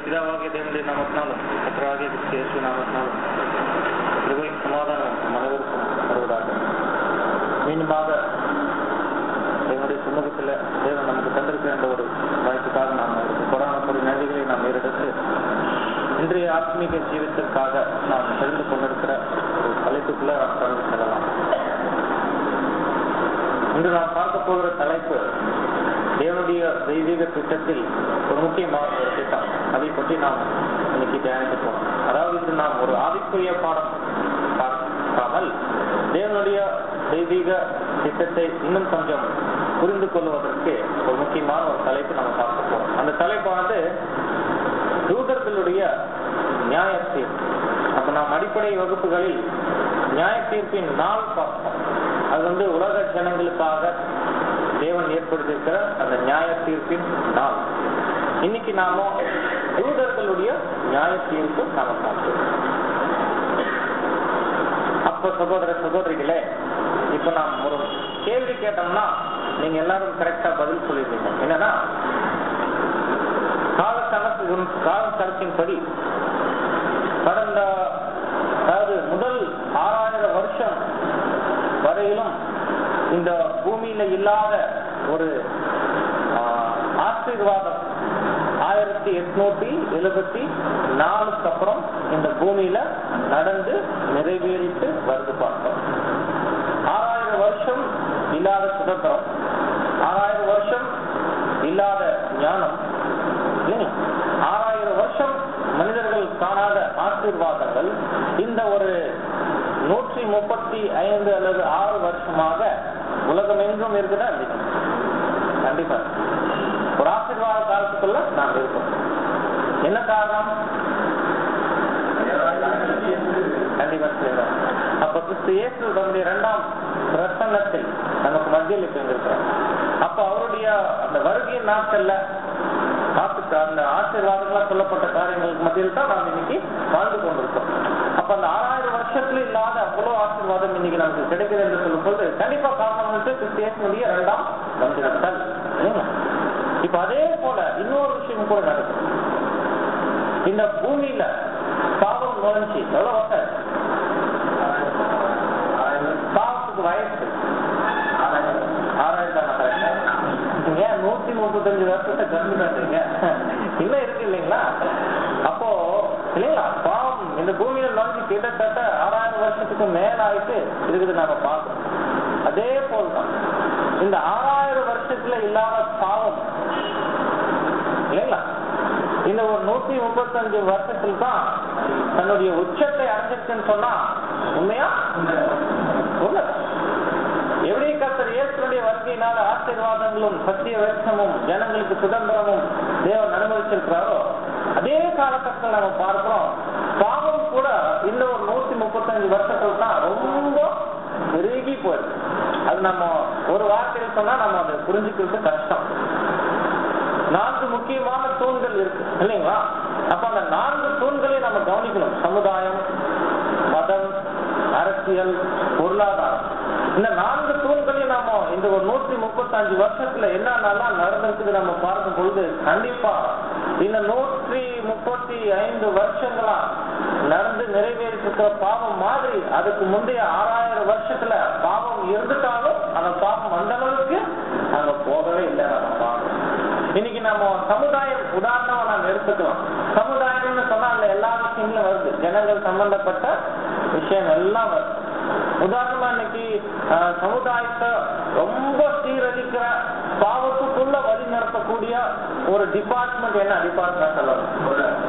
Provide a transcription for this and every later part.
பிதாவாகிய தேவனுடைய நாமத்தினாலும் கத்தராகிய கிறிஸ்து இயேசு நாமத்தினாலும் கிருபையும் சமாதானம் அனைவருக்கும் வருவதாக மீண்டுமாக தேவனுடைய சமூகத்தில் தேவன் நமக்கு தந்திருக்கிற இந்த ஒரு வாய்ப்புக்காக நாம் அவருக்கு கொரோனா நன்றிகளை நாம் ஏறெடுத்து இன்றைய ஆத்மீக ஜீவித்திற்காக நாம் தெரிந்து கொண்டிருக்கிற ஒரு தலைப்புக்குள்ள நாம் கடந்து செல்லலாம் இன்று நாம் பார்க்க போகிற தலைப்பு தேவனுடைய தெய்வீக திட்டத்தில் ஒரு முக்கியமான ஒரு திட்டம் அதை பற்றி நாம் இன்னைக்கு தியானிக்க போறோம் அதாவது இது நாம் ஒரு ஆவிக்குரிய பாடம் பார்க்காமல் தேவனுடைய தெய்வீக திட்டத்தை இன்னும் கொஞ்சம் புரிந்து கொள்வதற்கு ஒரு முக்கியமான ஒரு தலைப்பு நம்ம பார்க்க போறோம் அந்த தலைப்பானது தூதர்களுடைய நியாய தீர்ப்பு அப்ப நாம் அடிப்படை வகுப்புகளில் நியாய தீர்ப்பின் நாள் பார்ப்போம் அது வந்து உலக ஜனங்களுக்காக தேவன் ஏற்படுத்தியிருக்கிற அந்த நியாய தீர்ப்பின் நாள் இன்னைக்கு நாம தூதர்களுடைய நியாய தீர்ப்பு நாம பார்க்கிறோம் அப்ப சகோதர சகோதரிகளே இப்ப நாம் ஒரு கேள்வி கேட்டோம்னா நீங்க எல்லாரும் கரெக்டா பதில் சொல்லிடுவீங்க என்னன்னா கால கணக்கு கால கணக்கின்படி கடந்த அதாவது முதல் ஆறாயிரம் வருஷம் வரையிலும் இந்த பூமியில இல்லாத ஒரு ஆசீர்வாதம் ஆயிரத்தி எட்நூத்தி எழுபத்தி நாலுக்கு அப்புறம் இந்த பூமியில நடந்து நிறைவேறிட்டு வருது பார்த்தோம் ஆறாயிரம் வருஷம் இல்லாத சுதந்திரம் ஆறாயிரம் வருஷம் இல்லாத ஞானம் இல்லைங்களா ஆறாயிரம் வருஷம் மனிதர்கள் காணாத ஆசீர்வாதங்கள் இந்த ஒரு நூற்றி முப்பத்தி ஐந்து அல்லது ஆறு வருஷமாக உலகம் எங்கும் இருக்குதா இல்லையா கண்டிப்பா ஒரு ஆசீர்வாத காலத்துக்குள்ள நாம் இருக்கோம் என்ன காரணம் கண்டிப்பா அப்ப கிறிஸ்து இயேசு தன்னுடைய இரண்டாம் பிரசன்னத்தில் நமக்கு மத்தியில் இப்ப இருக்கிறோம் அப்ப அவருடைய அந்த வருகையின் நாட்கள்ல காத்துக்கு அந்த ஆசீர்வாதங்களா சொல்லப்பட்ட காரியங்களுக்கு மத்தியில் தான் நாம் இன்னைக்கு வாழ்ந்து கொண்டிருக்கோம் அப்ப அந்த ஆறாயிரம் வருஷத்துல இல்லாத அவ்வளவு ஆசீர்வாதம் இன்னைக்கு நமக்கு கிடைக்குது என்று சொல்லும் போது கண்டிப்பா காரணம் வந்து கிறிஸ்தியனுடைய இரண்டாம் வந்திருத்தல் இப்ப அதே போல இன்னொரு விஷயம் கூட நடக்கும் இந்த பூமியில பாவம் நுழைஞ்சி எவ்வளவு வருஷம் பாவத்துக்கு வயசு ஆறாயிரம் ஏன் நூத்தி முப்பத்தஞ்சு வருஷத்தை கம்மி பண்றீங்க இன்னும் இருக்கு இல்லைங்களா அப்போ இல்லைங்களா பாவம் இந்த பூமியில நுழைஞ்சு கிட்டத்தட்ட ஆறாயிரம் வருஷத்துக்கு மேல ஆயிட்டு இருக்குது நாம பார்க்கணும் அதே போல்தான் இந்த ஆறாயிரம் வருஷத்துல இல்லாத பாவம் இல்லைங்களா இந்த ஒரு நூத்தி முப்பத்தஞ்சு வருஷத்துல தான் தன்னுடைய உச்சத்தை அடைஞ்சிருக்குன்னு சொன்னா உண்மையா உண்மை எப்படி கத்தர் இயேசுடைய வருகையினால ஆசீர்வாதங்களும் சத்திய வேஷமும் ஜனங்களுக்கு சுதந்திரமும் தேவன் அனுமதிச்சிருக்கிறாரோ அதே காலகட்டத்தில் நம்ம பார்க்கிறோம் பாவம் கூட இந்த ஒரு நூத்தி முப்பத்தஞ்சு வருஷத்துல தான் ரொம்ப பெருகி போயிடுது அது நம்ம ஒரு வார்த்தையில் சொன்னா நம்ம அதை புரிஞ்சுக்கிறது கஷ்டம் நான்கு முக்கியமான தூண்கள் இருக்கு இல்லைங்களா அப்ப அந்த நான்கு தூண்களையும் நம்ம கவனிக்கணும் சமுதாயம் மதம் அரசியல் பொருளாதாரம் இந்த நான்கு தூண்களையும் நாம இந்த ஒரு நூத்தி முப்பத்தஞ்சு வருஷத்துல என்னென்னலாம் நடந்திருக்குது நம்ம பார்க்கும் பொழுது கண்டிப்பா இந்த நூற்றி முப்பத்தி ஐந்து வருஷங்களா நடந்து நிறைவேறிட்டு பாவம் மாதிரி அதுக்கு முந்தைய ஆறாயிரம் வருஷத்துல பாவம் இருந்துட்டாலும் அந்த பாவம் அந்த அளவுக்கு அங்க போகவே இல்லை நம்ம பார்க்கணும் இன்னைக்கு நம்ம சமுதாயம் உதாரணமா நாம் எடுத்துக்கலாம் சமுதாயம்னு சொன்னா அந்த எல்லா விஷயங்களும் வருது ஜனங்கள் சம்பந்தப்பட்ட விஷயம் எல்லாம் வருது உதாரணமா இன்னைக்கு சமுதாயத்தை ரொம்ப சீரழிக்கிற பாவத்துக்குள்ள வழி நடத்தக்கூடிய ஒரு டிபார்ட்மெண்ட் என்ன டிபார்ட்மெண்ட் சொல்லணும்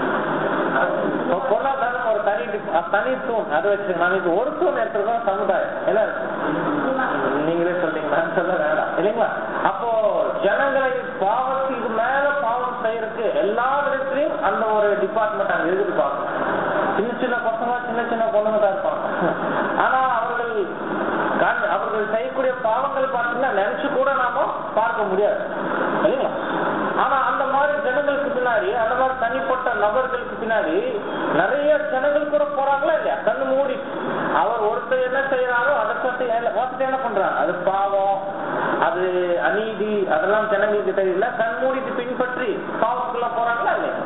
பொருளாதாரம் ஒரு தனி தனி தூண் அதை வச்சு நாளைக்கு ஒரு தூண் எடுத்துருக்கோம் சமுதாயம் என்ன நீங்களே சொல்றீங்க நான் சொல்ல வேண்டாம் இல்லைங்களா அப்போ ஜனங்களை பாவத்துக்கு மேல பாவம் செய்யறதுக்கு எல்லா விதத்திலையும் அந்த ஒரு டிபார்ட்மெண்ட் அங்க இருக்குது பார்க்கணும் சின்ன சின்ன பசங்க சின்ன சின்ன பொண்ணுங்க தான் இருப்பாங்க ஆனா அவர்கள் அவர்கள் செய்யக்கூடிய பாவங்கள் பார்த்தீங்கன்னா நினைச்சு கூட நாம பார்க்க முடியாது இல்லைங்களா ஆனா அந்த மாதிரி ஜனங்களுக்கு பின்னாடி அந்த மாதிரி தனிப்பட்ட நபர்களுக்கு பின்னாடி நிறைய ஜனங்கள் கூட போறாங்களா இல்லையா கண்ணு மூடி அவர் ஒருத்தர் என்ன செய்யறாரோ அதை பத்தி ஒருத்தர் என்ன பண்றாங்க அது பாவம் அது அநீதி அதெல்லாம் ஜனங்களுக்கு தெரியல கண் மூடிட்டு பின்பற்றி பாவத்துக்குள்ள போறாங்களா இல்லையா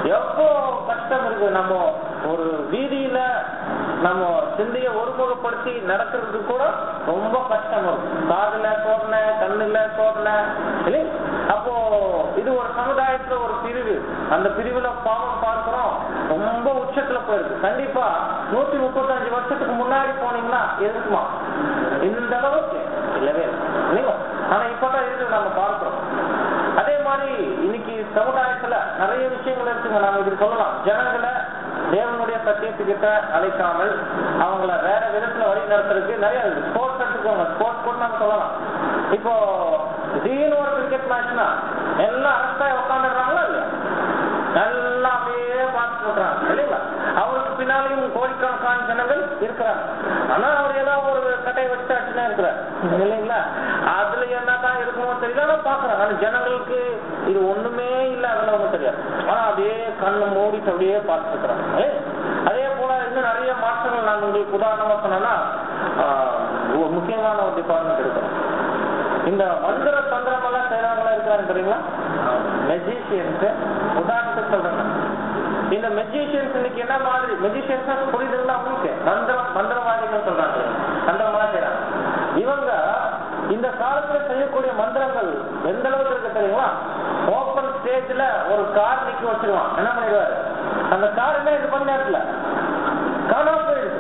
எவ்வளோ கஷ்டம் இருக்கு நம்ம ஒரு வீதியில நம்ம சிந்தைய ஒருமுகப்படுத்தி நடக்கிறதுக்கு கூட ரொம்ப கஷ்டம் இருக்கும் காதுல சோதனை கண்ணுல சோதனை இல்லை அப்போ இது ஒரு சமுதாயத்துல ஒரு பிரிவு அந்த பிரிவுல பாவம் பார்க்கிறோம் ரொம்ப உச்சத்துல போயிருக்கு கண்டிப்பா நூத்தி முப்பத்தஞ்சு வருஷத்துக்கு முன்னாடி போனீங்கன்னா இருக்குமா இந்த அளவுக்கு இல்லவே இல்லை. இல்லைங்களா ஆனா இப்பதான் இருக்கு நம்ம பார்க்கிறோம் அதே மாதிரி இன்னைக்கு சமுதாயத்துல நிறைய விஷயங்கள் இருக்குங்க நாம இது சொல்லலாம் ஜனங்களை தேவனுடைய சத்தியத்துக்கிட்ட அழைக்காமல் அவங்கள வேற விதத்துல வழி நடத்துறதுக்கு நிறைய ஸ்போர்ட்ஸ் எடுத்துக்கோங்க ஸ்போர்ட்ஸ் கூட நம்ம சொல்லலாம் இப்போ திடீர்னு ஒரு கிரிக்கெட் மேட்ச்னா எல்லாம் அரசாய் உட்காந்துடுறாங்களா இல்லையா நல்லா அப்படியே பார்த்துட்டு இருக்காங்க இல்லைங்களா அவருக்கு பின்னாலையும் கோடிக்கணக்கான ஜனங்கள் இருக்கிறாங்க ஆனா அவர் ஏதோ ஒரு கட்டையை வச்சு அடிச்சுனா இருக்கிறார் இல்லைங்களா அதுல என்னதான் இருக்குமோ தெரியல ஆனா பாக்குறாங்க ஆனா ஜனங்களுக்கு இது ஒண்ணுமே இல்ல அதெல்லாம் ஒண்ணும் தெரியாது ஆனா அப்படியே கண்ணு மூடிட்டு அப்படியே பார்த்துட்டு இருக்கிறாங்க ஏய், அதே போல இன்னும் நிறைய மாற்றங்கள் நான் உங்களுக்கு உதாரணமா சொன்னேன்னா ஆஹ், ஒரு முக்கியமான ஒரு டிபார்ட்மெண்ட் இருக்கிறோம் இந்த மந்திர தந்திரம் எல்லாம் செய்யறவங்களா இருக்கிறாங்க தெரியுங்களா மெஜிஷியன்ஸ் உதாரணத்துக்கு சொல்றேன் நான். இந்த மெஜிஷியன்ஸ் இன்னைக்கு என்ன மாதிரி மெஜிஷியன்ஸ் புரியுதுங்களா உங்களுக்கு மந்திரம் மந்திரவாதிகள் சொல்றாங்க தந்திரமெல்லாம் செய்யறாங்க இவங்க இந்த காலத்துல செய்யக்கூடிய மந்திரங்கள் எந்த அளவுக்கு இருக்கு தெரியுங்களா ஓப்பன் ஸ்டேஜ்ல ஒரு கார் நிக்க வச்சிருவான் என்ன பண்ணிடுவாரு அந்த கார் என்ன இது பண்ண நேரத்துல காணாம போயிடுது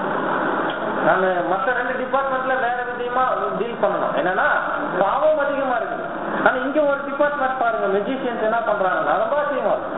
நான் மத்த ரெண்டு டிபார்ட்மெண்ட்ல வேற விதமா டீல் பண்ணணும் என்னன்னா பாவம் அதிகமா இருக்குது ஆனா இங்க ஒரு டிபார்ட்மெண்ட் பாருங்க மெஜிஷியன்ஸ் என்ன பண்றாங்க ரொம்ப அதிகமா இருக்கு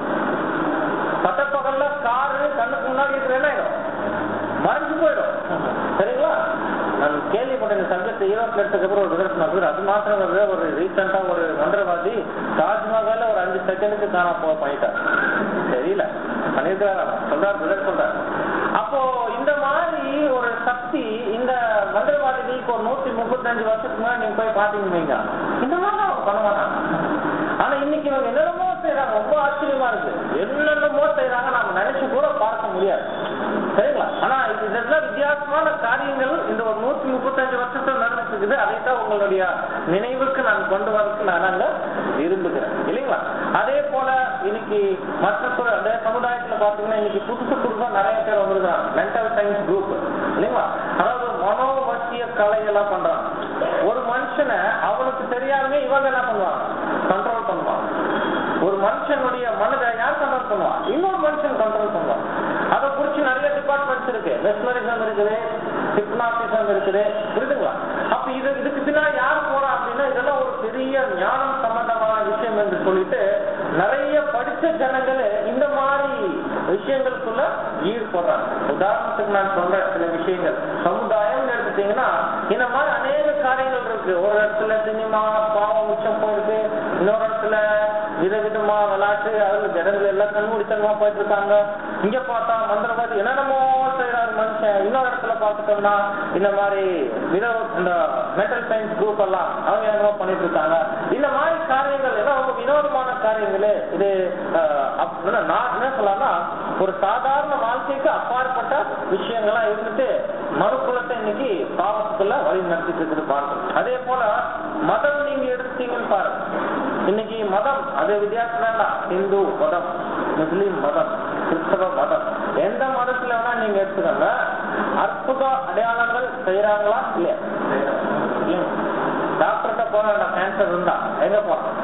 பட்டப்பகல்ல காரு கண்ணுக்கு முன்னாடி இருக்கிற என்ன ஆயிடும் மறைஞ்சு போயிடும் சரிங்களா நான் கேள்விப்பட்ட இந்த சப்ஜெக்ட் ஈரோட்ல எடுத்ததுக்கு அப்புறம் ஒரு ரிசல்ட் நான் அது மாத்திரம் வருது ஒரு ரீசெண்டா ஒரு மந்திரவாதி தாஜ்மஹால்ல ஒரு அஞ்சு செகண்டுக்கு காணாம போக பண்ணிட்டார் தெரியல பண்ணிருக்கிறாரா சொல்றாரு ரிசல்ட் சொல்றாரு அப்போ இந்த மாதிரி ஒரு சக்தி இந்த மந்திரவாதிகளுக்கு ஒரு நூத்தி முப்பத்தஞ்சு வருஷத்துக்கு முன்னாடி நீங்க போய் பாத்தீங்கன்னு வைங்க இந்த மாதிரி அவங்க பண்ண மாட்டாங்க ஆனா இன்னைக்கு இவங்க என்னென்னமோ செய்யறாங்க ரொம்ப ஆச்சரியமா இருக்கு என்னென்னமோ செய்யறாங்க நாம நினைச்சு கூட பார்க்க முடியாது சரிங்களா ஆனா இது இதெல்லாம் வித்தியாசமான காரியங்கள் இந்த ஒரு நூத்தி முப்பத்தஞ்சு வருஷத்துல நடந்துட்டு இருக்குது அதைத்தான் உங்களுடைய நினைவுக்கு நான் கொண்டு வரதுக்கு நான் அங்க விரும்புகிறேன் இல்லைங்களா அதே போல இன்னைக்கு மற்ற துறை- அந்த சமுதாயத்துல பாத்தீங்கன்னா இன்னைக்கு புதுசு புதுசா நிறைய பேர் வந்திருக்காங்க மென்டல் சயின்ஸ் குரூப் இல்லைங்களா அதாவது மனோவசிய கலையெல்லாம் பண்றாங்க ஒரு மனுஷனை அவனுக்கு தெரியாமலே இவங்க என்ன பண்ணுவாங்க கண்ட்ரோல் பண்ணுவாங்க ஒரு மனுஷனுடைய மனதை யார் கண்ட்ரோல் பண்ணுவா இன்னொரு மனுஷன் கண்ட்ரோல் பண்ணுவான் அதை குறிச்சு நிறைய டிபார்ட்மெண்ட்ஸ் இருக்கு வெஸ்மரிசம் இருக்குது ஹிப்னாட்டிசம் இருக்குது புரியுதுங்களா அப்ப இது இதுக்கு பின்னாடி யார் போறா அப்படின்னா இதெல்லாம் ஒரு பெரிய ஞானம் சம்பந்தமான விஷயம் என்று சொல்லிட்டு நிறைய படிச்ச ஜனங்களே இந்த மாதிரி விஷயங்களுக்குள்ள ஈடுபடுறாங்க உதாரணத்துக்கு நான் சொல்றேன் சில விஷயங்கள் சமுதாயம் எடுத்துட்டீங்கன்னா இந்த மாதிரி அநேக காரியங்கள் இருக்கு ஒரு இடத்துல சினிமா பாவம் உச்சம் போயிருக்கு இன்னொரு இடத்துல விதவிதமா விளையாட்டு அதுல ஜனங்கள் எல்லாம் கண்மூடித்தனமா போயிட்டு இருக்காங்க இங்க பார்த்தா மந்திரவாதி என்னென்னமோ செய்யறாரு மனுஷன் இன்னொரு இடத்துல பார்த்துட்டோம்னா இந்த மாதிரி வித இந்த மென்டல் சயின்ஸ் குரூப் எல்லாம் அவங்க என்னமோ பண்ணிட்டு இருக்காங்க இந்த மாதிரி காரியங்கள் எல்லாம் ரொம்ப வினோதமான காரியங்களே இது அஹ், அப்- என்ன நான் என்ன சொல்லலாம்னா ஒரு சாதாரண வாழ்க்கைக்கு அப்பாற்பட்ட விஷயங்கள்லாம் இருந்துட்டு மறுக்குலத்தை இன்னைக்கு பாவத்துக்குள்ள வழி நடத்திட்டு இருக்குது பார்க்கணும் அதே போல மதம் நீங்க எடுத்தீங்கன்னு பாருங்க இன்னைக்கு மதம் அது வித்தியாசம் வேண்டாம் இந்து மதம் முஸ்லீம் மதம் கிறிஸ்தவ மதம் எந்த மதத்துல வேணா நீங்க எடுத்துக்கோங்க அற்புத அடையாளங்கள் செய்யறாங்களா இல்லையா இல்லையா? டாக்டர்கிட்ட போக வேண்டாம் கேன்சர் இருந்தா எங்க போறோம்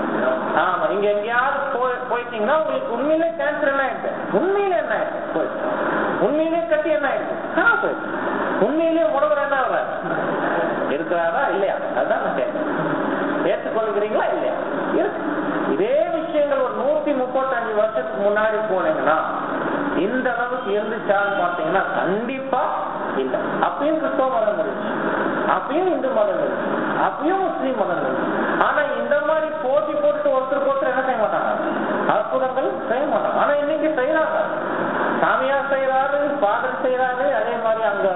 ஆமா இங்க எங்கேயாவது போய் போயிட்டீங்கன்னா உங்களுக்கு உண்மையிலே கேன்சர் என்ன ஆயிடுச்சு உண்மையிலே என்ன ஆயிடுச்சு போயிடுச்சு உண்மையிலே கட்டி என்ன ஆயிடுச்சு ஆ போயிடுச்சு உண்மையிலேயே உடம்புல என்ன ஆகுறாரு இருக்கிறாரா இல்லையா அதுதான் நான் கேட்கிறேன் ஏற்றுக்கொள்கிறீங்களா இல்லையா இருக்கு இதே விஷயங்கள் ஒரு நூத்தி முப்பத்தஞ்சு வருஷத்துக்கு முன்னாடி போனீங்கன்னா இந்த அளவுக்கு இருந்துச்சான்னு பாத்தீங்கன்னா கண்டிப்பா இல்ல அப்பயும் கிறிஸ்தவ மதம் இருந்துச்சு அப்பயும் இந்து மதம் இருந்துச்சு அப்பயும் முஸ்லீம் மதம் இருந்துச்சு ஆனா இந்த மாதிரி போட்டி போட்டு ஒருத்தருக்கு ஒருத்தர் என்ன செய்ய மாட்டாங்க அற்புதங்கள் செய்ய மாட்டாங்க ஆனா இன்னைக்கு செய்யறாங்க சாமியார் செய்யறாரு பாடல் செய்யறாரு அதே மாதிரி அங்க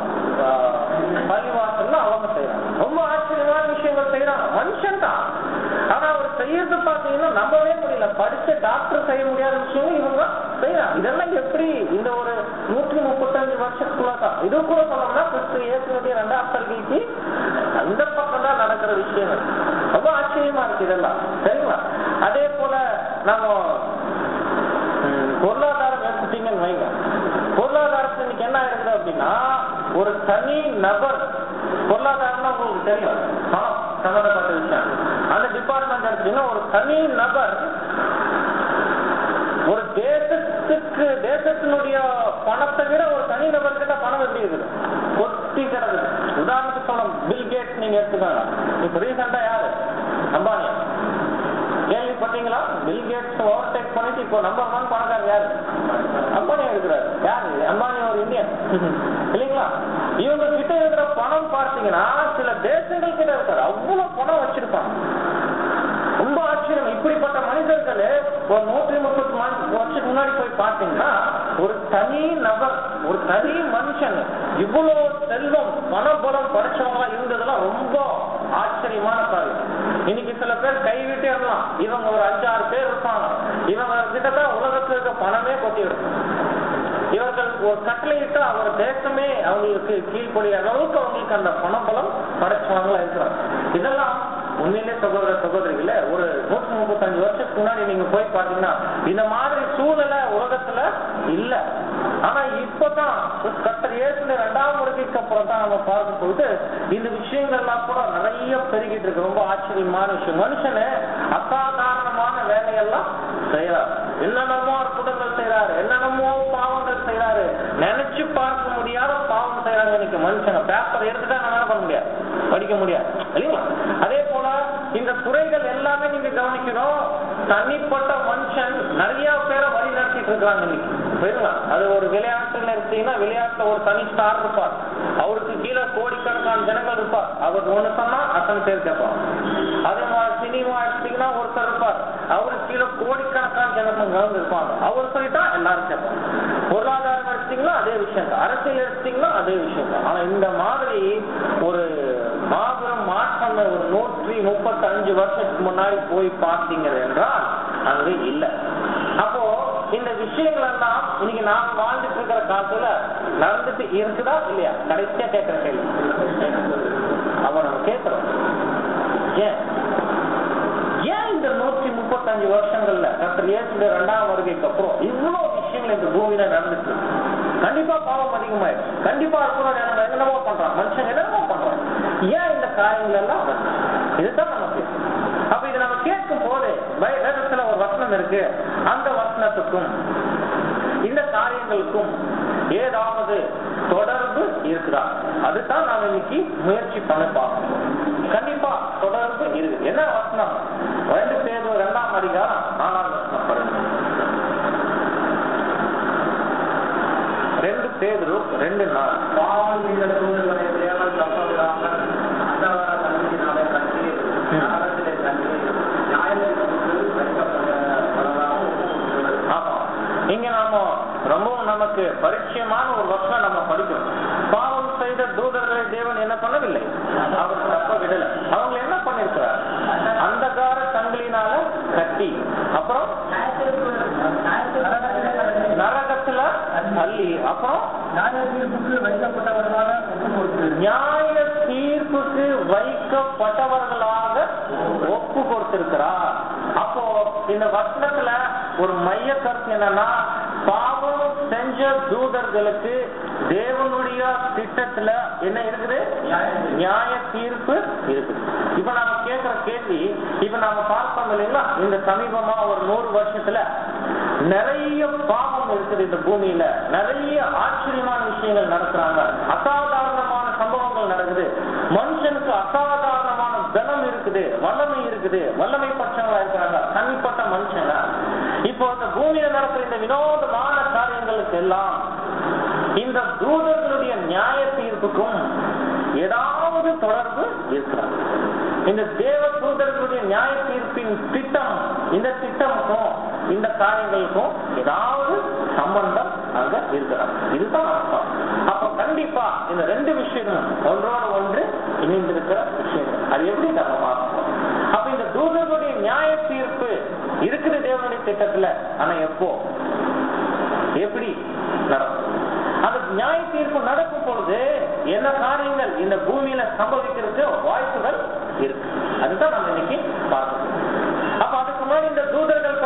ஆஹ், பள்ளிவாசல்ல அவங்க செய்யறாங்க ரொம்ப ஆச்சரியமான விஷயங்கள் செய்யறாங்க மனுஷன் தான் ஆனா அவர் செய்யறது பாத்தீங்கன்னா நம்பவே முடியல படிச்ச டாக்டர் செய்ய முடியாத விஷயம் இவங்க செய்யறாங்க இதெல்லாம் எப்படி இந்த ஒரு நூற்றி முப்பத்தஞ்சு வருஷத்துக்குள்ள தான் இது கூட சொல்லணும்னா கிறிஸ்து இயேசுடைய ரெண்டாம் வருகைக்கு அந்த பக்கம் தான் நடக்கிற விஷயங்கள் ரொம்ப ஆச்சரியமா இருக்கு இதெல்லாம் சரிங்களா அதே போல நம்ம பொருளாதாரம் எடுத்துட்டீங்கன்னு வைங்க பொருளாதாரத்துல இன்னைக்கு என்ன இருக்குது அப்படின்னா ஒரு தனி நபர் பொருளாதாரம்னா உங்களுக்கு தெரியும் பணம் சம்பந்தப்பட்ட விஷயம் அந்த டிபார்ட்மெண்ட் எடுத்தீங்கன்னா ஒரு தனி நபர் ஒரு தேசத்துக்கு தேசத்தினுடைய பணத்தை விட ஒரு தனி நபர்கிட்ட பணம் எப்படி இருக்குது கொட்டி கிடக்குது உதாரணத்துக்கு சொல்ல பில் கேட்ஸ் நீங்க எடுத்துக்கோங்க இப்ப ரீசெண்டா யாரு அம்பானி கேள்விப்பட்டீங்களா பில் கேட்ஸ் ஓவர்டேக் பண்ணிட்டு இப்போ நம்பர் ஒன் பணக்காரர் யாரு அம்பானி இருக்கிறாரு யாரு அம்பானி ஒரு இந்தியன் இல்லைங்களா இவங்க கிட்ட இருக்கிற பணம் பார்த்தீங்கன்னா சில தேசங்கள் கிட்ட இருக்காரு அவ்வளவு பணம் வச்சிருப்பாங்க ரொம்ப ஆச்சரியம் இப்படிப்பட்ட மனிதர்கள் ஒரு நூற்றி முப்பத்தி வருஷத்துக்கு முன்னாடி போய் பார்த்தீங்கன்னா ஒரு தனி நபர் ஒரு தனி மனுஷன் இவ்வளவு செல்வம் பணபலம் படிச்சவங்களா இருந்ததெல்லாம் ரொம்ப ஆச்சரியமான காரியம் இன்னைக்கு சில பேர் கைவிட்டே இருக்கலாம் இவங்க ஒரு அஞ்சாறு பேர் இருப்பாங்க இவங்க கிட்டதான் உலகத்துல இருக்க பணமே கொட்டி இருக்கும் இவர்கள் ஒரு கட்டளையிட்டு அவர் தேசமே அவங்களுக்கு கீழ்படிய அளவுக்கு அவங்களுக்கு அந்த பணபலம் படைச்சவங்களா இருக்கிறாங்க இதெல்லாம் உண்மையிலே சகோதர சகோதரிகள ஒரு நூற்றி முப்பத்தஞ்சு வருஷத்துக்கு முன்னாடி நீங்க போய் பாத்தீங்கன்னா இந்த மாதிரி சூழ்நிலை உலகத்துல இல்ல ஆனா இப்பதான் கத்தர் ஏசுல ரெண்டாம் முறைக்கு அப்புறம் தான் நம்ம பார்க்கும் பொழுது இந்த விஷயங்கள்லாம் கூட நிறைய பெருகிட்டு இருக்கு ரொம்ப ஆச்சரியமான விஷயம் மனுஷனு அசாதாரணமான வேலையெல்லாம் செய்யறாரு என்னென்னமோ அற்புதங்கள் செய்யறாரு என்னென்னமோ பாவங்கள் செய்யறாரு நினைச்சு பார்க்க முடியாத பாவம் செய்யறாங்க இன்னைக்கு மனுஷங்க பேப்பர் எடுத்துட்டா என்ன பண்ண முடியாது படிக்க முடியாது இல்லைங்களா அதே போல இந்த துறைகள் எல்லாமே நீங்க கவனிக்கணும் தனிப்பட்ட மனுஷன் நிறைய பேரை வழி நடத்திட்டு இருக்காங்க இன்னைக்கு புரியுங்களா அது ஒரு விளையாட்டுல எடுத்தீங்கன்னா விளையாட்டுல ஒரு தனி ஸ்டார் இருப்பார் அவருக்கு கீழே கோடிக்கணக்கான ஜனங்கள் இருப்பார் அவர் ஒண்ணு சொன்னா அத்தனை பேர் கேட்பாங்க அதே மாதிரி சினிமா எடுத்தீங்கன்னா ஒருத்தர் இருப்பார் அவருக்கு கீழே கோடிக்கணக்கான ஜனங்கள் இருப்பாங்க அவர் சொல்லிட்டா எல்லாரும் கேட்பாங்க பொருளாதாரம் எடுத்தீங்கன்னா அதே விஷயம் தான் அரசியல் எடுத்தீங்கன்னா அதே விஷயம் தான் ஆனா இந்த மாதிரி ஒரு மாபெரும் மாற்றம் ஒரு நூற்றி முப்பத்தி அஞ்சு வருஷத்துக்கு முன்னாடி போய் பார்த்தீங்க என்றால் அங்கு இல்லை அப்போ இந்த விஷயங்கள் எல்லாம் இன்னைக்கு நாம் வாழ்ந்துட்டு இருக்கிற காலத்துல நடந்துட்டு இருக்குதா இல்லையா கடைசியா கேட்கிற கேள்வி அப்ப நம்ம கேட்கிறோம் ஏன் ஏன் இந்த நூற்றி முப்பத்தஞ்சு வருஷங்கள்ல டாக்டர் இயேசுடைய இரண்டாம் வருகைக்கு அப்புறம் இவ்வளவு விஷயங்கள் இந்த பூமியில நடந்துட்டு இருக்கு. கண்டிப்பா பாவம் அதிகமாயிடுச்சு கண்டிப்பா அற்புதம் என்னென்ன- என்னென்னமோ பண்றான் மனுஷன் என்னென்னமோ பண்றான் ஏன் இந்த காரியங்கள் எல்லாம் வருது? இதுதான் நம்ம கேட்கணும் அப்ப இது நம்ம கேட்கும் போது பை- வேதத்துல ஒரு வசனம் இருக்கு அந்த வசனத்துக்கும் இந்த காரியங்களுக்கும் ஏதாவது தொடர்பு இருக்குதா அதுதான் நாம இன்னைக்கு முயற்சி பண்ண பார்க்கணும் கண்டிப்பா தொடர்பு இருக்கு என்ன வசனம் ரெண்டு பேர் ரெண்டாம் அதிகாரம் நாலாம் வசனம் பாருங்க ரெண்டு பேரு ரெண்டு நாள் பாவம் செய்த தூதர்களை தேவன் தப்பவிடாமல் அந்தவர தன்மையினாலே கட்டி நரகத்திலே தள்ளி நியாயத்திற்கு வைக்கப்பட்டவராக ஒப்புக்கொடுத்தவர். ஆமா இங்க நாம ரொம்பவும் நமக்கு பரிச்சயமான ஒரு வசனம் நம்ம படிக்கிறோம் பாவம் செய்த தூதர்களை தேவன் என்ன பண்ணவில்லை அவர் தப்ப விடல அவங்க என்ன பண்ணிருக்கிறார் அந்தகார சங்கிலினால கட்டி அப்புறம் நரகத்துல தள்ளி அப்புறம் நியாயத்தீர்ப்புக்கு வைக்கப்பட்டவர்களாக ஒப்புக்கொடுத்தவர். நியாய தீர்ப்புக்கு வைக்கப்பட்டவர்களாக ஒப்பு கொடுத்திருக்கிறார் அப்போ இந்த வசனத்துல ஒரு மைய கருத்து என்னன்னா பாவம் செஞ்ச தூதர்களுக்கு தேவனுடைய திட்டத்துல என்ன இருக்குது நியாய தீர்ப்பு இருக்குது இப்ப நாம கேட்கிற கேள்வி இப்ப நாம பார்ப்போம் இல்லைங்களா இந்த சமீபமா ஒரு நூறு வருஷத்துல நிறைய பாவம் இருக்குது இந்த பூமியில நிறைய ஆச்சரியமான விஷயங்கள் நடக்கிறாங்க அசாதாரணமான சம்பவங்கள் நடக்குது மனுஷனுக்கு அசாதாரணமான பலம் இருக்குது வல்லமை இருக்குது வல்லமை பற்றவங்களா இருக்கிறாங்க தனிப்பட்ட மனுஷங்க இப்போ இந்த பூமியில நடக்கிற இந்த வினோதமான காரியங்களுக்கு எல்லாம் இந்த தூதர்களுடைய நியாய தீர்ப்புக்கும் ஏதாவது தொடர்பு இருக்கிறது இந்த தேவ தூதர்களுடைய நியாய தீர்ப்பின் திட்டம் இந்த திட்டமுக்கும் இந்த காரியங்களுக்கும் ஏதாவது சம்பந்தம் அங்க இருக்கிறது இதுதான் அர்த்தம் அப்ப கண்டிப்பா இந்த ரெண்டு விஷயமும் ஒன்றோட ஒன்று இணைந்திருக்கிற விஷயங்கள் அது எப்படி நம்ம பார்க்கணும் அப்ப இந்த தூதர்களுடைய நியாய தீர்ப்பு இருக்குது தேவனுடைய திட்டத்துல ஆனா எப்போ எப்படி நடக்கும் அந்த நியாய தீர்ப்பு நடக்கும் பொழுது என்ன காரியங்கள் இந்த பூமியில சம்பவிக்கிறதுக்கு வாய்ப்புகள் இருக்கு அதுதான் நம்ம இன்னைக்கு பார்க்கணும் அப்ப அதுக்கு முன்னாடி இந்த தூதர்கள் பத்தி நாம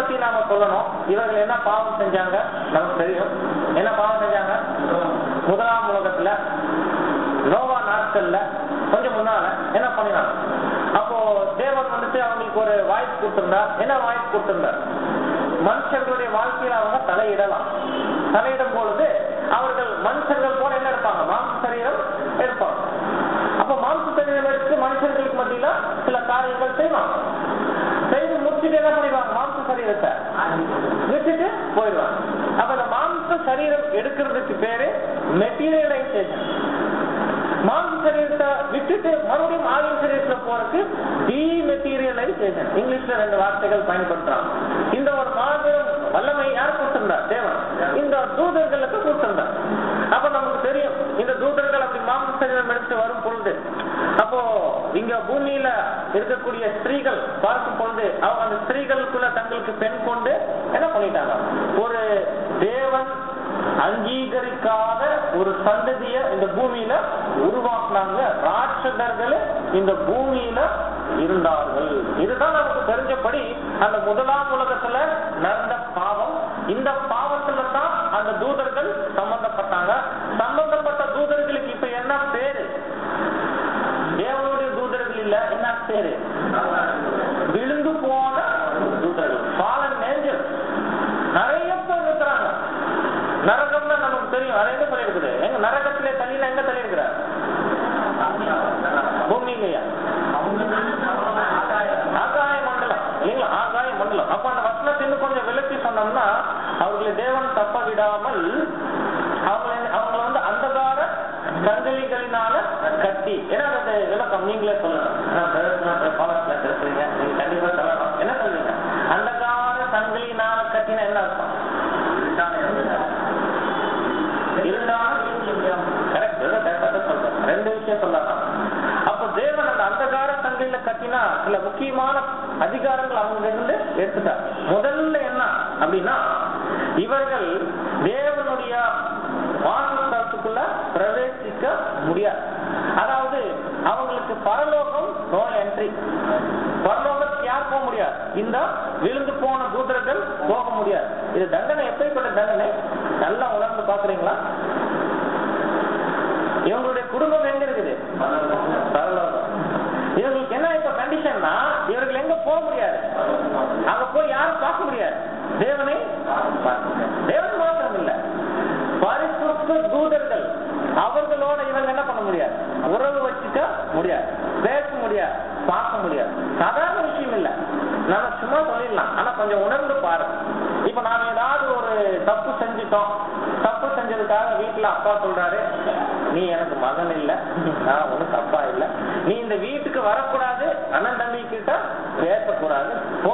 சொல்லணும் இவர்கள் என்ன பாவம் செஞ்சாங்க நமக்கு தெரியும் என்ன பாவம் செஞ்சாங்க முதலாம் உலகத்துல நோவா நாட்கள்ல கொஞ்சம் முன்னால என்ன பண்ணினாங்க அப்போ தேவன் வந்துட்டு அவங்களுக்கு ஒரு வாய்ப்பு கொடுத்திருந்தார் என்ன வாய்ப்பு கொடுத்திருந்தார் மனுஷர்களுடைய வாழ்க்கையில அவங்க தலையிடலாம் தலையிடும் பொழுது அவர்கள் மனுஷர்கள் போல என்ன இருப்பாங்க மாம்ச சரீரம் எடுப்பாங்க அப்ப மாம்ச சரீரம் எடுத்து மனுஷர்களுக்கு மத்தியில சில காரியங்கள் செய்வாங்க செய்து முடிச்சுட்டு என்ன பண்ணிடுவாங்க மாம்ச சரீரத்தை விட்டுட்டு போயிடுவாங்க அப்ப இந்த மாம்ச சரீரம் எடுக்கிறதுக்கு பேரு மெட்டீரியலைசேஷன் மாம்ச சரீரத்தை விட்டுட்டு மறுபடியும் ஆவின் சரீரத்துல போறதுக்கு டிமெட்டீரியலைசேஷன் இங்கிலீஷ்ல ரெண்டு வார்த்தைகள் பயன்படுத்துறாங்க இந்த ஒரு மாபெரும் வல்லமை யார் கொடுத்திருந்தார் தேவன் இந்த தூதர்களுக்கு கொடுத்திருந்தார் அப்ப நமக்கு தெரியும் இந்த தூதர்கள் அப்படி மாம்ச சரீரம் எடுத்து வரும் பொழுது அப்போ இங்க பூமியில இருக்கக்கூடிய ஸ்திரீகள் பார்க்கும் பொழுது அவங்க அந்த ஸ்திரீகளுக்குள்ள தங்களுக்கு பெண் கொண்டு என்ன பண்ணிட்டாங்க ஒரு தேவன் அங்கீகரிக்காத ஒரு சந்ததிய இந்த பூமியில உருவாக்குனாங்க ராட்சதர்கள் இந்த பூமியில இருந்தார்கள் இதுதான் நமக்கு தெரிஞ்சபடி அந்த முதலாம் உலகத்துல நடந்த பாவம் இந்த பாவத்துல தான் அந்த தூதர்கள் சம்பந்தப்பட்டாங்க சம்பந்தப்பட்ட தூதர்களுக்கு இப்ப என்ன பேரு தேவனுடைய தூதர்கள் இல்ல என்ன பேரு விழுந்து போன தூதர்கள் பாலன் நேஞ்சல் நிறைய பேர் இருக்கிறாங்க நரகம்னா நமக்கு தெரியும் அது எங்க தள்ளி இருக்குது எங்க நரகத்திலே தள்ளினா எங்க தள்ளி இருக்கிறார் பூமியிலையா ஆகாய மண்டலம் இல்லைங்களா ஆகாய மண்டலம் அப்ப அந்த வசனத்தை இன்னும் கொஞ்சம் விளக்கி சொன்னோம்னா அவர்களை தேவன் தப்ப விடாமல் அவங்களை அவங்களை வந்து அந்தகார சங்கிலிகளினால கட்டி ஏன்னா அந்த விளக்கம் நீங்களே சொல்லணும் நான் பிரதமர் பாலத்துல பேசுறீங்க நீங்க கண்டிப்பா சொல்லணும் என்ன சொல்றீங்க அந்தகார சங்கிலினால கட்டினா என்ன அர்த்தம் ரெண்டு விஷயம் சொல்லலாம் அப்ப தேவன் அந்த அந்தகார சங்கில கட்டினா சில முக்கியமான அதிகாரங்கள் அவங்க இருந்து எடுத்துட்டார் முதல்ல என்ன அப்படின்னா இவர்கள் தேவனுடைய வாசஸ்தலத்துக்குள்ள பிரவேசிக்க முடியாது அதாவது அவங்களுக்கு பரலோகம் நோ என்ட்ரி பரலோகத்துக்கு யார் போக முடியாது இந்த விழுந்து போன தூதர்கள் போக முடியாது இது தண்டனை எப்படிப்பட்ட தண்டனை நல்லா உணர்ந்து பாக்குறீங்களா இவங்களுடைய குடும்பம் எங்க இருக்குது பரலோகம் இவங்களுக்கு என்ன இப்ப கண்டிஷன்னா இவர்கள் எங்க போக முடியாது அங்க போய் யாரும் பார்க்க முடியாது தேவனை தேவன் மாத்திரம் இல்ல பரிசுத்த தூதர்கள் அவர்களோட இவங்க என்ன பண்ண முடியாது உறவு வச்சுக்க முடியாது பேச முடியாது பார்க்க முடியாது சாதாரண விஷயம் இல்ல நாம சும்மா சொல்லிடலாம் ஆனா கொஞ்சம் உணர்ந்து பாருங்க இப்ப நாம ஏதாவது ஒரு தப்பு செஞ்சுட்டோம் தப்பு செஞ்சதுக்காக வீட்டுல அப்பா சொல்றாரு நீ எனக்கு மகன் இல்ல நான் ஒண்ணும் தப்பா இல்ல நீ இந்த வீட்டுக்கு வரக்கூடாது அண்ணன் தம்பி கிட்ட பேசக்கூடாது போ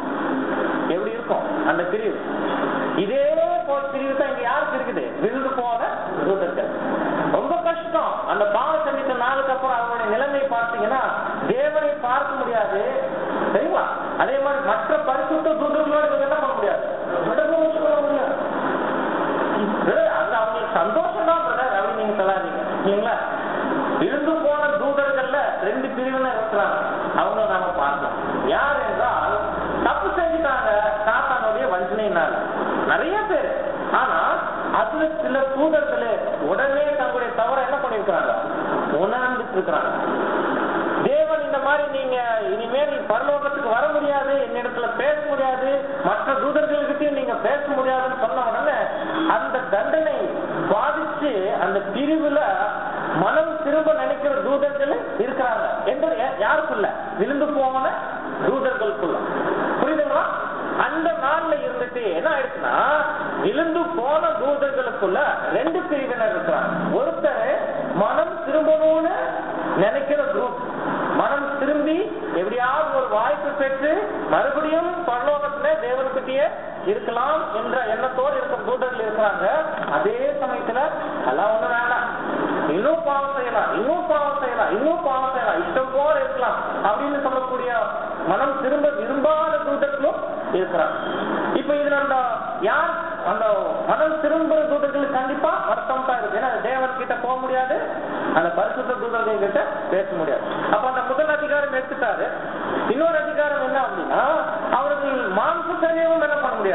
எப்படி இருக்கும் அந்த பிரிவு இதே போல் பிரிவு தான் இங்க யாருக்கு இருக்குது விழுந்து போன தூதர்கள் ரொம்ப கஷ்டம் அந்த பாவம் செஞ்சிட்ட நாளுக்கு அப்புறம் அவங்களுடைய நிலைமை பார்த்தீங்கன்னா தேவனை பார்க்க முடியாது சரிங்களா அதே மாதிரி மற்ற பரிசுத்த தூதர்களோட இவங்க என்ன பண்ண முடியாது விடவும் சொல்ல முடியாது Brother, அது அவங்களுக்கு சந்தோஷம் தான் பிரதர் அப்படின்னு நீங்க சொல்லாதீங்க இல்லைங்களா விழுந்து போன தூதர்கள்ல ரெண்டு பிரிவினர் இருக்கிறாங்க அவங்க நாம பார்க்கலாம் யார் என்றால் தப்பு செஞ்சுட்டாங்க சாத்தானுடைய வஞ்சனையினால நிறைய பேர் ஆனா அதுல சில தூதர்களே உடனே தங்களுடைய தவற என்ன பண்ணிருக்கிறாங்க உணர்ந்துட்டு இருக்கிறாங்க தேவன் இந்த மாதிரி நீங்க இனிமேல் பரலோகத்துக்கு வர முடியாது என்னிடத்துல பேச முடியாது மற்ற தூதர்கள்கிட்டயும் நீங்க பேச முடியாதுன்னு சொன்ன உடனே அந்த தண்டனை பாதிச்சு அந்த பிரிவுல மனம் திரும்ப நினைக்கிற தூதர்கள் இருக்கிறாங்க எந்த யா- யாருக்குள்ள விழுந்து போன தூதர்களுக்குள்ள புரியுதுங்களா அந்த நாள்ல இருந்துட்டு என்ன ஆயிடுச்சுன்னா விழுந்து போன தூதர்களுக்குள்ள ரெண்டு பிரிவினர் இருக்கிறாங்க ஒருத்தர் மனம் திரும்பணும்னு நினைக்கிற குரூப் மனம் திரும்பி எப்படியாவது ஒரு வாய்ப்பு பெற்று மறுபடியும் பரலோகத்துல தேவனுக்கிட்டயே இருக்கலாம் என்ற எண்ணத்தோடு இருக்கிற தூதர்கள் இருக்கிறாங்க அதே சமயத்துல எல்லாம் ஒண்ணு வேணாம் இன்னும் பாவம் செய்யலாம் இன்னும் பாவம் செய்யலாம் இன்னும் பாவம் செய்யலாம் இஷ்டம் போல இருக்கலாம் அப்படின்னு சொல்லக்கூடிய மனம் திரும்ப விரும்பாத தூதர்களும் இருக்கிறாங்க இப்ப இதுல அந்த யார் அந்த மனம் திரும்புற தூதர்களுக்கு கண்டிப்பா வருத்தம் தான் இருக்கு ஏன்னா தேவன் கிட்ட போக முடியாது அந்த பரிசுத்த தூதர்கள் கிட்ட பேச முடியாது அப்ப அந்த முதல் அதிகாரம் எடுத்துட்டாரு இன்னொரு அதிகாரம் என்ன அப்படின்னா அவர்கள் மாம்ச சரீரம் என்ன பண்ண முடியாது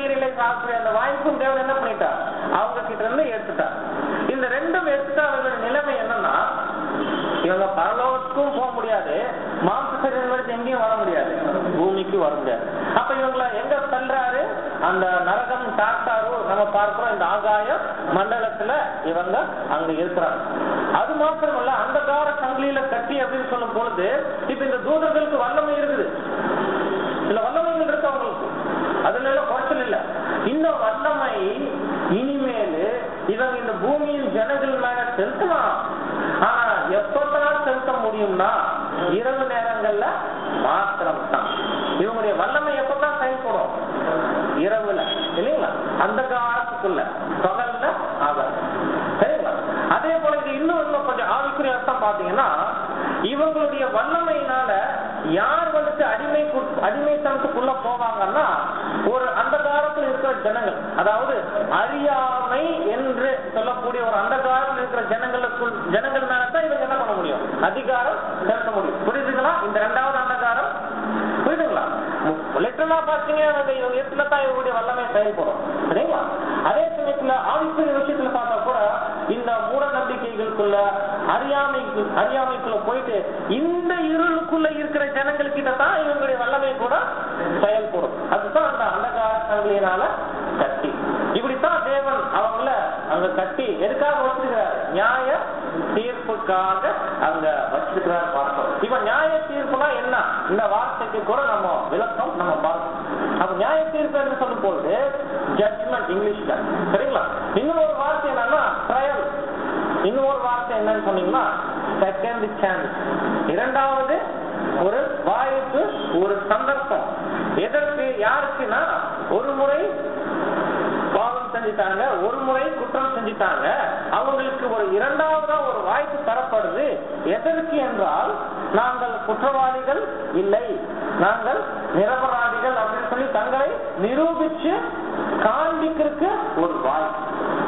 காய்கறிகளை சாப்பிட அந்த வாய்ப்பும் தேவன் என்ன பண்ணிட்டார் அவங்க கிட்ட இருந்து எடுத்துட்டார் இந்த ரெண்டும் எடுத்துட்டாருங்கிற நிலைமை என்னன்னா இவங்க பரலோகத்துக்கும் போக முடியாது மாம்ச சரீரம் எடுத்து எங்கேயும் வர முடியாது பூமிக்கு வர முடியாது அப்ப இவங்கள எங்க தள்ளுறாரு அந்த நரகம் காட்டாரு நம்ம பார்க்கிறோம் இந்த ஆகாயம் மண்டலத்துல இவங்க அங்க இருக்கிறாங்க அது மாத்திரமல்ல அந்த கார சங்கிலியில கட்டி அப்படின்னு சொல்லும் பொழுது இப்ப இந்த தூதர்களுக்கு வல்லமை இருக்குது சில வல்லமைகள் இருக்கு அவங்களுக்கு அதுல எல்லாம் குறைச்சல் இல்ல இந்த வல்லமை இனிமேல் இவங்க இந்த பூமியின் ஜனங்கள் மேல செலுத்தலாம் ஆனா எப்பதான் செலுத்த முடியும்னா இரவு நேரங்கள்ல மாத்திரம் தான் இவங்களுடைய வல்லமை எப்பதான் செயல்படும் இரவுல இல்லைங்களா அந்த காலத்துக்குள்ள பகல்ல ஆகாது சரிங்களா அதே போல இது இன்னும் இன்னும் கொஞ்சம் ஆவிக்குரிய அர்த்தம் பாத்தீங்கன்னா இவங்களுடைய வல்லமையினால யார் வந்துட்டு அடிமை அடிமைத்தனத்துக்குள்ள போவாங்கன்னா ஒரு அந்த காலத்துல இருக்கிற ஜனங்கள் அதாவது அறியாமை என்று சொல்லக்கூடிய ஒரு அந்த காலத்துல இருக்கிற ஜனங்களுக்குள் ஜனங்கள் மேலதான் இவங்க என்ன பண்ண முடியும் அதிகாரம் செலுத்த முடியும் புரியுதுங்களா இந்த ரெண்டாவது அந்தகாரம் புரியுதுங்களா லிட்டரலா பாத்தீங்க அவங்க இவங்க இடத்துல தான் இவங்களுடைய வல்லமை செயல்படும் சரிங்களா அதே சமயத்துல ஆவிக்குரிய விஷயத்துல பார்த்தா கூட இந்த மூட நம்பிக்கைகளுக்குள்ள அறியாமைக்கு அறியாமைக்குள்ள போயிட்டு இந்த இருளுக்குள்ள இருக்கிற ஜனங்கள் கிட்ட தான் இவங்களுடைய வல்லமை கூட செயல்படும் அதுதான் அந்த அந்தகார சங்கிலியினால கட்டி இப்படித்தான் தேவன் அவங்கள அங்க கட்டி எதுக்காக வச்சிருக்கிறாரு நியாய தீர்ப்புக்காக அங்க வச்சிருக்கிறார் பார்த்தோம் இப்ப நியாய தீர்ப்புனா என்ன இந்த வார்த்தைக்கு கூட நம்ம விளக்கம் நம்ம பார்க்கணும் அப்ப நியாய தீர்ப்பு என்று சொல்லும் பொழுது ஜட்மெண்ட் இங்கிலீஷ்ல சரிங்களா இன்னொரு வார்த்தை என்னன்னா ட்ரையல் இன்னொரு வார்த்தை என்னன்னு சொன்னீங்கன்னா செகண்ட் சான்ஸ் இரண்டாவது ஒரு வாய்ப்பு ஒரு சந்தர்ப்பம் எதற்கு யாருக்குன்னா ஒரு முறை பாவம் செஞ்சுட்டாங்க ஒரு முறை குற்றம் செஞ்சுட்டாங்க அவங்களுக்கு ஒரு இரண்டாவதா ஒரு வாய்ப்பு தரப்படுது எதற்கு என்றால் நாங்கள் குற்றவாளிகள் இல்லை நாங்கள் நிரபராதிகள் அப்படின்னு சொல்லி தங்களை நிரூபிச்சு காண்பிக்கிறதுக்கு ஒரு வாய்ப்பு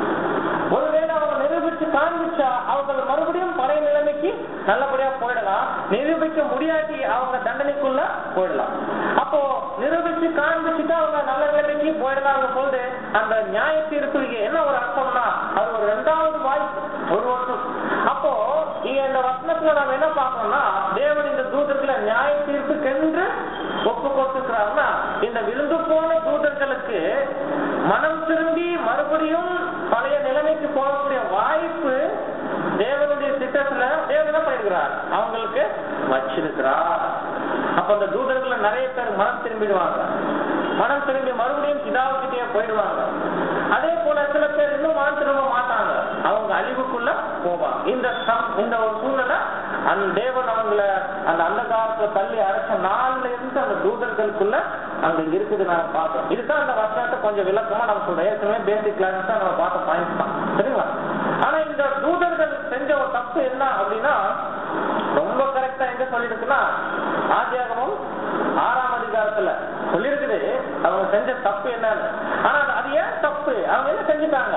ஒருவேளை அவங்க நிரூபிச்சு காண்பிச்சா அவங்க மறுபடியும் பழைய நிலைமைக்கு நல்லபடியா போயிடலாம் நிரூபிக்க முடியாட்டி அவங்க தண்டனைக்குள்ள போயிடலாம் அப்போ நிரூபிச்சு காண்பிச்சுட்டு அவங்க நல்ல நிலைமைக்கு போயிடலாம் போது அந்த நியாய தீர்ப்புக்கு என்ன ஒரு அர்த்தம்னா அது ஒரு ரெண்டாவது வாய்ப்பு ஒரு வருஷம் அப்போ இங்க இந்த வசனத்துல நம்ம என்ன பார்க்கணும்னா தேவன் இந்த தூதர்களை நியாய தீர்ப்புக்கென்று ஒப்பு கொடுத்துக்கிறாருன்னா இந்த விழுந்து போன தூதர்களுக்கு மனம் திரும்பி மறுபடியும் பழைய நிலைமைக்கு போகக்கூடிய வாய்ப்பு தேவனுடைய திட்டத்துல தேவன் என்ன பண்ணிருக்கிறார் அவங்களுக்கு வச்சிருக்கிறார் அப்ப அந்த தூதர்கள நிறைய பேர் மனம் திரும்பிடுவாங்க மனம் திரும்பி மறுபடியும் பிதாவுக்கிட்டே போயிடுவாங்க அதே போல சில பேர் இன்னும் மனம் திரும்ப மாட்டாங்க அவங்க அழிவுக்குள்ள போவாங்க இந்த சம் இந்த ஒரு சூழ்நிலை அந்த தேவன் அவங்கள அந்த அந்த காலத்துல தள்ளி அரைச்ச நாள்ல இருந்து அந்த தூதர்களுக்குள்ள அங்க இருக்குது நாம பார்த்தோம் இதுதான் அந்த வசனத்தை கொஞ்சம் விளக்கமா நம்ம சொல்றோம் ஏற்கனவே பேசிக் கிளாஸ் தான் நம்ம பார்த்த பாயிண்ட் தான் சரிங்களா ஆனா இந்த தூதர்கள் செஞ்ச ஒரு தப்பு என்ன அப்படின்னா ரொம்ப கரெக்டா எங்க சொல்லிருக்குன்னா ஆதியாகமும் ஆறாம் அதிகாரத்துல சொல்லிருக்குது அவங்க செஞ்ச தப்பு என்னன்னு ஆனா அது- அது ஏன் தப்பு அவங்க என்ன செஞ்சுட்டாங்க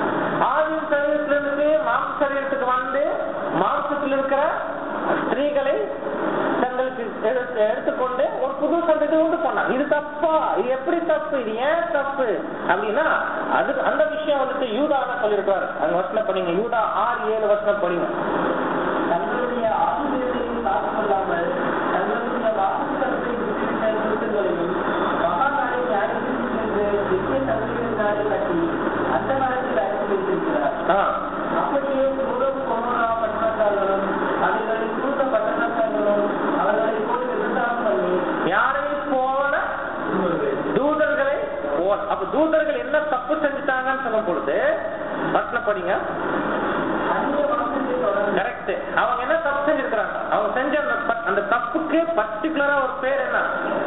ஆதின் சரீரத்துல இருந்து மாம்ச சரீரத்துக்கு வந்து மாம்சத்தில் இருக்கிற ஸ்திரீகளை தங்களுக்கு எடுத்து- எடுத்துக்கொண்டு ஒரு புது சந்ததி உண்டு பண்ணாங்க இது தப்பா இது எப்படி தப்பு இது ஏன் தப்பு அப்படின்னா அது அந்த விஷயம் வந்துட்டு யூதா சொல்லியிருக்காரு அந்த வருஷம் படிங்க யூதா ஆறு ஏழு வருஷம் படிங்க தங்களுடைய ஆசிரியரையும் காத்துக்கொள்ளாமல் தங்களுடைய வாக்குத்தத்தை விட்டுவிட்ட கூட்டங்களையும் மகாநாளை நியாயத்திற்கு சென்று நித்திய சந்ததியினாலே கட்டி அந்த மரத்தில் அழைத்து வைத்திருக்கிறார் ஆ அப்படியே சூடம் கொமோரா பட்டணத்தார்களும் அவைகளில் சூழ்ந்த பட்டணத்தார்களும் அவர்களை போய் விபச்சாரம் பண்ணி யாரை போல தூதர்களை போல அப்ப தூதர்கள் என்ன தப்பு செஞ்சுட்டாங்கன்னு சொல்லும் பொழுது வசனம் படிங்க அந்நிய மாசத்தை தொடர்ந்து கரெக்ட் அவங்க என்ன தப்பு செஞ்சிருக்கிறாங்க அவங்க செஞ்ச அந்த ப- அந்த தப்புக்கு பர்டிகுலரா ஒரு பேர் என்ன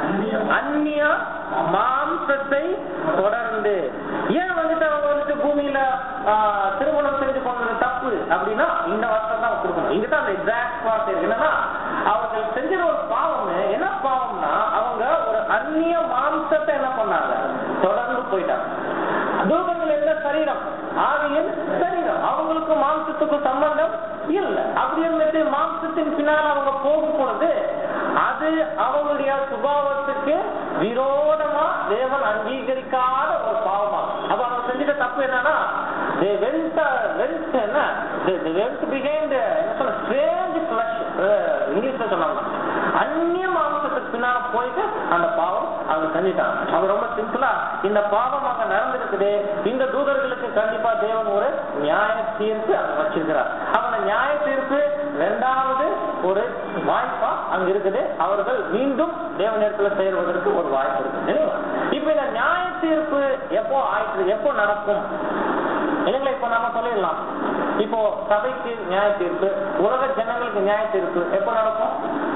அந்நிய மாம்சத்தை தொடர்ந்து ஏன் வந்துட்டு அவங்க வந்துட்டு பூமியில ஆ, திருமணம் செஞ்சு கொண்டது தப்பு அப்படின்னா இந்த வருஷம் தான் கொடுக்கணும் இங்கதான் அந்த எக்ஸாக்ட் வார்த்தை இருக்கு என்னன்னா அவர்கள் செஞ்சது ஒரு பாவம் என்ன பாவம்னா அவங்க ஒரு அந்நிய மாம்சத்தை என்ன பண்ணாங்க தொடர்ந்து போயிட்டாங்க தூதர்கள் என்ன சரீரம் ஆவியின் சரீரம் அவங்களுக்கு மாம்சத்துக்கு சம்பந்தம் இல்லை அப்படி இருந்துட்டு மாம்சத்தின் பின்னால் அவங்க போகும் பொழுது அது அவங்களுடைய சுபாவத்துக்கு விரோதமா தேவன் அங்கீகரிக்காத ஒரு பாவமா அப்ப அவங்க செஞ்சுட்ட தப்பு என்னன்னா they went uh, went என்ன they, they went behind uh, என்ன சொல்ல strange flesh uh, இங்கிலீஷ்ல சொன்னாங்க அந்நிய மாம்சத்துக்கு பின்னால போயிட்டு அந்த பாவம் அவங்க செஞ்சுட்டாங்க அது ரொம்ப சிம்பிளா இந்த பாவம் அங்க நடந்திருக்குது இந்த தூதர்களுக்கு கண்டிப்பா தேவன் ஒரு நியாய தீர்ப்பு அங்க வச்சிருக்கிறார் அப்ப அந்த நியாய தீர்ப்பு ரெண்டாவது ஒரு வாய்ப்பா அங்க இருக்குது அவர்கள் மீண்டும் தேவனிடத்துல சேர்வதற்கு ஒரு வாய்ப்பு இருக்கு இல்லைங்களா? இப்ப இந்த நியாய தீர்ப்பு எப்போ ஆயிற்று எப்போ நடக்கும் இல்லைங்களா இப்ப நம்ம சொல்லிடலாம் இப்போ சபைக்கு நியாய தீர்ப்பு உலக ஜனங்களுக்கு நியாய தீர்ப்பு எப்போ நடக்கும்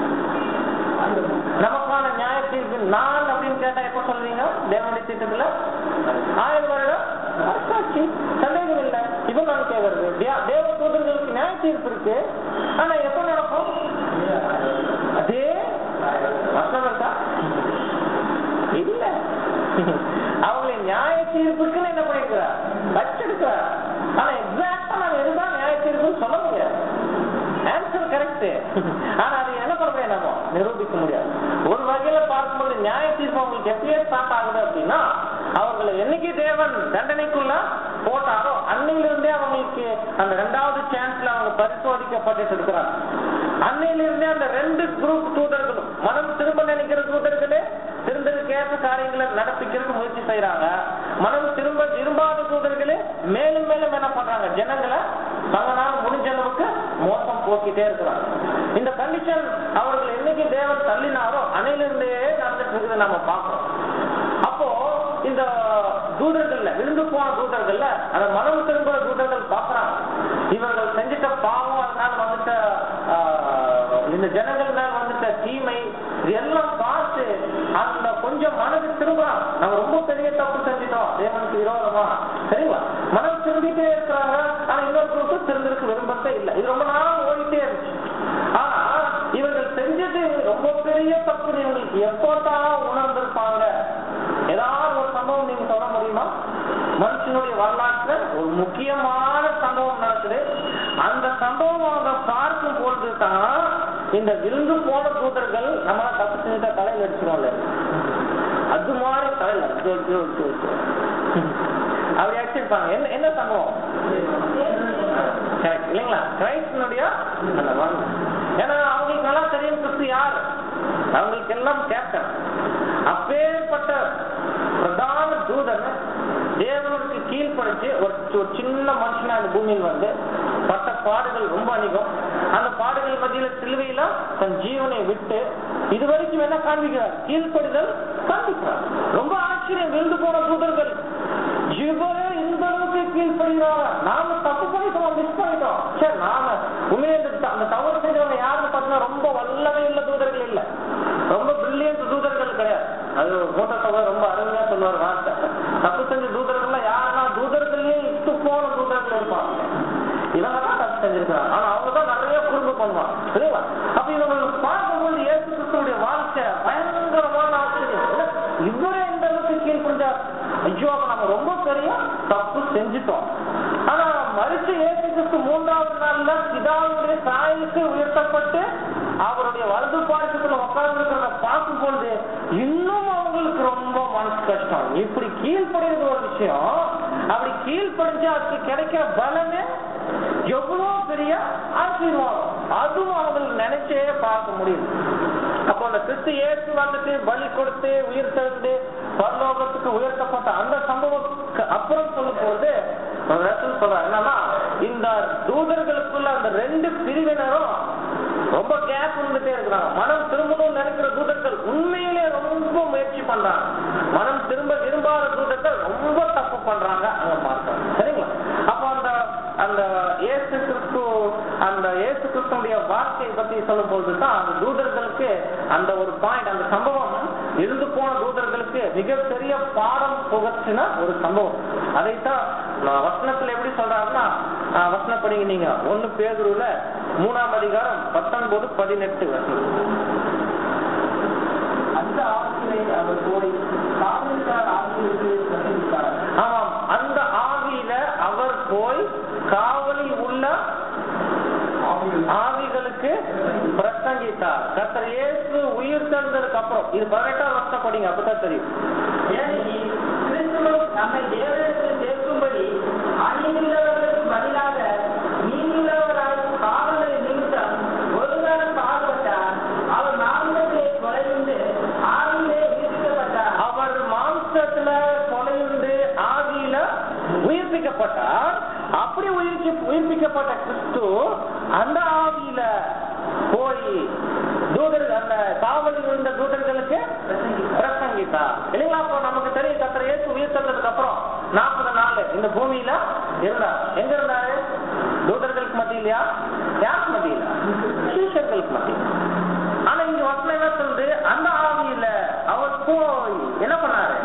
நமக்கான நியாய தீர்ப்பு நான் அப்படின்னு கேட்டா எப்ப சொல்றீங்க தேவனுடைய திட்டத்துல ஆயிரம் வருடம் அரசாட்சி சந்தேகம் இல்லை இப்ப நான் கேக்குறது தே- தேவ தூதர்களுக்கு நியாய தீர்ப்பு இருக்கு ஆனா எப்ப நடக்கும் அதே வசனம் இருக்கா இல்ல அவங்களை நியாய தீர்ப்புக்குன்னு என்ன பண்ணிருக்கிறார் வச்சிருக்கிறார் ஆனா எக்ஸாக்டா நான் எதுதான் நியாய தீர்ப்புன்னு சொல்ல முடியாது ஆன்சர் கரெக்ட் ஆனா அது என்ன பண்ண முடியாது நம்ம நிரூபிக்க முடியாது ஒரு வகையில பார்க்கும்போது நியாய தீர்ப்பு அவங்களுக்கு எப்பயே ஸ்டார்ட் ஆகுது அப்படின்னா அவர்களை என்னைக்கு தேவன் தண்டனைக்குள்ள போட்டாரோ அன்னையிலிருந்தே அவங்களுக்கு அந்த ரெண்டாவது சான்ஸ்ல அவங்க பரிசோதிக்கப்பட்டு இருக்கிறாங்க அன்னையிலிருந்தே அந்த ரெண்டு குரூப் தூதர்களும் மனம் திரும்ப நினைக்கிற தூதர்களே திருந்ததுக்கேற்ற காரியங்களை நடப்பிக்கிறதுக்கு முயற்சி செய்யறாங்க மனம் திரும்ப விரும்பாத தூதர்களே மேலும் மேலும் என்ன பண்றாங்க ஜனங்களை தங்களால் முடிஞ்ச அளவுக்கு மோசம் போக்கிட்டே இருக்கிறாங்க இந்த கண்டிஷன் அவர்கள் என்னைக்கு தேவன் தள்ளினாரோ அணையிலிருந்தே நடந்துட்டு இருக்குது நம்ம பார்க்கிறோம் அப்போ இந்த தூதர்கள்ல விழுந்து போன தூதர்கள்ல அந்த மனம் திரும்புற தூதர்கள் பார்க்கறாங்க இவர்கள் செஞ்சிட்ட பாவம் அதனால வந்துட்ட ஆஹ், இந்த ஜனங்கள் மேல் வந்துட்ட தீமை இதெல்லாம் பார்த்து அந்த கொஞ்சம் மனது திரும்புறான் நம்ம ரொம்ப பெரிய தப்பு செஞ்சிட்டோம் தேவனுக்கு விரோதமா சரிங்களா மனம் திரும்பிட்டே இருக்கிறாங்க ஆனா இன்னொரு குரூப் திருந்திருக்கு விரும்பத்தே இல்லை இது ரொம்ப நாள் ஓடிட்டே இருந்துச்சு ஆனா இவர்கள் செஞ்சது ரொம்ப பெரிய தப்பு இவங்களுக்கு எப்போதான் உணர்ந்திருப்பாங்க ஏதாவது ஒரு சம்பவம் நீங்க சொல்ல முடியுமா மனுஷனுடைய வரலாற்றுல ஒரு முக்கியமான சம்பவம் நடக்குது அந்த சம்பவம் அவங்க பார்க்கும் பொழுது தான் இந்த விருந்து போன தூதர்கள் நம்ம தப்பு செஞ்சுட்டா தலையில் அடிச்சிருவோம்ல அது மாதிரி தலையில் அடிச்சு, அடிச்சு, அடிச்சு, அடிச்சு. அப்படி அடிச்சிருப்பாங்க என்ன என்ன சம்பவம் கரெக்ட் இல்லைங்களா கிரைஸ்டனுடைய அந்த மரணம் ஏன்னா அவங்களுக்கு நல்லா தெரியும் கிறிஸ்து யார் அவங்களுக்கு எல்லாம் கேப்டன் அப்பேற்பட்ட பிரதான தூதன் தேவனுக்கு கீழ்ப்படிச்சு ஒரு ஒரு சின்ன மனுஷனா அந்த பூமியில் வந்து பட்ட பாடுகள் ரொம்ப அதிகம் அந்த பாடுகள் மத்தியில சிலுவையில தன் ஜீவனை விட்டு இது வரைக்கும் என்ன காண்பிக்கிறார் கீழ்ப்படிதல் காண்பிக்கிறார் ரொம்ப ஆச்சரியம் விழுந்து போன தூதர்கள் இவரே இந்த அளவுக்கு கீழ்ப்படுகிறாரா நாம தப்பு பண்ணிட்டோம் மிஸ் பண்ணிட்டோம் சரி நாம உண்மையிலே இந்த த- அந்த தவறு செய்தவங்க யாருன்னு பார்த்தீங்கன்னா ரொம்ப வல்லமை உள்ள தூதர்கள் இல்ல ரொம்ப பிரில்லியன்ட் தூதர்கள் கிடையாது அது மூத்த சகோதரர் ரொம்ப அருமையா சொல்லுவார் வார்த்தை தப்பு செஞ்ச தூதர்கள்லாம் யாருன்னா தூதர்களே இட்டு போன தூதர்கள் இருப்பாங்க இவங்க தான் தப்பு செஞ்சிருக்காங்க ஆனா அவங்க தான் நிறைய குறும்பு பண்ணுவாங்க சரிங்களா அப்ப இவங்களுக்கு பார்க்கும்போது இயேசு கிறிஸ்துடைய வாழ்க்கை பயங்கரமான ஆச்சரியம் இல்ல? இவரே இந்த அளவுக்கு கீழ்படிஞ்சார் ஐயோ அப்ப நம்ம ரொம்ப பெரிய தப்பு செஞ்சுட்டோம் ஆனா மறிச்ச இயேசு கிறிஸ்து மூன்றாவது நாள்ல பிதாவுடைய சாயலுக்கு உயர்த்தப்பட்டு அவருடைய வலது பாடத்துக்குள்ள உட்கார்ந்து இருக்கிறத பார்க்கும் பொழுது இன்னும் அவங்களுக்கு ரொம்ப மனசு கஷ்டம் இப்படி கீழ்ப்படுகிறது ஒரு விஷயம் அப்படி கீழ்ப்படிஞ்சு அதுக்கு கிடைக்கிற பலமே எவ்வளவு பெரிய ஆசீர்வாதம் அதுவும் அவங்களுக்கு நினைச்சே பார்க்க முடியும் அப்போ அந்த கிறிஸ்து இயேசு வந்துட்டு பலி கொடுத்து உயிர் தெழுந்து பரலோகத்துக்கு உயர்த்தப்பட்ட அந்த சம்பவத்துக்கு அப்புறம் சொல்லும் போது சொல்றாரு என்னன்னா இந்த தூதர்களுக்குள்ள அந்த ரெண்டு பிரிவினரும் ரொம்ப கேப் இருந்துட்டே இருக்கிறாங்க மனம் திரும்பணும்னு நினைக்கிற தூதர்கள் உண்மையிலே ரொம்ப முயற்சி பண்றாங்க மனம் திரும்ப விரும்பாத தூதர்கள் ரொம்ப தப்பு பண்றாங்க அங்க பார்க்கறாங்க சரிங்களா அப்போ அந்த அந்த இயேசு கிறிஸ்து அந்த இயேசு கிறிஸ்துடைய வார்த்தையை பத்தி சொல்லும் பொழுது தான் அந்த தூதர்களுக்கு அந்த ஒரு பாயிண்ட் அந்த சம்பவம் இருந்து போன தூதர்களுக்கு மிகப்பெரிய பாடம் புகற்றின ஒரு சம்பவம் அதைத்தான் நான் வசனத்துல எப்படி சொல்றாருன்னா ஆஹ் வசனம் படிங்க நீங்க ஒண்ணு பேதுருல மூணாம் அதிகாரம் பத்தொன்பது பதினெட்டு வசனம் அந்த ஆட்சியை அவர் போய் காவல்கார ஆட்சிக்கு பிரசங்கித்தார் ஆமாம் அந்த ஆவியில அவர் போய் காவலில் உள்ள ஆவிகளுக்கு பிரசங்கித்தார் கர்த்தர் இயேசு உயிர் தெழுந்ததுக்கு அப்புறம் இது பதினெட்டாம் வருஷம் படிங்க அப்பதான் தெரியும் ஏன் இந்த பூமியில இருந்தார் எங்க இருந்தாரு தூதர்களுக்கு மத்தியிலையா யாருக்கு மத்தியில சீஷர்களுக்கு மத்தியில் ஆனா இங்க வசனம் என்ன சொல்லுது அந்த ஆவியில அவர் போய் என்ன பண்ணாரு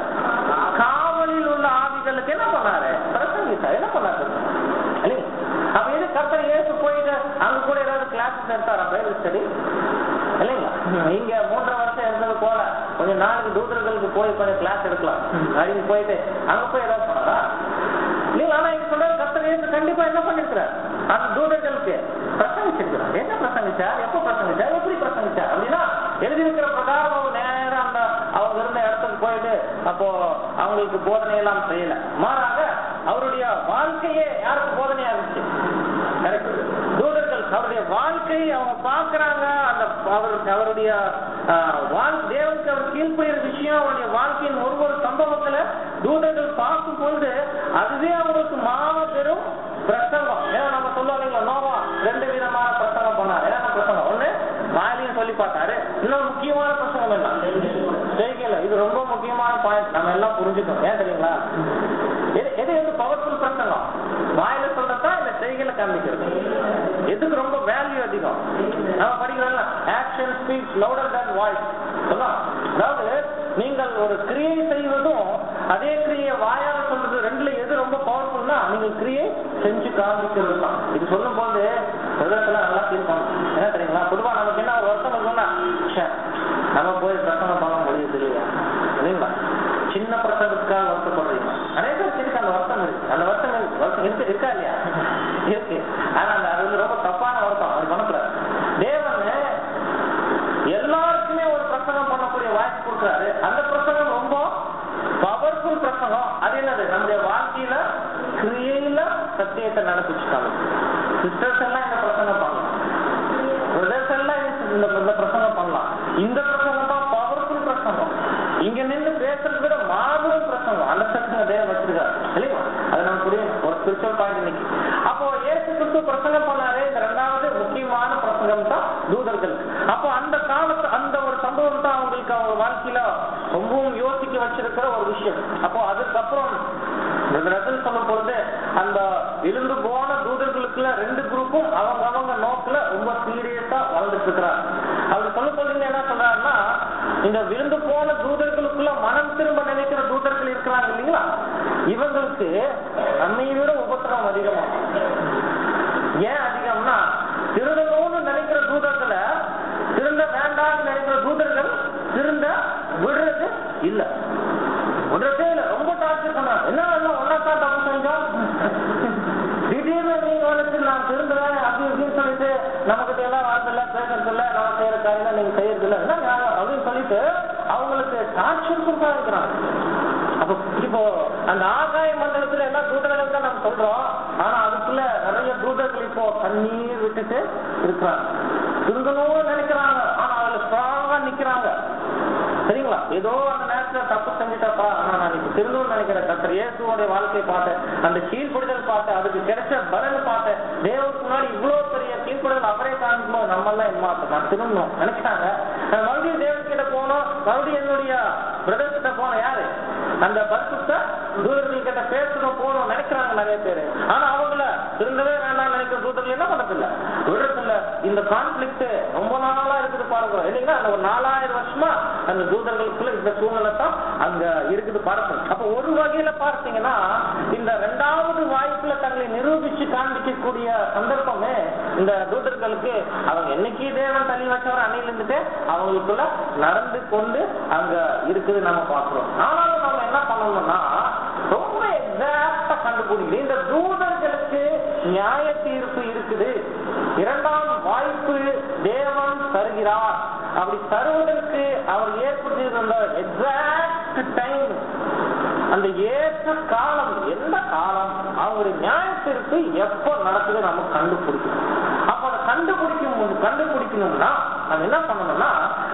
காவலில் உள்ள ஆவிகளுக்கு என்ன பண்ணாரு பிரசங்கித்தார் என்ன பண்ணாரு இல்லைங்க அப்ப எது கர்த்தர் இயேசு போயிட்டு அங்க கூட ஏதாவது கிளாஸஸ் எடுத்தாரா பைபிள் ஸ்டடி இல்லைங்களா இங்க மூன்றரை வருஷம் இருந்தது போல கொஞ்சம் நாளைக்கு தூதர்களுக்கு போய் கொஞ்சம் கிளாஸ் எடுக்கலாம் அப்படின்னு போயிட்டு அங்க போய் ஏதாவது பண்ணாரா இல்லைங்களா ஆனா இங்க சொல்றாரு கர்த்தர் இயேசு கண்டிப்பா என்ன பண்ணிருக்கிறார் அந்த தூதர்களுக்கு பிரசங்கிச்சிருக்கிறார் என்ன பிரசங்கிச்சார் எப்ப பிரசங்கிச்சார் எப்படி பிரசங்கிச்சார் அப்படின்னா எழுதியிருக்கிற பிரகாரம் அவங்க நேரம் அந்த அவங்க இருந்த இடத்துக்கு போயிட்டு அப்போ அவங்களுக்கு போதனை எல்லாம் செய்யல மாறாக அவருடைய வாழ்க்கையே யாருக்கு போதனையா இருந்துச்சு Correct. தூதர்கள் அவருடைய வாழ்க்கை அவங்க பாக்குறாங்க அந்த அவர் அவருடைய ஆஹ், வாழ்- தேவனுக்கு அவர் கீழ்ப்படுகிற விஷயம் அவருடைய வாழ்க்கையின் ஒரு ஒரு சம்பவத்துல தூதர்கள் பார்க்கும் பொழுது அதுவே அவங்களுக்கு மாபெரும் பிரசங்கம் ஏன்னா நம்ம சொல்லுவோம் இல்லைங்களா நோவா ரெண்டு விதமான பிரசங்கம் பண்ணாரு என்ன பிரசங்கம் ஒண்ணு வாயிலையும் சொல்லி பார்த்தாரு இன்னொரு முக்கியமான பிரசங்கம் என்ன செய்கையில இது ரொம்ப முக்கியமான பாயிண்ட் நம்ம எல்லாம் புரிஞ்சுக்கணும் ஏன் தெரியுங்களா எது எது எது பவர்ஃபுல் பிரசங்கம் வாயில சொல்றதா இல்ல செய்கையில காமிக்கிறது எதுக்கு ரொம்ப வேல்யூ அதிகம் நம்ம படிக்கிறோம்ல action speech louder than voice சொல்லலாம் அதாவது நீங்கள் ஒரு கிரியை செய்வதும் அதே கிரியை வாயால சொல்றது ரெண்டுல எது ரொம்ப பவர்ஃபுல்னா நீங்கள் கிரியை செஞ்சு காமிக்கிறது தான் இது சொல்லும் போது பிரதேசத்துல நல்லா ஃபீல் பண்ணும் என்ன தெரியுங்களா பொதுவா நமக்கு என்ன ஒரு வருஷம் இருக்கும்னா ச்சே, நம்ம போய் பிரசங்கம் பண்ண முடியுது இல்லையா இல்லைங்களா சின்ன பிரசங்கத்துக்காக வருத்தப்படுறீங்க நிறைய பேர் இருக்கு அந்த வருத்தம் இருக்கு அந்த வருத்தம் இருக்கு. வருத்தம் இருக்கு இருக்கா இல்லையா இருக்கு ஆனா அந்த அது வந்து ரொம்ப தப்பான வருத்தம் அது பண்ணக்கூடாது தேவன் எல்லாருக்குமே ஒரு பிரசங்கம் பண்ணக்கூடிய வாய்ப்பு கொடுக்குறாரு அந்த பிரசங்கம் ரொம்ப பவர்ஃபுல் பிரசங்கம் அது என்னது நம்முடைய வாழ்க்கையில கிரியையில சத்தியத்தை நடப்பிச்சுட்டாங்க சிஸ்டர்ஸ் எல்லாம் இந்த பிரசங்கம் பண்ணலாம் பிரதர்ஸ் எல்லாம் இந்த இந்த பிரசங்கம் பண்ணலாம் இந்த பிரசங்கம் தான் பவர்ஃபுல் பிரசங்கம் இங்க நின்று பேசுறது விட மாபெரும் பிரசங்கம் அண்டர்ஸ்டாண்டிங் அதே வச்சிருக்காரு இல்லையா அது நமக்கு புரியும் ஒரு ஸ்பிரிச்சுவல் பாயிண்ட் இன்னைக்கு அப்போ ஏசு கிறிஸ்து பிரசங்கம் பண்ணாரு இந்த ரெண்டாவது முக்கியமான பிரசங்கம் தான் தூதர்கள் அப்போ அந்த காலத்து அந்த ஒரு சம்பவம் தான் அவங்களுக்கு அவங்க வாழ்க்கையில ரொம்பவும் யோசிக்க வச்சிருக்கிற ஒரு விஷயம் அப்போ அதுக்கப்புறம் ரசல் சொல்லும் பொழுது அந்த விழுந்து போன தூதர்களுக்குள்ள ரெண்டு குரூப்பும் அவங்க அவங்க நோக்குல ரொம்ப சீரியஸா வளர்ந்துட்டு இருக்கிறாங்க அவர் சொல்லும் பொழுது என்ன சொல்றாருன்னா இந்த விழுந்து போன தூதர்களுக்குள்ள மனம் திரும்ப நினைக்கிற தூதர்கள் இருக்கிறாங்க இல்லைங்களா இவங்களுக்கு நம்மை விட உபத்திரம் அதிகமா ஏன் அதிகம்னா திருடணும்னு நினைக்கிற தூதர்களை திருந்த வேண்டாம்னு நினைக்கிற தூதர்கள் திருந்த விடுறது இல்ல விடுறதே இல்ல ரொம்ப டார்ச்சர் பண்றாங்க என்ன எல்லாம் ஒன்னாத்தான் தப்பு செஞ்சோம் திடீர்னு நீங்க வந்துட்டு நான் திருந்துறேன் அப்படி இப்படின்னு சொல்லிட்டு நமக்கு எல்லாம் வாழ்றதில்ல பேசுறது இல்ல நம்ம செய்யற காரியம் நீங்க செய்யறது இல்ல என்ன நியாயம் அப்படின்னு சொல்லிட்டு அவங்களுக்கு டார்ச்சர் கொடுத்தா இருக்கிறாங்க அப்ப இப்போ அந்த ஆகாய மண்டலத்துல எல்லா தூதர்கள் தான் நம்ம சொல்றோம் ஆனா அதுக்குள்ள நிறைய தூதர்கள் இப்போ கண்ணீர் விட்டுட்டு இருக்கிறாங்க திருந்தணும்னு நினைக்கிறாங்க ஆனா அதுல ஸ்ட்ராங்கா நிக்கிறாங்க சரிங்களா ஏதோ அந்த நேரத்துல தப்பு செஞ்சுட்டப்பா ஆனா நான் இப்ப திருந்தணும்னு நினைக்கிறேன் கத்தர் இயேசுவோடைய வாழ்க்கையை பார்த்தேன் அந்த கீழ்ப்படுதல் பார்த்தேன் அதுக்கு கிடைச்ச பலன் பார்த்தேன் தேவனுக்கு முன்னாடி இவ்வளவு பெரிய கீழ்ப்படுதல் அவரே காண்பிக்கும்போது நம்ம எல்லாம் என்ன நான் திரும்பணும் நினைச்சாங்க நான் மறுபடியும் தேவன்கிட்ட போனோம் மறுபடியும் என்னுடைய பிரதர்ஸ் கிட்ட போனோம் யாரு அந்த பரிசுத்த தூதர்கள் கிட்ட பேசணும் போகணும் நினைக்கிறாங்க நிறைய பேரு ஆனா அவங்கள திருந்தவே வேண்டாம் நினைக்கிற தூதர்கள் என்ன பண்றதில்ல விடுறதில்ல இந்த கான்ஃபிளிக்ட் ரொம்ப நாளா இருக்குது பாருங்க இல்லைங்களா அந்த ஒரு நாலாயிரம் வருஷமா அந்த தூதர்களுக்குள்ள இந்த சூழ்நிலை தான் அங்க இருக்குது பாருங்க அப்ப ஒரு வகையில பார்த்தீங்கன்னா இந்த ரெண்டாவது வாய்ப்புல தங்களை நிரூபிச்சு காண்பிக்கக்கூடிய சந்தர்ப்பமே இந்த தூதர்களுக்கு அவங்க என்னைக்கு தேவன் தள்ளி வச்சவர் அன்னையில இருந்துட்டு அவங்களுக்குள்ள நடந்து கொண்டு அங்க இருக்குது நம்ம பார்க்கிறோம் ஆனாலும் நம்ம என்ன பண்ணணும்னா ரொம்ப எக்ஸாக்டா கண்டுபிடிக்கணும் இந்த தூதர்களுக்கு நியாய தீர்ப்பு இருக்குது இரண்டாம் வாய்ப்பு தேவன் தருகிறார் அப்படி தருவதற்கு அவர் ஏற்படுத்தியிருந்த எக்ஸாக்ட் டைம் அந்த ஏற்ற காலம் எந்த காலம் அவங்களுடைய நியாய தீர்ப்பு எப்போ நடக்குது நம்ம கண்டுபிடிக்கணும் அப்ப அதை கண்டுபிடிக்கும் போது கண்டுபிடிக்கணும்னா நம்ம என்ன பண்ணணும்னா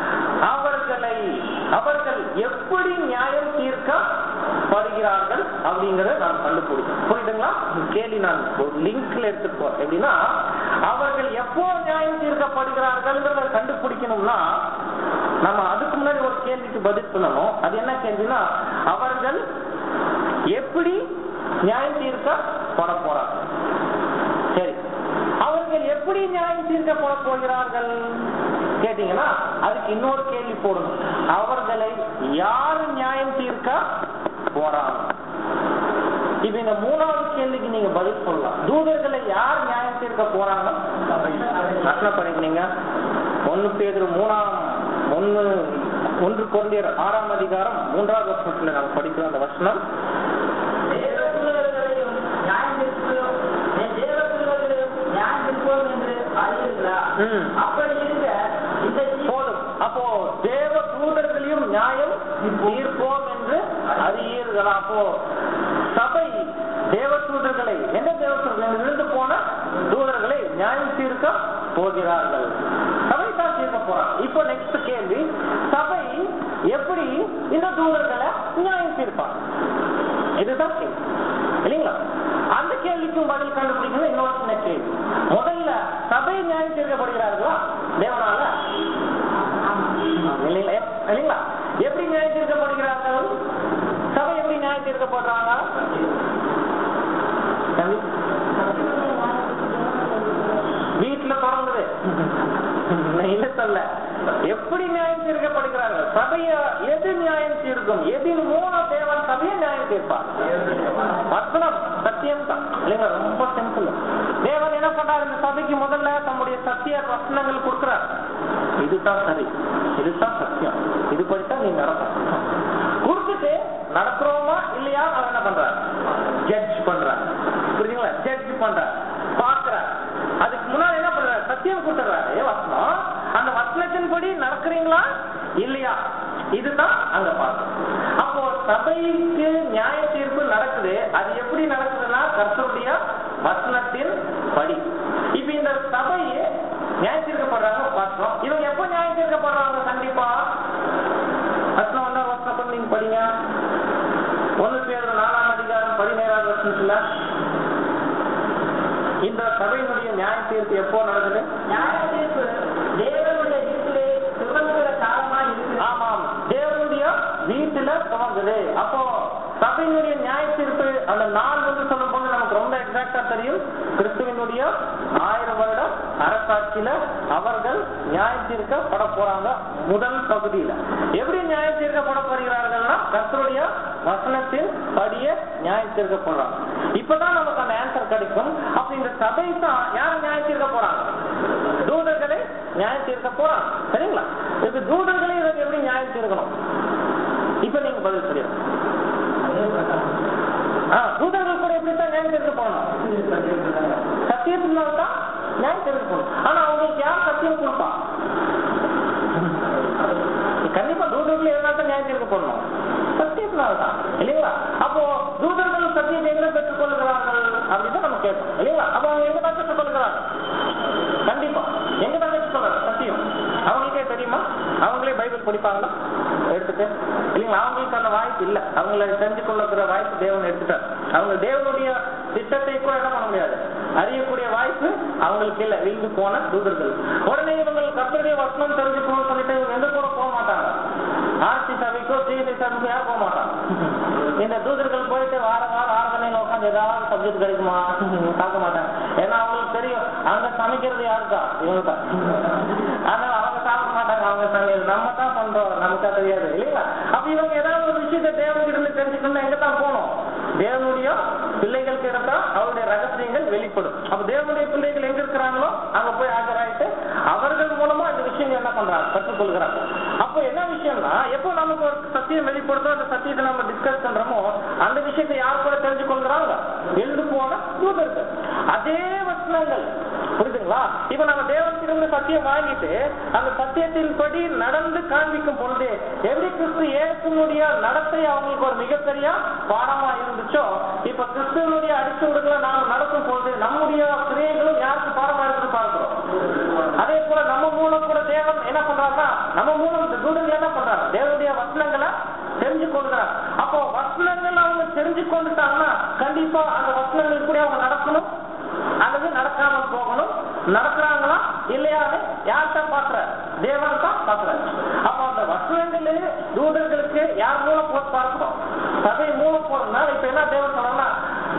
அவர்களை அவர்கள் எப்படி நியாயம் தீர்க்க படுகிறார்கள் அப்படிங்கறத நாம் கண்டுபிடிக்கணும் புரியுதுங்களா கேள்வி நான் ஒரு லிங்க்ல எடுத்துட்டு போறேன் எப்படின்னா அவர்கள் எப்போ நியாயம் தீர்க்கப்படுகிறார்கள் கண்டுபிடிக்கணும்னா நம்ம அதுக்கு முன்னாடி ஒரு கேள்விக்கு பதில் சொல்லணும் அது என்ன கேள்வினா அவர்கள் எப்படி நியாயம் தீர்க்கப்பட போறாங்க சரி அவர்கள் எப்படி நியாயம் தீர்க்கப்பட போகிறார்கள் கேட்டீங்கன்னா அதுக்கு இன்னொரு கேள்வி போடணும் அவர்களை யாரு நியாயம் தீர்க்க போறாங்க இப்ப இந்த மூணாவது கேள்விக்கு நீங்க பதில் சொல்லலாம் தூதர்களை யார் நியாயம் தீர்க்க போறாங்க வசனம் பண்ணிக்கிறீங்க ஒன்னு பேர் மூணாம் ஒன்னு ஒன்று கொண்டியர் ஆறாம் அதிகாரம் மூன்றாவது வருஷத்துல நாங்க படிக்கிறோம் அந்த வசனம் தேவதூதர்களையும் நியாயத்திற்கும் தேவதூதர்களையும் நியாயத்திற்போம் என்று அறிவீர்களா ம். அப்படி இருக்க இந்த ஜீ- போதும் அப்போ தேவ தூதர்களையும் நியாயம் தீர்ப்போம் என்று அறியீர்களா அப்போ சபை தேவ தூதர்களை எந்த தேவ தூதர்கள் இருந்து போன தூதர்களை நியாயம் தீர்க்க போகிறார்கள் சபை தான் தீர்க்க போறாங்க இப்போ நெக்ஸ்ட் கேள்வி சபை எப்படி இந்த தூதர்களை நியாயம் தீர்ப்பாங்க இதுதான் கேள்வி இல்லைங்களா அந்த கேள்விக்கும் பதில் கண்டுபிடிக்கணும் இன்னொரு சின்ன கேள்வி முதல்ல சபை நியாயம் தீர்க்கப்படுகிறார்களா தேவனால இல்லைங்களா எப்- இல்லைங்களா எப்படி நியாயம் தீர்க்கப்படுகிறார்கள் சபை எப்படி நியாயம் தீர்க்கப்படுறாங்க தம்பி? வீட்டுல தொடங்குது நான் இல்ல சொல்ல எப்படி நியாயம் தீர்க்கப்படுகிறார்கள் சபைய எது நியாயம் தீர்க்கும் எதின் மூலம் தேவன் சபையை நியாயம் தீர்ப்பார் வசனம் சத்தியம் தான் இல்லைங்க ரொம்ப சிம்பிள் தேவன் என்ன பண்றாரு இந்த சபைக்கு முதல்ல தம்முடைய சத்திய வசனங்கள் கொடுக்கிறார் இதுதான் சரி இதுதான் சத்தியம் இது படித்தான் நீ நடக்கும் கொடுத்துட்டு நடக்கிறோமா இல்லையா அவர் என்ன பண்றாரு ஜட்ஜ் பண்றார் புரியுதுங்களா ஜட்ஜ் பண்றார் பாக்குறார் அதுக்கு முன்னாடி என்ன பண்றாரு சத்தியம் கொடுத்துறாரு வசனம் அந்த வசனத்தின்படி நடக்கிறீங்களா இல்லையா இதுதான் அங்க பார்க்கணும் அப்போ சபைக்கு நியாய தீர்ப்பு நடக்குது அது எப்படி நடக்குதுன்னா கர்த்தருடைய வசனத்தின் படி இப்ப இந்த சபை நியாய தீர்க்கப்படுறாங்க பார்த்தோம் இவங்க எப்ப நியாய தீர்க்கப்படுறாங்க கண்டிப்பா வசனம் ஒன்னா வசனம் பண்ணி நீங்க படிங்க ஒண்ணு பேர் நாலாம் அதிகாரம் பதினேழாவது வருஷத்துல இந்த சபையினுடைய நியாய தீர்ப்பு எப்போ நடக்குது நியாயத்தீர்ப்பு தேவனுடைய வீட்டிலே சுதந்திர காலமா இருக்கு ஆமாம் தேவனுடைய வீட்டுல துவங்குது அப்போ சபையினுடைய நியாய தீர்ப்பு அந்த நாள் வந்து சொல்லும் போது நமக்கு ரொம்ப எக்ஸாக்டா தெரியும் கிறிஸ்துவனுடைய ஆயிரம் வருடம் அரசாட்சியில அவர்கள் நியாய தீர்க்கப்பட போறாங்க முதல் பகுதியில எப்படி நியாய தீர்க்கப்பட போகிறார்கள்னா கர்த்தருடைய வசனத்தின் படியே நியாய தீர்க்கப்படுறாங்க இப்பதான் நமக்கு அந்த ஆன்சர் கிடைக்கும் அப்ப இந்த சபை தான் யார் நியாய தீர்க்க போறாங்க தூதர்களை நியாய தீர்க்க போறாங்க சரிங்களா இப்ப தூதர்களை இதற்கு எப்படி நியாயம் தீர்க்கணும் இப்ப நீங்க பதில் சொல்லிடுங்க ஆ, தூதர்கள் கூட எப்படித்தான் நியாயம் தீர்க்க போகணும் சத்தியத்தினால தான் நியாயம் தீர்க்க போகணும் ஆனா அவங்களுக்கு யார் சத்தியம் கொடுப்பா கண்டிப்பா தூதர்கள் எதனால தான் நியாயம் தீர்க்க போடணும் சத்தியத்தினால தான் இல்லைங்களா அப்போ தூதர்கள் சத்தியத்தை எங்க பெற்றுக் கொள்கிறார்கள் அப்படின்னு நம்ம கேட்போம் இல்லைங்களா அப்போ அவங்க எங்க தான் பெற்றுக் கொள்கிறார்கள் கண்டிப்பா எங்க தான் பெற்றுக் கொள்றாங்க சத்தியம் அவங்களுக்கே தெரியுமா அவங்களே பைபிள் படிப்பாங்களா எடுத்துட்டு இல்லைங்களா அவங்களுக்கு அந்த வாய்ப்பு இல்ல அவங்கள தெரிஞ்சு கொள்ளக்கூடிய வாய்ப்பு தேவன் எடுத்துட்டார் அவங்க தேவனுடைய திட்டத்தை கூட என்ன பண்ண முடியாது அறியக்கூடிய வாய்ப்பு அவங்களுக்கு இல்ல விழுந்து போன தூதர்கள் உடனே இவங்க கர்த்தருடைய வசனம் தெரிஞ்சுக்கணும்னு சொல்லிட்டு இவங்க எந்த கூட போக மாட்டாங்க ஆர்த்தி சபைக்கோ சீதை சபைக்கோ யாரும் போக மாட்டாங்க இந்த தூதர்கள் போயிட்டு வார வாரம் ஆராதனையில உட்காந்து ஏதாவது சப்ஜெக்ட் கிடைக்குமா பார்க்க மாட்டாங்க ஏன்னா அவங்களுக்கு தெரியும் அங்க சமைக்கிறது யாருக்கா இவங்க தான் அதனால அவங்க சாப்பிட மாட்டாங்க அவங்க சமையல் நம்ம தான் பண்றோம் நமக்கா தெரியாது இல்லைங்களா அப்ப இவங்க ஏதாவது ஒரு விஷயத்தை தேவன்கிட்ட இருந்து தெரிஞ்சுக்கணும்னா எங்க தான் போகணும் தேவனுடைய பிள்ளைகள் கிட்ட அவருடைய ரகசியங்கள் வெளிப்படும் அப்ப தேவனுடைய பிள்ளைகள் எங்க இருக்கிறாங்களோ அங்க போய் ஆஜராயிட்டு அவர்கள் மூலமா இந்த விஷயங்கள் என்ன பண்றாங்க கற்றுக்கொள்கிறாங்க அப்போ என்ன விஷயம்னா எப்போ நமக்கு ஒரு சத்தியம் வெளிப்படுதோ அந்த சத்தியத்தை நம்ம டிஸ்கஸ் பண்றோமோ அந்த விஷயத்தை யார் கூட தெரிஞ்சு கொள்கிறாங்க எழுந்து போன தூதர்கள் அதே வசனங்கள் புரியுதுங்களா இப்ப நம்ம தேவத்திலிருந்து சத்தியம் வாங்கிட்டு அந்த சத்தியத்தின்படி நடந்து காண்பிக்கும் பொழுது எப்படி கிறிஸ்து இயேசுனுடைய நடத்தை அவங்களுக்கு ஒரு மிகப்பெரிய பாடமா இருந்துச்சோ இப்ப கிறிஸ்துவனுடைய அடிச்சுவடுகளை நாம் நடக்கும் பொழுது நம்முடைய கிரியைகளும் யாருக்கு பாடமா இருக்கு பார்க்கிறோம் அதே போல நம்ம மூலம் கூட தேவன் என்ன பண்றாருன்னா நம்ம மூலம் இந்த தூதர்கள் என்ன பண்றாங்க தேவனுடைய வசனங்களை தெரிஞ்சு கொள்கிறார் அப்போ வசனங்கள் அவங்க தெரிஞ்சு கொண்டுட்டாங்கன்னா கண்டிப்பா அந்த வசனங்கள் கூட அவங்க நடக்கணும் அல்லது நடக்காம போகணும் நடக்கிறாங்களா இல்லையான்னு யார் தான் பாக்குற தேவன் தான் பாக்குறாரு அப்ப அந்த வசனங்களே தூதர்களுக்கு யார் மூலம் போட்டு பார்க்கணும் சபை மூலம் போறதுனால இப்ப என்ன தேவன் சொன்னா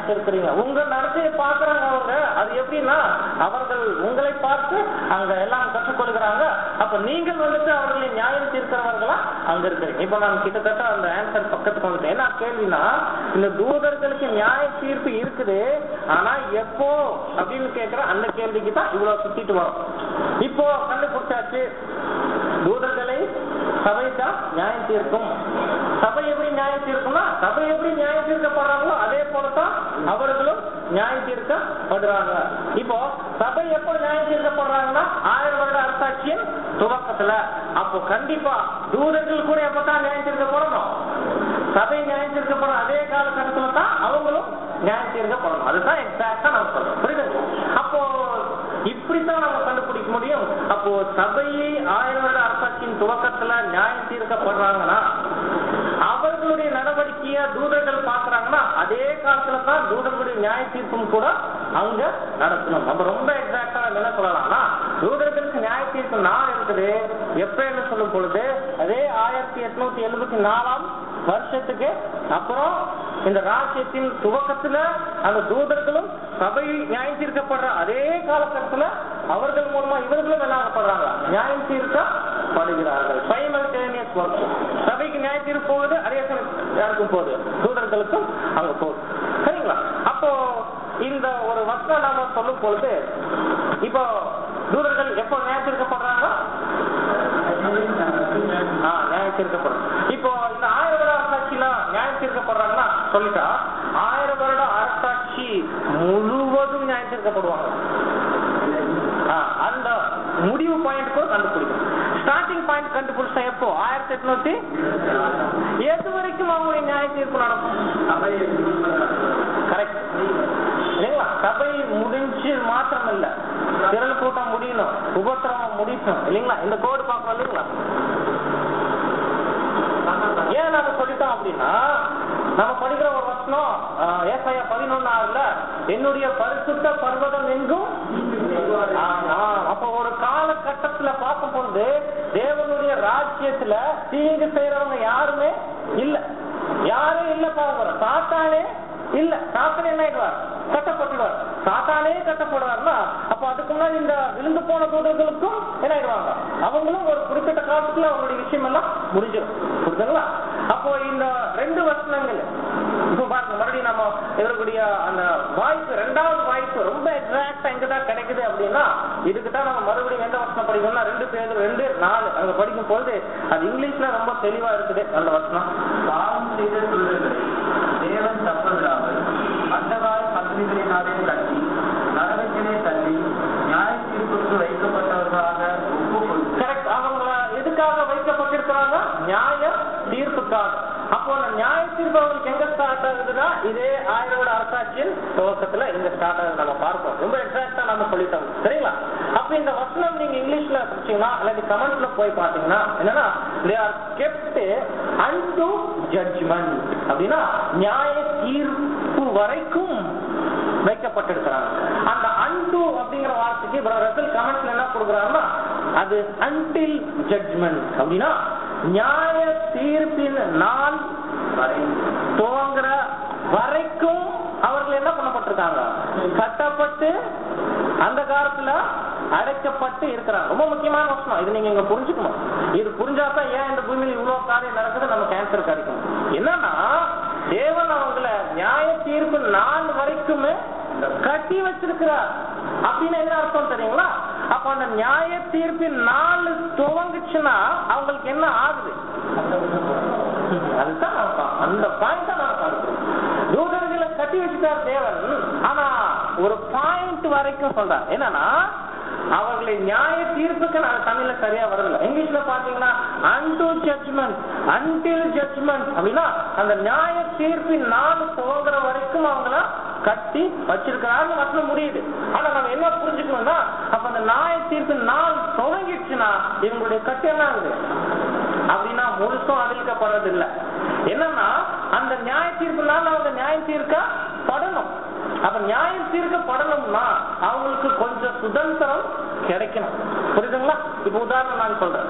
தீர்க்கிறீங்க உங்க நடத்தையை பாக்குறாங்க அவங்க அது எப்படின்னா அவர்கள் உங்களை பார்த்து அங்க எல்லாம் கற்றுக்கொள்கிறாங்க அப்ப நீங்கள் வந்துட்டு அவர்களை நியாயம் தீர்க்கிறவர்களா அங்க இருக்கிறீங்க இப்ப நான் கிட்டத்தட்ட அந்த ஆன்சர் பக்கத்துக்கு வந்துட்டேன் என்ன கேள்வினா இந்த தூதர்களுக்கு நியாய தீர்ப்பு இருக்குது ஆனா எப்போ அப்படின்னு கேக்குற அந்த கேள்விக்கு தான் இவ்வளவு சுத்திட்டு வரும் இப்போ கண்டுபிடிச்சாச்சு தூதர்களை சபை தான் நியாயம் தீர்க்கும் சபை எப்படி நியாயம் தீர்க்கும்னா சபை எப்படி நியாயம் தீர்க்கப்படுறாங்களோ அதே போலதான் அவர்களும் நியாயம் தீர்க்கப்படுறாங்க இப்போ சபை எப்போ நியாயம் தீர்க்கப்படுறாங்கன்னா ஆயிரம் வருட அரசாட்சியின் துவக்கத்துல அப்போ கண்டிப்பா தூதர்கள் கூட எப்பதான் நியாயம் தீர்க்கப்படணும் சபை நியாயம் தீர்க்கப்படும் அதே காலகட்டத்துல தான் அவங்களும் நியாயம் தீர்க்கப்படணும் அதுதான் எக்ஸாக்டா நான் சொல்றேன் புரியுதுங்களா அப்போ இப்படித்தான் நம்ம கண்டுபிடிக்க முடியும் அப்போ சபையை ஆயிரம் வருட அரசாட்சியின் துவக்கத்துல நியாயம் தீர்க்கப்படுறாங்கன்னா அவர்களுடைய நடவடிக்கைய தூதர்கள் பாக்குறாங்கன்னா அதே காலத்துல தான் தூதர்களுடைய நியாய தீர்ப்பும் கூட அங்க நடத்தணும் அப்ப ரொம்ப எக்ஸாக்டா என்ன சொல்லலாம்னா தூதர்களுக்கு நியாய தீர்ப்பு நாள் இருக்குது எப்ப என்ன சொல்லும் பொழுது அதே ஆயிரத்தி எட்நூத்தி எழுபத்தி நாலாம் வருஷத்துக்கு அப்புறம் இந்த ராஜ்யத்தின் துவக்கத்துல அந்த தூதர்களும் சபை நியாயம் தீர்க்கப்படுற அதே காலகட்டத்துல அவர்கள் மூலமா இவர்களும் என்ன ஆகப்படுறாங்க நியாயம் தீர்க்கப்படுகிறார்கள் சைமல்டேனியஸ் ஒர்க் சபைக்கு நியாயம் தீர்ப்பு போகுது அதே சமயம் யாருக்கும் போகுது தூதர்களுக்கும் அங்க போகுது சரிங்களா அப்போ இந்த ஒரு வசனம் நாம சொல்லும் பொழுது இப்போ தூதர்கள் எப்போ நியாயம் தீர்க்கப்படுறாங்க ஆ, நியாயம் தீர்க்கப்படும் இப்போ இந்த ஆயிரம் வருட அரசாட்சியில நியாயம் தீர்க்கப்படுறாங்கன்னா சொல்லிட்டா ஆயிரம் வருட அரசாட்சி முழுவதும் நியாயம் தீர்க்கப்படுவாங்க ஆ, அந்த முடிவு பாயிண்ட் கூட கண்டுபிடிக்கும் ஸ்டார்டிங் பாயிண்ட் கண்டுபிடிச்சா எப்போ ஆயிரத்தி எட்நூத்தி எது வரைக்கும் அவங்களுடைய நியாய தீர்ப்பு நடக்கும் கரெக்ட் இல்லைங்களா சபை முடிஞ்சு மாத்திரம் இல்ல திரள் கூட்டம் முடியணும் உபத்திரவம் முடிக்கணும் இல்லைங்களா இந்த கோடு பார்க்கணும் இல்லைங்களா ஏன் நாங்க சொல்லிட்டோம் அப்படின்னா நம்ம படிக்கிற ஒரு வசனம் ஏசாயா பதினொன்னு ஆறுல என்னுடைய பரிசுத்த பர்வதம் எங்கும் ஆமா. அப்ப ஒரு காலகட்டத்துல பார்க்கும் பொழுது தேவனுடைய ராஜ்யத்துல தீங்கு செய்யறவங்க யாருமே இல்ல யாரும் இல்ல பாருங்க சாத்தானே இல்ல சாத்தானே என்ன ஆயிடுவார் கட்டப்பட்டுடுவார் சாத்தானே கட்டப்படுவார்னா அப்ப அதுக்கு முன்னாடி இந்த விழுந்து போன தூதர்களுக்கும் என்ன ஆயிடுவாங்க அவங்களும் ஒரு குறிப்பிட்ட காலத்துல அவங்களுடைய விஷயம் எல்லாம் முடிஞ்சிடும் புரியுதுங்களா அப்போ இந்த ரெண்டு வசனங்கள் இப்போ பாருங்க மறுபடியும் நம்ம எதிர்க்கூடிய அந்த வாய்ப்பு ரெண்டாவது வாய்ப்பு ரொம்ப எக்ஸாக்டா எங்கதான் கிடைக்குது அப்படின்னா இதுக்கு தான் நம்ம மறுபடியும் எந்த வசனம் படிக்கணும்னா ரெண்டு பேர் ரெண்டு நாலு அங்க படிக்கும் பொழுது அது இங்கிலீஷ்ல ரொம்ப தெளிவா இருக்குது அந்த வசனம் பாவம் செய்த தூதர்களை தேவன் தப்பவிடாமல் அந்தகால பத்திரிகளினாலே கட்டி நரகத்திலே தள்ளி நியாய தீர்ப்புக்கு வைக்கப்பட்டவர்களாக ஒப்பு கொடுத்து கரெக்ட் அவங்க எதுக்காக வைக்கப்பட்டிருக்கிறாங்க நியாய தீர்ப்புக்காக அப்போ அந்த நியாய தீர்ப்பு அவங்களுக்கு எங்க ஸ்டார்ட் ஆகுதுன்னா இதே ஆயிரோட அரசாட்சியின் துவக்கத்துல இங்க ஸ்டார்ட் ஆகுது நம்ம பார்ப்போம் ரொம்ப எக்ஸாக்டா நம்ம சொல்லிட்டோம் சரிங்களா அப்ப இந்த வசனம் நீங்க இங்கிலீஷ்ல படிச்சீங்கன்னா அல்லது கமெண்ட்ல போய் பாத்தீங்கன்னா என்னன்னா they are kept and judgement அப்படின்னா நியாய தீர்ப்பு வரைக்கும் வைக்கப்பட்டிருக்கிறாங்க அந்த அன்டு அப்படிங்கிற வார்த்தைக்கு ரசல் கமெண்ட்ஸ்ல என்ன கொடுக்குறாங்கன்னா அது அன்டில் ஜட்ஜ்மெண்ட் அப்படின்னா நியாய தீர்ப்பின் நாள் துவங்குற வரைக்கும் அவர்கள் என்ன பண்ணப்பட்டிருக்காங்க கட்டப்பட்டு அந்த காலத்துல அடைக்கப்பட்டு இருக்கிறாங்க ரொம்ப முக்கியமான வசனம் இது நீங்க இங்க புரிஞ்சுக்கணும் இது புரிஞ்சாதான் ஏன் இந்த பூமியில இவ்வளவு காரியம் நடக்குது நமக்கு ஆன்சர் கிடைக்கும் என்னன்னா தேவன் அவங்கள நியாய தீர்ப்பு நாள் வரைக்குமே கட்டி வச்சிருக்கிறார் அப்படின்னு என்ன அர்த்தம் தெரியுங்களா அப்ப அந்த நியாய தீர்ப்பின் நாள் துவங்குச்சுன்னா அவங்களுக்கு என்ன ஆகுது அதுதான் அர்த்தம். அந்த பாயிண்ட் தான் நான் பார்க்கிறேன் தூதர்களை கட்டி வச்சுட்டார் தேவன் ஆனா ஒரு பாயிண்ட் வரைக்கும் சொல்றார் என்னன்னா அவர்களை நியாய தீர்ப்புக்கு நான் தமிழ்ல சரியா வரல இங்கிலீஷ்ல பாத்தீங்கன்னா அன்டு ஜட்ஜ்மெண்ட் அன்டில் ஜட்ஜ்மெண்ட் அப்படின்னா அந்த நியாய தீர்ப்பின் நாள் துவங்குற வரைக்கும் அவங்கள கட்டி வச்சிருக்கிறாரு வசனம் முடியுது ஆனா நம்ம என்ன புரிஞ்சுக்கணும்னா அப்ப அந்த நியாய தீர்ப்பின் நாள் துவங்கிடுச்சுன்னா இவங்களுடைய கட்டு என்ன ஆகுது அப்படின்னா முழுசும் அழிக்கப்படுறது இல்ல என்னன்னா அந்த நியாய தீர்ப்புனால அவங்க நியாயம் தீர்க்க படணும் அப்ப நியாயம் தீர்க்கப்படணும்னா அவங்களுக்கு கொஞ்சம் சுதந்திரம் கிடைக்கணும் புரியுதுங்களா இப்ப உதாரணம் நான் சொல்றேன்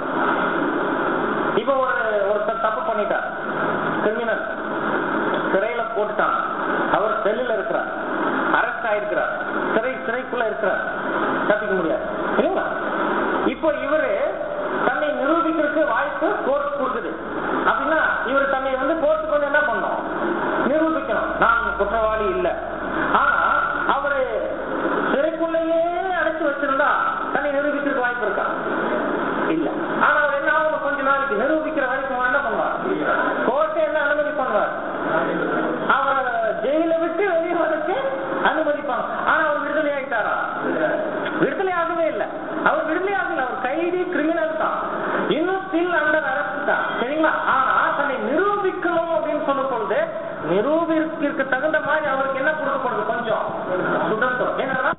இப்ப ஒரு ஒருத்தர் தப்பு பண்ணிட்டார் கிரிமினல் சிறையில போட்டுட்டான் அவர் செல்லுல இருக்கிறார் அரெஸ்ட் ஆயிருக்கிறார் சிறை சிறைக்குள்ள இருக்கிறார் தப்பிக்க முடியாது இல்லைங்களா இப்போ இவரு தன்னை நிரூபிக்கிறதுக்கு வாய்ப்பு கோர்ட் கொடுக்குது அப்படின்னா இவர் தன்னை வந்து கோர்ட்டுக்கு வந்து என்ன பண்ணணும் நிரூபிக்கணும் நான் குற்றவாளி இல்லை ஆனா அவரு சிறைக்குள்ளேயே அடைச்சு வச்சிருந்தா தன்னை நிரூபிக்கிறதுக்கு வாய்ப்பு இருக்கா இல்ல ஆனா அவர் என்ன ஆகும் கொஞ்ச நாளைக்கு நிரூபிக்கிற வரைக்கும் அவர் என்ன பண்ணுவார் கோர்ட்டே என்ன அனுமதி பண்ணுவார் அவர் ஜெயில விட்டு வெளியே வரக்கு அனுமதிப்பாங்க ஆனா அவர் விடுதலை ஆயிட்டாரா விடுதலை ஆகவே இல்லை அவர் விடுதலை ஆகல அவர் கைதி கிரிமினல் தான் இன்னும் ஸ்டில் அண்டர் அரெஸ்ட் தான் சரிங்களா ஆனா தன்னை நிரூபிக்கணும் அப்படின்னு சொல்லும் பொழுது நிரூபிக்கிறதுக்கு தகுந்த மாதிரி அவருக்கு என்ன கொடுக்கப்படுது கொஞ்சம் சுதந்திரம் என்னன்னா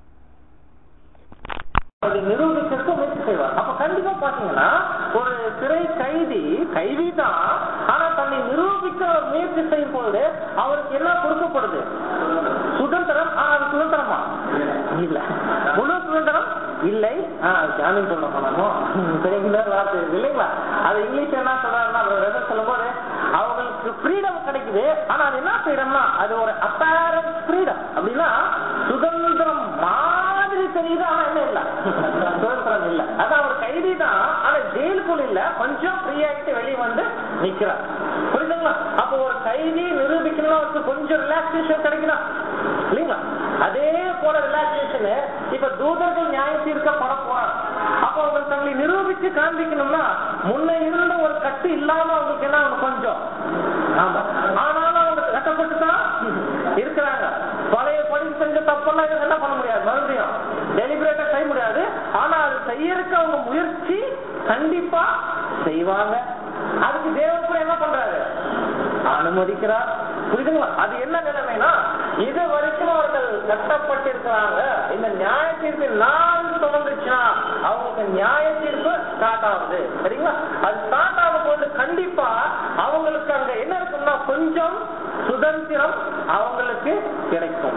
அதை நிரூபிக்கிறதுக்கு முயற்சி செய்வார் அப்ப கண்டிப்பா பாத்தீங்கன்னா ஒரு சிறை கைதி கைதி தான் ஆனா தன்னை நிரூபிக்க அவர் முயற்சி செய்யும் பொழுது அவருக்கு என்ன கொடுக்கப்படுது சுதந்திரம் ஆனா அது சுதந்திரமா இல்ல முழு சுதந்திரம் இல்லை ஆஹ் ஜாமீன் சொல்ல போனாமோ சரிங்களா வார்த்தை இருக்கு இல்லைங்களா அது இங்கிலீஷ் என்ன சொல்றாருன்னா ரெசல்ட் சொல்லும் போது அவங்களுக்கு ஃப்ரீடம் கிடைக்குது ஆனா அது என்ன ஃப்ரீடம்னா அது ஒரு அப்பேரண்ட் ஃப்ரீடம் அப்படின்னா சுதந்திரம் மாதிரி தெரியுது ஆனா என்ன இல்ல சுதந்திரம் இல்ல அதான் அவர் கைதி தான் ஆனா ஜெயிலுக்குள்ள இல்ல கொஞ்சம் ஃப்ரீ ஆயிட்டு வெளியே வந்து நிக்கிறார் புரியுதுங்களா அப்போ ஒரு கைதி நிரூபிக்கணும்னா அவருக்கு கொஞ்சம் ரிலாக்ஸேஷன் கிடைக்குதா இல்லைங்களா அதே போல ரிலாக்ஸேஷன் இப்ப தூதர்கள் நியாய தீர்க்கப்பட போறாங்க அப்போ அவங்க தங்களை நிரூபிச்சு காண்பிக்கணும்னா முன்ன இருந்த ஒரு கட்டு இல்லாம அவங்களுக்கு என்ன ஆகும் கொஞ்சம் ஆமா ஆனாலும் அவங்க கட்டப்பட்டு தான் இருக்கிறாங்க பழைய படி செஞ்ச தப்பெல்லாம் இவங்க என்ன பண்ண முடியாது மறுபடியும் டெலிபரேட்டா செய்ய முடியாது ஆனா அது செய்யறதுக்கு அவங்க முயற்சி கண்டிப்பா செய்வாங்க அதுக்கு தேவன் கூட என்ன பண்றாரு அனுமதிக்கிறார் புரியுதுங்களா அது என்ன நிலைமைனா இது வரைக்கும் அவர்கள் கட்டப்பட்டிருக்கிறாங்க இந்த நியாய தீர்ப்பு நாள் தொடர்ந்துச்சுன்னா அவங்களுக்கு நியாய தீர்ப்பு ஸ்டார்ட் ஆகுது சரிங்களா அது ஸ்டார்ட் ஆகும் போது கண்டிப்பா அவங்களுக்கு அங்க என்ன இருக்கும்னா கொஞ்சம் சுதந்திரம் அவங்களுக்கு கிடைக்கும்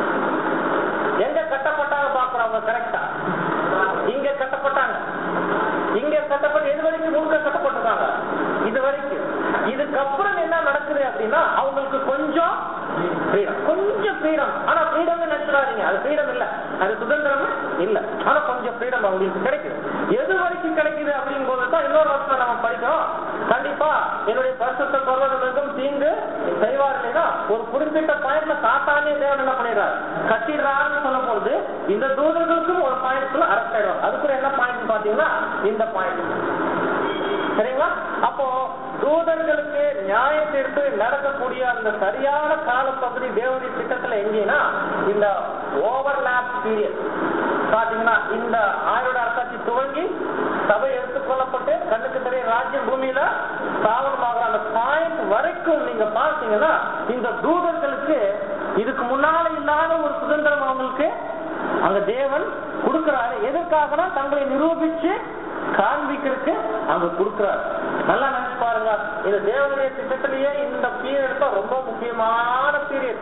எங்க கட்டப்பட்டாங்க பாக்குறவங்க கரெக்டா இங்க கட்டப்பட்டாங்க இங்க கட்டப்பட்டு எது வரைக்கும் முழுக்க கட்டப்பட்டிருக்காங்க இது வரைக்கும் இதுக்கப்புறம் என்ன நடக்குது அப்படின்னா அவங்களுக்கு கொஞ்சம் ஃப்ரீடம் கொஞ்சம் ஃப்ரீடம் ஆனா ஃப்ரீடம் நினைச்சிடாதீங்க அது ஃப்ரீடம் இல்ல அது சுதந்திரம் இல்ல ஆனா கொஞ்சம் ஃப்ரீடம் அவங்களுக்கு கிடைக்குது எது வரைக்கும் கிடைக்குது அப்படிங்கும் போது தான் இன்னொரு வருஷம் நம்ம படிக்கிறோம் கண்டிப்பா என்னுடைய பரிசுத்த சொல்வதற்கும் தீங்கு செய்வார் இல்லைன்னா ஒரு குறிப்பிட்ட பாயிண்ட்ல காத்தானே தேவன் என்ன பண்ணிடுறாரு கட்டிடுறாருன்னு சொல்லும் பொழுது இந்த தூதர்களுக்கும் ஒரு பாயிண்ட்ல அரெஸ்ட் ஆயிடும் அதுக்குள்ள என்ன பாயிண்ட் பாத்தீங்கன்னா இந்த பாயிண்ட் சரிங்களா அப்போ தூதர்களுக்கு நியாய தீர்ப்பு நடக்கக்கூடிய அந்த சரியான காலப்பகுதி தேவனுடைய திட்டத்துல எங்கேன்னா இந்த ஓவர்லாப் பீரியட் பாத்தீங்கன்னா இந்த ஆயுட அரசாட்சி துவங்கி சபை எடுத்துக்கொள்ளப்பட்டு கண்ணுக்கு தெரிய ராஜ்யம் பூமியில ஸ்தாபனமாகிற அந்த பாயிண்ட் வரைக்கும் நீங்க பார்த்தீங்கன்னா இந்த தூதர்களுக்கு இதுக்கு முன்னால இல்லாத ஒரு சுதந்திரம் அவங்களுக்கு அங்க தேவன் கொடுக்கிறாரு எதற்காகனா தங்களை நிரூபிச்சு காண்பிக்கிறதுக்கு அங்க கொடுக்கிறார் நல்லா நினைச்சு பாருங்க இந்த தேவனுடைய திட்டத்திலேயே இந்த பீரியட் தான் ரொம்ப முக்கியமான பீரியட்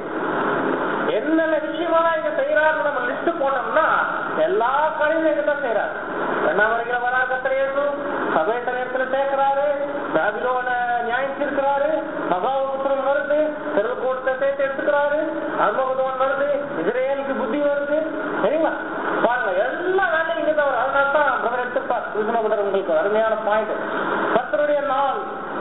என்னென்ன விஷயமா இங்க செய்யறாரு நம்ம லிஸ்ட் போட்டோம்னா எல்லா காலையும் இங்க தான் செய்யறாரு ரெண்டாம் வரைக்கிற வராகத்திலேயும் சபேட்ட நேரத்துல சேர்க்கிறாரு பாபிலோன நியாயத்திருக்கிறாரு மகாபுத்திரம் வருது திருக்கூட்டத்தை சேர்த்து எடுத்துக்கிறாரு அர்மகுதவன் வருது இஸ்ரேலுக்கு புத்தி வருது சரிங்களா பாருங்க எல்லா வேலையும் இங்க தான் வரும் அதனால தான் பிரதர் எடுத்துப்பார் கிருஷ்ணபுதர் உங்களுக்கு அருமையான பாயிண்ட் கத்தருடைய நாள்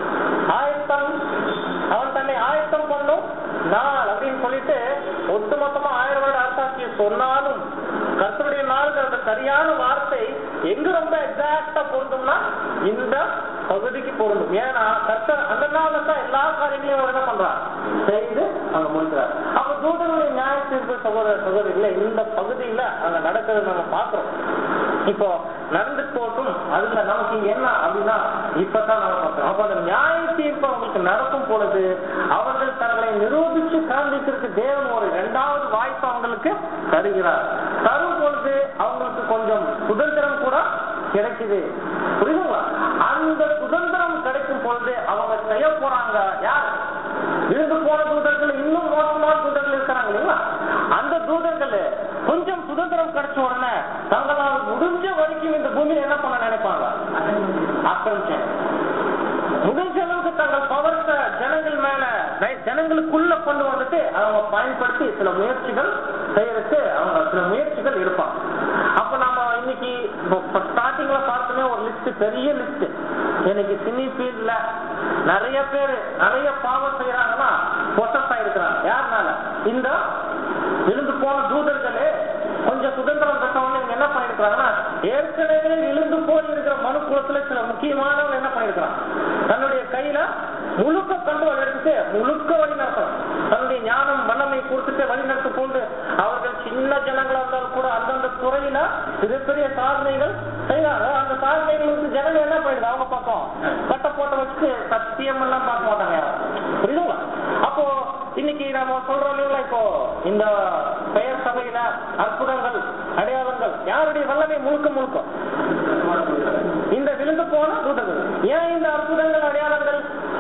ஆயத்தம் அவன் தன்னை ஆயத்தம் பண்ணும் நாள் அப்படின்னு சொல்லிட்டு ஒட்டுமொத்தமா ஆயிரம் வருட அரசாட்சியை சொன்னாலும் கர்த்தருடைய நாளுக்கு அந்த சரியான வார்த்தை எங்க ரொம்ப எக்ஸாக்டா பொருந்தும்னா இந்த பகுதிக்கு பொருந்தும் ஏன்னா கர்த்தர் அந்த நாள்ல தான் எல்லா காரியங்களையும் அவர் என்ன பண்றார் செய்து அங்க முடிக்கிறார் அப்ப தூதருடைய நியாய தீர்ப்பு சகோதர சகோதரிகள இந்த பகுதியில அங்க நடக்கிறது நம்ம பாக்குறோம் இப்போ நடந்து போட்டும் அதுல நமக்கு இங்க என்ன அப்படின்னா இப்பதான் நம்ம பார்க்கிறோம் அப்ப அந்த நியாய தீர்ப்பு அவங்களுக்கு நடக்கும் பொழுது அவர்கள் தங்களை நிரூபிச்சு காண்பிக்கிறதுக்கு தேவன் ஒரு இரண்டாவது வாய்ப்பு அவங்களுக்கு தருகிறார் தரும் பொழுது அவங்களுக்கு கொஞ்சம் சுதந்திரம் கூட கிடைக்குது புரியுதுங்களா அந்த சுதந்திரம் கிடைக்கும் பொழுது அவங்க செய்ய போறாங்க யார் விழுந்து போன தூதர்கள் இன்னும் மோசமான தூதர்கள் இருக்கிறாங்க இல்லைங்களா அந்த தூதர்கள் கொஞ்சம் சுதந்திரம் கிடைச்ச உடனே தங்களால் முடிஞ்ச வரைக்கும் இந்த பூமியில என்ன பண்ண நினைப்பாங்க ஆக்கிரமிச்சேன் முடிஞ்ச அளவுக்கு தங்கள் பவர்த்த ஜனங்கள் மேல ஜனங்களுக்கு வில்லுக்குள்ள கொண்டு வந்துட்டு அவங்க பயன்படுத்தி சில முயற்சிகள் செய்யறதுக்கு அவங்க சில முயற்சிகள் எடுப்பாங்க அப்ப நம்ம இன்னைக்கு ஸ்டார்டிங்ல பார்த்தோமே ஒரு லிஸ்ட் பெரிய லிஸ்ட் இன்னைக்கு சினி ஃபீல்ட்ல நிறைய பேர் நிறைய பாவம் செய்யறாங்கன்னா பொசஸ் ஆயிருக்கிறாங்க யாருனால இந்த விழுந்து போன தூதர்களே கொஞ்சம் சுதந்திரம் பெற்றவங்க இவங்க என்ன பண்ணிருக்கிறாங்கன்னா ஏற்கனவே விழுந்து போய் இருக்கிற மனு குலத்துல சில முக்கியமானவங்க என்ன பண்ணிருக்கிறாங்க தன்னுடைய கையில முழுக்க கண்ட்ரோல் எடுத்துட்டு முழுக்க வழி நடத்தணும் தன்னுடைய ஞானம் வல்லமை கொடுத்துட்டு வழி நடத்த கொண்டு அவர்கள் சின்ன ஜனங்களா இருந்தாலும் கூட அந்தந்த துறையில மிகப்பெரிய சாதனைகள் செய்யறாங்க அந்த சாதனைகளுக்கு ஜனங்கள் என்ன பண்ணிடுது அவங்க பக்கம் கட்ட போட்ட வச்சு சத்தியம் எல்லாம் பார்க்க மாட்டாங்க யாரும் புரியுதுங்களா அப்போ இன்னைக்கு நம்ம சொல்றோம் இல்லைங்களா இப்போ இந்த பெயர் சபையில அற்புதங்கள் அடையாளங்கள் யாருடைய வல்லமை முழுக்க முழுக்க இந்த விழுந்து போன தூதர்கள் ஏன் இந்த அற்புதங்கள் அடையாளங்கள்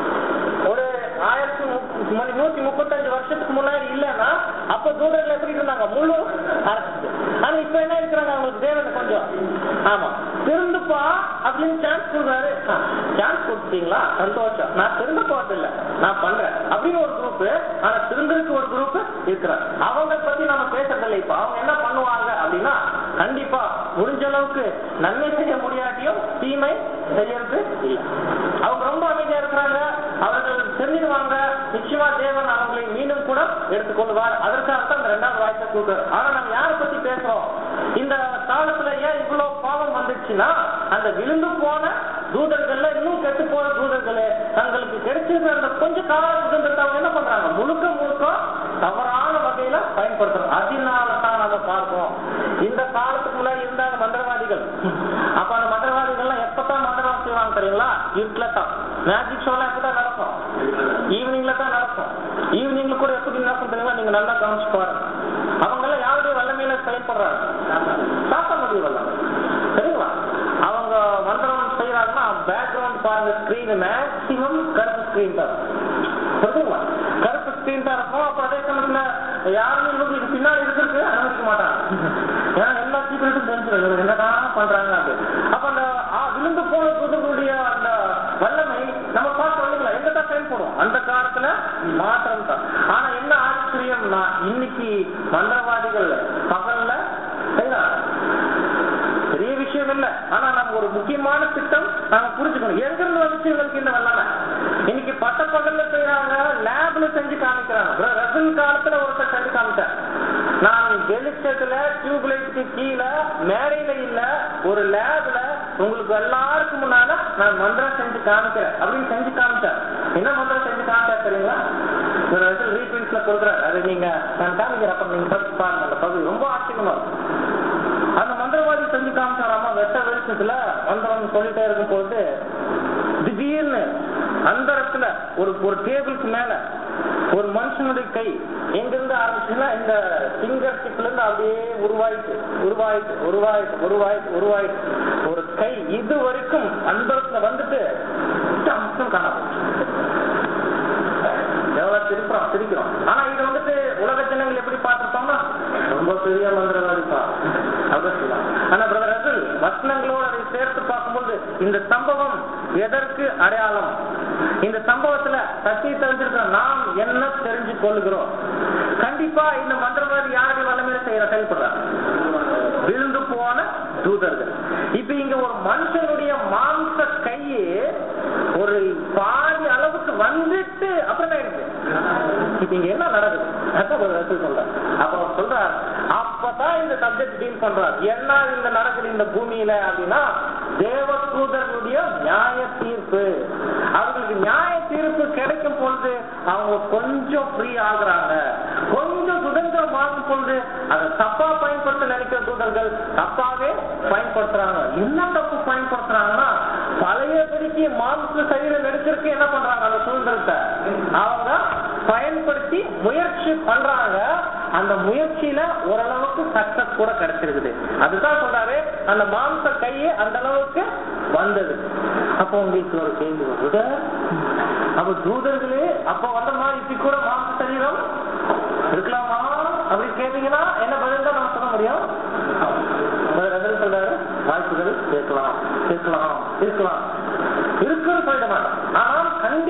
ஒரு ஆயிரத்தி மு- மணி- நூத்தி முப்பத்தஞ்சு வருஷத்துக்கு முன்னாடி இல்லைன்னா அப்ப தூதர்கள் எப்படி இருந்தாங்க முழு அரசு ஆனா இப்ப என்ன இருக்கிறாங்க அவங்களுக்கு தேவன் கொஞ்சம் ஆமா திருந்துப்பா அப்படின்னு சான்ஸ் கொடுக்குறாரு சான்ஸ் கொடுத்தீங்களா சந்தோஷம் நான் திருந்த போறது இல்ல நான் பண்றேன் அப்படின்னு ஒரு குரூப் ஆனா திருந்தருக்கு ஒரு குரூப் இருக்கிறாங்க அவங்க பத்தி நம்ம பேசுறது இல்லை இப்ப அவங்க என்ன பண்ணுவாங்க அப்படின்னா கண்டிப்பா முடிஞ்ச அளவுக்கு நன்மை செய்ய முடியாட்டியும் தீமை செய்யறது இல்லை அவங்க ரொம்ப அமைதியா இருக்கிறாங்க அவர்கள் தெரிஞ்சிருவாங்க நிச்சயமா தேவன் அவங்களை மீண்டும் கூட எடுத்துக்கொள்வார் அதற்காக தான் இந்த ரெண்டாவது வாய்ப்பை கொடுக்குறாரு ஆனா நம்ம யாரை பத்தி பேசுறோம் இந்த காலத்துல ஏன் இவ்வளவு பாவம் வந்துச்சுன்னா அந்த விழுந்து போன தூதர்கள்ல இன்னும் கெட்டு போன தூதர்களே தங்களுக்கு கிடைச்சிருக்கிற அந்த கொஞ்ச கால சுதந்திரத்தை அவங்க என்ன பண்றாங்க முழுக்க முழுக்க தவறான வகையில பயன்படுத்துறோம் அதனால தான் நம்ம பார்க்கிறோம் இந்த காலத்துக்கு முன்னாடி இருந்தாங்க மந்திரவாதிகள் அப்ப அந்த மந்திரவாதிகள்லாம் எப்பதான் மந்திரம் செய்வாங்க தெரியுங்களா இருட்டுல தான் மேஜிக் ஷோலாம் எப்பதான் நடக்கும் ஈவினிங்ல தான் நடக்கும் ஈவினிங்ல கூட எப்படி நடக்கும் தெரியுமா நீங்க நல்லா கவனிச்சு பாருங்க அவங்க எல்லாம் யாருடைய வல்லமையில செயல்படுறாங்க சாத்தானுடைய வல்லமை சரிங்களா அவங்க மந்திரம் செய்யறாங்கன்னா பேக்ரவுண்ட் பாருங்க ஸ்கிரீன் மேக்சிமம் கருப்பு ஸ்கிரீன் தான் புரியுதுங்களா கருப்பு ஸ்கிரீன் தான் இருக்கும் அப்ப அதே சமயத்துல யாருமே இவங்களுக்கு பின்னாடி இருக்கிறதுக்கு அனுமதிக்க மாட்டாங்க ஏன்னா எல்லா சீக்கிரட்டும் தெரிஞ்சிடும் இவங்க என்னதான் பண்றாங்க அது அப்ப அந்த ஆ, விழுந்து போன தூதர்களுடைய அந்த வல்லமை நம்ம பார்த்து வந்துக்கலாம் எங்க தான் செயல்படும் அந்த காலத்துல மாற்றம் தான் ஆனா என்ன ஆச்சரியம்னா இன்னைக்கு மந்திரவாதிகள் பகல்ல செய்யறாங்க பெரிய விஷயம் இல்ல ஆனா நம்ம ஒரு முக்கியமான திட்டம் நாம புரிஞ்சுக்கணும் எங்க இருந்து வந்துச்சு இவங்களுக்கு இந்த வல்லமை இன்னைக்கு பட்ட பகல்ல செய்யறாங்க லேப்ல செஞ்சு காமிக்கிறாங்க bro, ரசல் காலத்துல ஒருத்தர் செஞ்சு காமிச்சார் நான் வெளிச்சத்துல டியூப் லைட்டுக்கு கீழே மேடையில இல்ல ஒரு லேப்ல உங்களுக்கு எல்லாருக்கும் முன்னால நான் மந்திரம் செஞ்சு காமிக்கிறேன் அப்படின்னு செஞ்சு காமிச்சேன் என்ன மந்திரம் செஞ்சு காமிச்சா தெரியுங்களா ஒரு இடத்துல ரீபிரிண்ட்ஸ்ல கொடுக்குறாரு அது நீங்க நான் காமிக்கிறேன் அப்ப நீங்க படிச்சு பாருங்க அந்த பகுதி ரொம்ப ஆச்சரியமா இருக்கும் அந்த மந்திரவாதி செஞ்சு காமிச்சாராமா வெட்ட வெளிச்சத்துல மந்திரம் சொல்லிட்டே இருக்கும் பொழுது திடீர்னு அந்த இடத்துல ஒரு ஒரு டேபிளுக்கு மேல ஒரு மனுஷனுடைய கை எங்கிருந்து ஆரம்பிச்சுன்னா இந்த ஃபிங்கர் டிப்ல இருந்து அப்படியே உருவாயிட்டு உருவாயிட்டு உருவாயிட்டு உருவாயிட்டு உருவாயிட்டு ஒரு கை இது வரைக்கும் அந்த இடத்துல வந்துட்டு அம்சம் காணாம எவ்வளவு திருப்புறோம் சிரிக்கிறோம் ஆனா இது வந்துட்டு உலக ஜனங்கள் எப்படி பார்த்திருப்பாங்கன்னா ரொம்ப பெரிய மந்திரவாதிப்பா அப்படின்னு சொல்லலாம் ஆனா பிரதர் ரசல் வசனங்களோடு அதை சேர்த்து பார்க்கும்போது இந்த சம்பவம் எதற்கு அடையாளம் இந்த சம்பவத்துல சத்தியை தெரிஞ்சிருக்கிற நாம் என்ன தெரிஞ்சு கொள்ளுகிறோம் கண்டிப்பா இந்த மந்திரவாதி யாருடைய வல்லமையில செய்யற செயல்படுறார் விழுந்து போன தூதர்கள் இப்ப இங்க ஒரு மனுஷனுடைய மாம்ச கையே ஒரு பாதி அளவுக்கு வந்துட்டு அப்புறம் தான் இருக்கு இப்ப இங்க என்ன நடக்குது அதான் ஒரு ரசல் சொல்றார் அப்ப அவர் சொல்றார் அப்பதான் இந்த சப்ஜெக்ட் டீல் பண்றார் என்ன இந்த நடக்குது இந்த பூமியில அப்படின்னா தேவதூதர்களுடைய நியாய தீர்ப்பு அவங்களுக்கு நியாய தீர்ப்பு கிடைக்கும் பொழுது அவங்க கொஞ்சம் ஃப்ரீ ஆகுறாங்க கொஞ்சம் சுதந்திரம் வாங்கும் பொழுது அதை தப்பா பயன்படுத்த நினைக்கிற தூதர்கள் தப்பாவே பயன்படுத்துறாங்க என்ன தப்பு பயன்படுத்துறாங்கன்னா பழையபடிக்கு மாம்ச சரீரம் எடுக்கிறதுக்கு என்ன பண்றாங்க அந்த சுதந்திரத்தை அவங்க பயன்படுத்தி முயற்சி பண்றாங்க அந்த முயற்சியில ஓரளவுக்கு சக்சஸ் கூட கிடைச்சிருக்குது அதுதான் சொல்றாரு அந்த மாம்ச கையே அந்த அளவுக்கு வந்தது அப்போ உங்களுக்கு ஒரு கேள்வி வருது அப்ப தூதர்களே அப்ப வந்த மாதிரி இப்படி கூட மாம்ச சரீரம் இருக்கலாமா அப்படின்னு கேட்டீங்கன்னா என்ன பதில் தான் நம்ம சொல்ல முடியும் பதில் சொல்றாரு வாய்ப்புகள் இருக்கலாம் இருக்கலாம் இருக்கலாம் இருக்குன்னு சொல்லிட மாட்டோம் ஆனால் கண்டிப்பா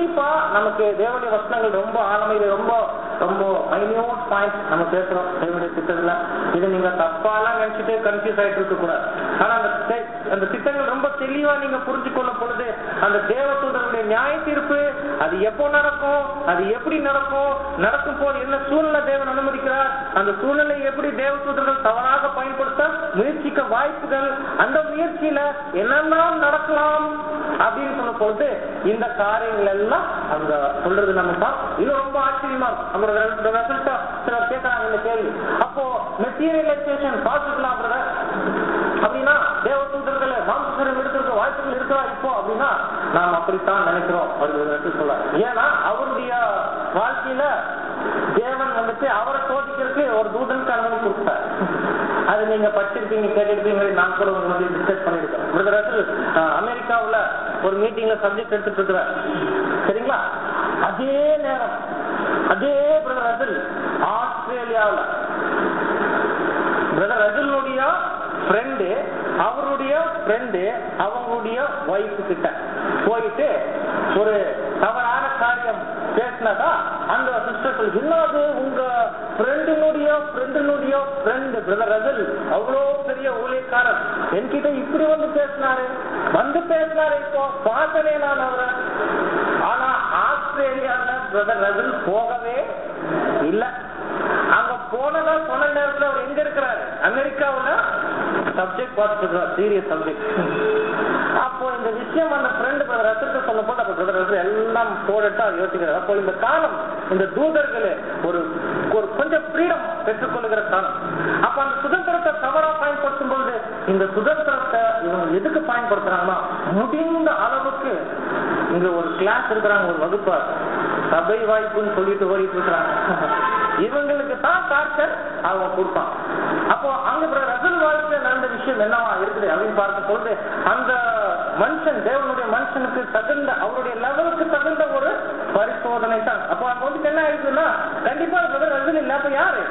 நமக்கு தேவனுடைய வசனங்கள் ரொம்ப ஆழமையில ரொம்ப ரொம்ப மைன்யூட் பாயிண்ட் நம்ம பேசுறோம் தேவனுடைய திட்டத்துல இது நீங்க தப்பாலாம் நினைச்சிட்டு கன்ஃபியூஸ் ஆயிட்டு இருக்க கூடாது ஆனா அந்த தெ- அந்த திட்டங்கள் ரொம்ப தெளிவா நீங்க புரிஞ்சு கொள்ளும் பொழுது அந்த தேவதூதர்களுடைய நியாய தீர்ப்பு அது எப்போ நடக்கும் அது எப்படி நடக்கும் நடக்கும் போது என்ன சூழ்நிலை தேவன் அனுமதிக்கிறார் அந்த சூழ்நிலை எப்படி தேவதூதர்கள் தவறாக பயன்படுத்த முயற்சிக்க வாய்ப்புகள் அந்த முயற்சியில என்னெல்லாம் நடக்கலாம் அப்படின்னு சொல்லும் பொழுது இந்த காரியங்கள் எல்லாம் அங்க சொல்றது நம்ம தான் இன்னும் ரொம்ப ஆச்சரியமா இருக்கும் நம்ம ரிசல்ட்டா சிலர் கேட்கறாங்க இந்த கேள்வி அப்போ மெட்டீரியலைசேஷன் பாசிட்டிவா பிரதர் அப்படின்னா தேவதூதர்களை மாம்சரம் எடுத்திருக்க வாய்ப்புகள் இருக்கா இப்போ அப்படின்னா நாம் அப்படித்தான் நினைக்கிறோம் அப்படின்னு சொல்ல ஏன்னா அவருடைய வாழ்க்கையில தேவன் வந்துட்டு அவரை சோதிக்கிறதுக்கு ஒரு தூதனுக்கு அனுமதி கொடுத்தார் அது நீங்க படிச்சிருப்பீங்க கேட்டிருப்பீங்க நான் கூட உங்களுக்கு டிஸ்கஸ் பண்ணிருக்கேன் பிரதர் ரசல் அமெரிக்காவுல ஒரு மீட்டிங்ல சப்ஜெக்ட் எடுத்துட்டு இருக்கிறார் சரிங்களா அதே நேரம் அதே பிரதர் ரசல் ஆஸ்திரேலியாவுல பிரதர் ரஜுனுடைய ஃப்ரெண்டு அவருடைய ஃப்ரெண்டு அவங்களுடைய ஒய்ஃப் கிட்ட போயிட்டு ஒரு தவறான காரியம் பேசினதா அந்த சிஸ்டர் என்னது உங்க ஃப்ரெண்டினுடைய ஃப்ரெண்டினுடைய ஃப்ரெண்டு பிரதர் ரஜல் அவ்வளோ பெரிய ஊழியக்காரர் என்கிட்ட இப்படி வந்து பேசினாரு வந்து பேசினாரு இப்போ பார்த்தனே நான் அவரை ஆனா ஆஸ்திரேலியால பிரதர் ரஜல் போகவே இல்லை அங்க போனதா சொன்ன நேரத்துல அவர் எங்க இருக்கிறாரு அமெரிக்காவுல சப்ஜெக்ட் பார்த்துருக்கார் சீரியஸ் சப்ஜெக்ட் அப்போ இந்த விஷயம் அந்த ஃப்ரெண்டு ரத்தத்தை சொல்ல போது அப்ப பிரதர் ரசல் எல்லாம் போட்டுட்டு அவர் யோசிக்கிறார் அப்போ இந்த காலம் இந்த தூதர்கள் ஒரு ஒரு கொஞ்சம் ஃப்ரீடம் பெற்றுக்கொள்கிற காலம் அப்ப அந்த சுதந்திரத்தை தவறா பயன்படுத்தும் பொழுது இந்த சுதந்திரத்தை இவங்க எதுக்கு பயன்படுத்துறாங்கன்னா முடிந்த அளவுக்கு இங்க ஒரு கிளாஸ் இருக்கிறாங்க ஒரு வகுப்பா சபை வாய்ப்புன்னு சொல்லிட்டு ஓடிட்டு இருக்கிறாங்க இவங்களுக்கு தான் டார்ச்சர் அவங்க கொடுப்பான் அப்போ அங்க பிறகு ரசல் வாழ்க்கையில நடந்த விஷயம் என்னவா இருக்குது அப்படின்னு பார்க்கும் பொழுது அந்த மனுஷன் தேவனுடைய மனுஷனுக்கு தகுந்த அவருடைய லெவலுக்கு தகுந்த ஒரு பரிசோதனை தான் அப்போ அங்க வந்து என்ன ஆயிடுச்சுன்னா கண்டிப்பா பிரதர் ரசல் இல்ல அப்ப யாரு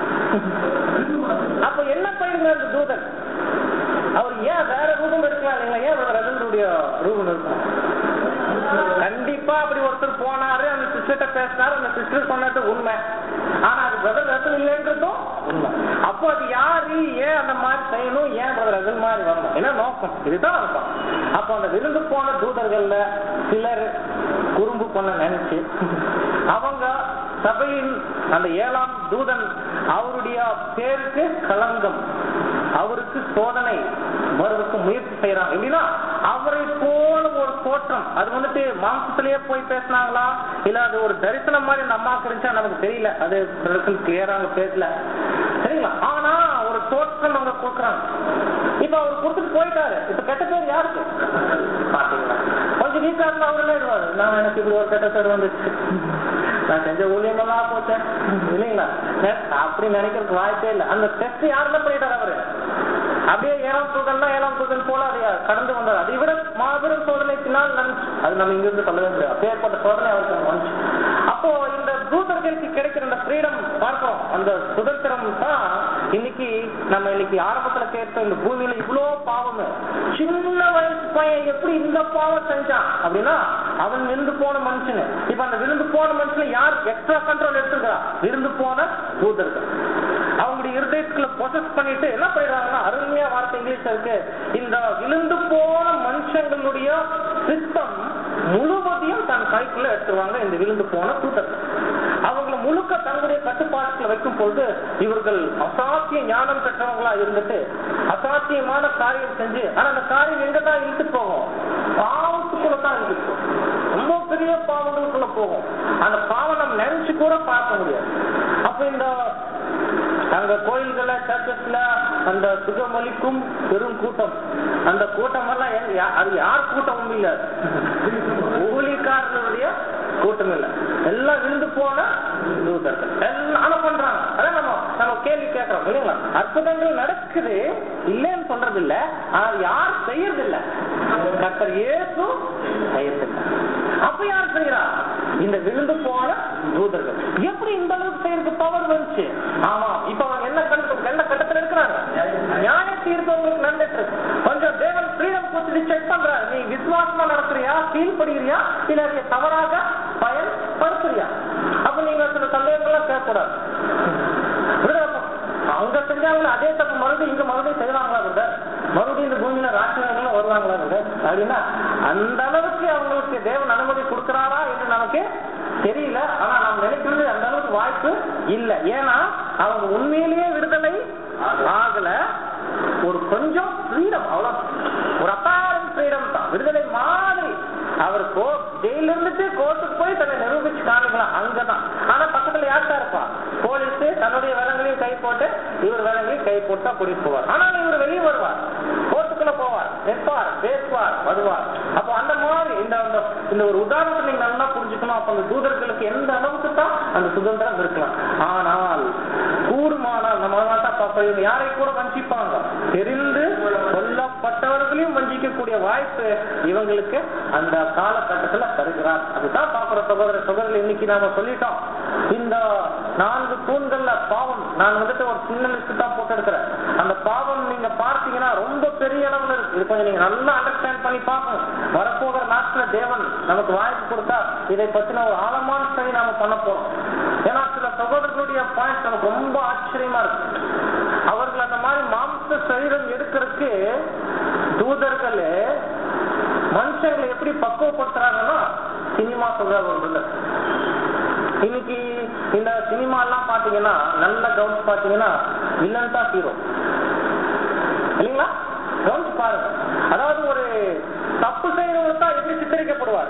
அப்ப என்ன பயிலுங்க அந்த தூதன் அவர் ஏன் வேற ரூபம் எடுக்கலாம் இல்லைங்களா ஏன் பிரதர் ரசலுடைய ரூபம் இருக்கும் கண்டிப்பா அப்படி ஒருத்தர் போனாரு அந்த சிஸ்டர்ட்ட பேசினாரு அந்த சிஸ்டர் சொன்னது உண்மை ஆனா அது பிரதர் ரசல் இல்லைன்றதும் உண்மை அப்போ அது யாரு ஏன் அந்த மாதிரி செய்யணும் ஏன் பிரதர் ரசல் மாதிரி வரணும் என்ன நோக்கம் இதுதான் நோக்கம் அப்போ அந்த விருந்து போன தூதர்கள்ல சிலர் குறும்பு பண்ண நினைச்சு அவங்க சபையின் அந்த ஏழாம் தூதன் அவருடைய பேருக்கு களங்கம் அவருக்கு சோதனை வருவதற்கு முயற்சி செய்யறாங்க எப்படின்னா அவரை போல ஒரு தோற்றம் அது வந்துட்டு மாம்சத்திலேயே போய் பேசினாங்களா இல்ல அது ஒரு தரிசனம் மாதிரி அந்த அம்மாவுக்கு இருந்துச்சா நமக்கு தெரியல அது கிளியரா அவங்க பேசல சரிங்களா ஆனா ஒரு தோற்றம் அவங்க கொடுக்குறாங்க இப்ப அவர் கொடுத்துட்டு போயிட்டாரு இப்ப கெட்ட பேர் யாருக்கு பாத்தீங்களா கொஞ்சம் வீக்கா இருந்தா அவருமே இருவாரு நான் எனக்கு இப்படி ஒரு கெட்ட பேர் வந்துச்சு நான் செஞ்ச ஊழியமெல்லாம் போச்சேன் இல்லைங்களா நெ- அப்படி நினைக்கிறதுக்கு வாய்ப்பே இல்லை அந்த டெஸ்ட் யாருமே பண்ணிட்டாரு அவரு அப்படியே ஏழாம் தூதன்னா ஏழாம் தூதன் போல அதை கடந்து வந்தார் அதை விட மாபெரும் சோதனை பின்னால் நடந்துச்சு அது நம்ம இங்கிருந்து சொல்லவே முடியாது அப்பேற்பட்ட சோதனை அவருக்கு வந்துச்சு அப்போ இந்த தூதர்களுக்கு கிடைக்கிற அந்த ஃப்ரீடம் பார்க்கிறோம் அந்த சுதந்திரம் தான் இன்னைக்கு நம்ம இன்னைக்கு ஆரம்பத்துல கேட்ட இந்த பூமியில இவ்வளோ பாவம் சின்ன வயசு பையன் எப்படி இந்த பாவம் செஞ்சான் அப்படின்னா அவன் விருந்து போன மனுஷனு இப்ப அந்த விருந்து போன மனுஷனை யார் எக்ஸ்ட்ரா கண்ட்ரோல் எடுத்துக்கிறா விருந்து போன தூதர்கள் அவங்களுடைய இருதயத்துக்குள்ள பொசஸ் பண்ணிட்டு என்ன பண்ணிடுறாங்கன்னா அருமையா வார்த்தை இங்கிலீஷ்ல இருக்கு இந்த விழுந்து போன மனுஷங்களுடைய சிஸ்டம் முழுவதையும் தன் கைக்குள்ள எடுத்துருவாங்க இந்த விழுந்து போன தூதர்கள் அவங்கள முழுக்க தங்களுடைய கட்டுப்பாட்டுல வைக்கும் பொழுது இவர்கள் அசாத்திய ஞானம் பெற்றவங்களா இருந்துட்டு அசாத்தியமான காரியம் செஞ்சு ஆனா அந்த காரியம் எங்க தான் இழுத்துட்டு போகும் பாவத்துக்குள்ள தான் இழுத்துட்டு போகும் ரொம்ப பெரிய பாவங்களுக்குள்ள போகும் அந்த பாவம் நம்ம நினைச்சு கூட பார்க்க முடியாது அப்ப இந்த அங்க கோயில்கள சர்ச்சஸ்ல அந்த சுகமளிக்கும் பெரும் கூட்டம் அந்த கூட்டம் எல்லாம் எங்க- யா- அது யார் கூட்டமும் இல்ல ஊழியக்காரர்களுடைய கூட்டம் இல்ல எல்லாம் விழுந்து போன தூதர்கள் எல்லாம் ஆனா பண்றாங்க அதான் நம்ம நம்ம கேள்வி கேட்கறோம் இல்லைங்களா அற்புதங்கள் நடக்குது இல்லைன்னு சொல்றது இல்ல ஆனா யார் செய்யறது இல்ல கர்த்தர் இயேசு செய்யறது இல்ல அப்ப யார் செய்யறா இந்த விழுந்து போன தூதர்கள் எப்படி இந்த அளவுக்கு செய்யறதுக்கு பவர் வந்துச்சு ஆமா இப்ப அவங்க என்ன கண்டு என்ன கட்டத்துல இருக்கிறாங்க நியாய தீர்ப்பு உங்களுக்கு நடந்துட்டு இருக்கு கொஞ்சம் தேவன் ஃப்ரீடம் கொடுத்து செக் பண்றாரு நீ விசுவாசமா நடத்துறியா ஃபீல் பண்ணுறியா இல்ல அதை தவறாக பயன் அப்படின்னா அந்த அளவுக்கு அவங்களுக்கு தேவன் அனுமதி கொடுக்கிறாரா என்று நமக்கு தெரியல ஆனா நாம் நினைக்கிறது அந்த அளவுக்கு வாய்ப்பு இல்ல ஏன்னா அவங்க உண்மையிலேயே விடுதலை ஆகல ஒரு கொஞ்சம் ஃப்ரீடம் அவ்வளவு ஒரு அப்பாரன் ஃப்ரீடம் தான் விடுதலை மாதிரி அவர் கோ ஜெயில இருந்துட்டு கோர்ட்டுக்கு போய் தன்னை நிரூபிச்சு காமிக்கலாம் அங்கதான் ஆனா பக்கத்துல யார்தான் இருப்பா போலீஸ் தன்னுடைய வேலைகளையும் கை போட்டு இவர் வேலைகளையும் கை போட்டு தான் கூட்டிட்டு போவார் ஆனாலும் இவர் வெளியே வருவார் கோர்ட்டுக்குள்ள போவார் நிற்பார் பேசுவார் வருவார் அப்போ அந்த மாதிரி இந்த அந்த- இந்த ஒரு உதாரணத்தை நீங்க நல்லா புரிஞ்சுக்கணும் அப்ப அந்த தூதர்களுக்கு எந்த அளவுக்கு தான் அந்த சுதந்திரம் இருக்கலாம் ஆனால் கூடுமானால் நம்ம தான் பார்ப்போம் இவங்க யாரை கூட வஞ்சிப்பாங்க தெரிந்து கொல்லப்பட்டவர்களையும் வஞ்சிக்கக்கூடிய வாய்ப்பு இவங்களுக்கு அந்த காலகட்டத்துல தருகிறார் அதுதான் பாக்குற சகோதர சகோதரர்கள் இன்னைக்கு நாம சொல்லிட்டோம் இந்த நான்கு தூண்கள்ல பாவம் நான் வந்துட்டு ஒரு சின்ன லிஸ்ட் தான் போட்டு எடுக்கிறேன் அந்த பாவம் நீங்க பார்த்தீங்கன்னா ரொம்ப பெரிய அளவுல இருக்கு இது கொஞ்சம் நீங்க நல்லா அண்டர்ஸ்டாண்ட் பண்ணி பார்க்கணும் வரப்போகிற நாட்டுல தேவன் நமக்கு வாய்ப்பு கொடுத்தா இதை பத்தின ஒரு ஆழமான ஸ்டடி நாம பண்ண போறோம் ஏன்னா சில சகோதரர்களுடைய பாயிண்ட் நமக்கு ரொம்ப ஆச்சரியமா இருக்கு அவர்கள் அந்த மாதிரி மாம்ச சரீரம் எடுக்கிறதுக்கு தூதர்கள் மனுஷங்களை எப்படி பக்குவப்படுத்துறாங்கன்னா சினிமா சொல்றாங்க ஒரு brother. இன்னைக்கு இந்த சினிமா எல்லாம் பாத்தீங்கன்னா நல்ல கவுன்ஸ் பாத்தீங்கன்னா வில்லன் தான் ஹீரோ இல்லைங்களா கவுன்ஸ் பாருங்க அதாவது ஒரு தப்பு செய்யறவங்க தான் எப்படி சித்தரிக்கப்படுவார்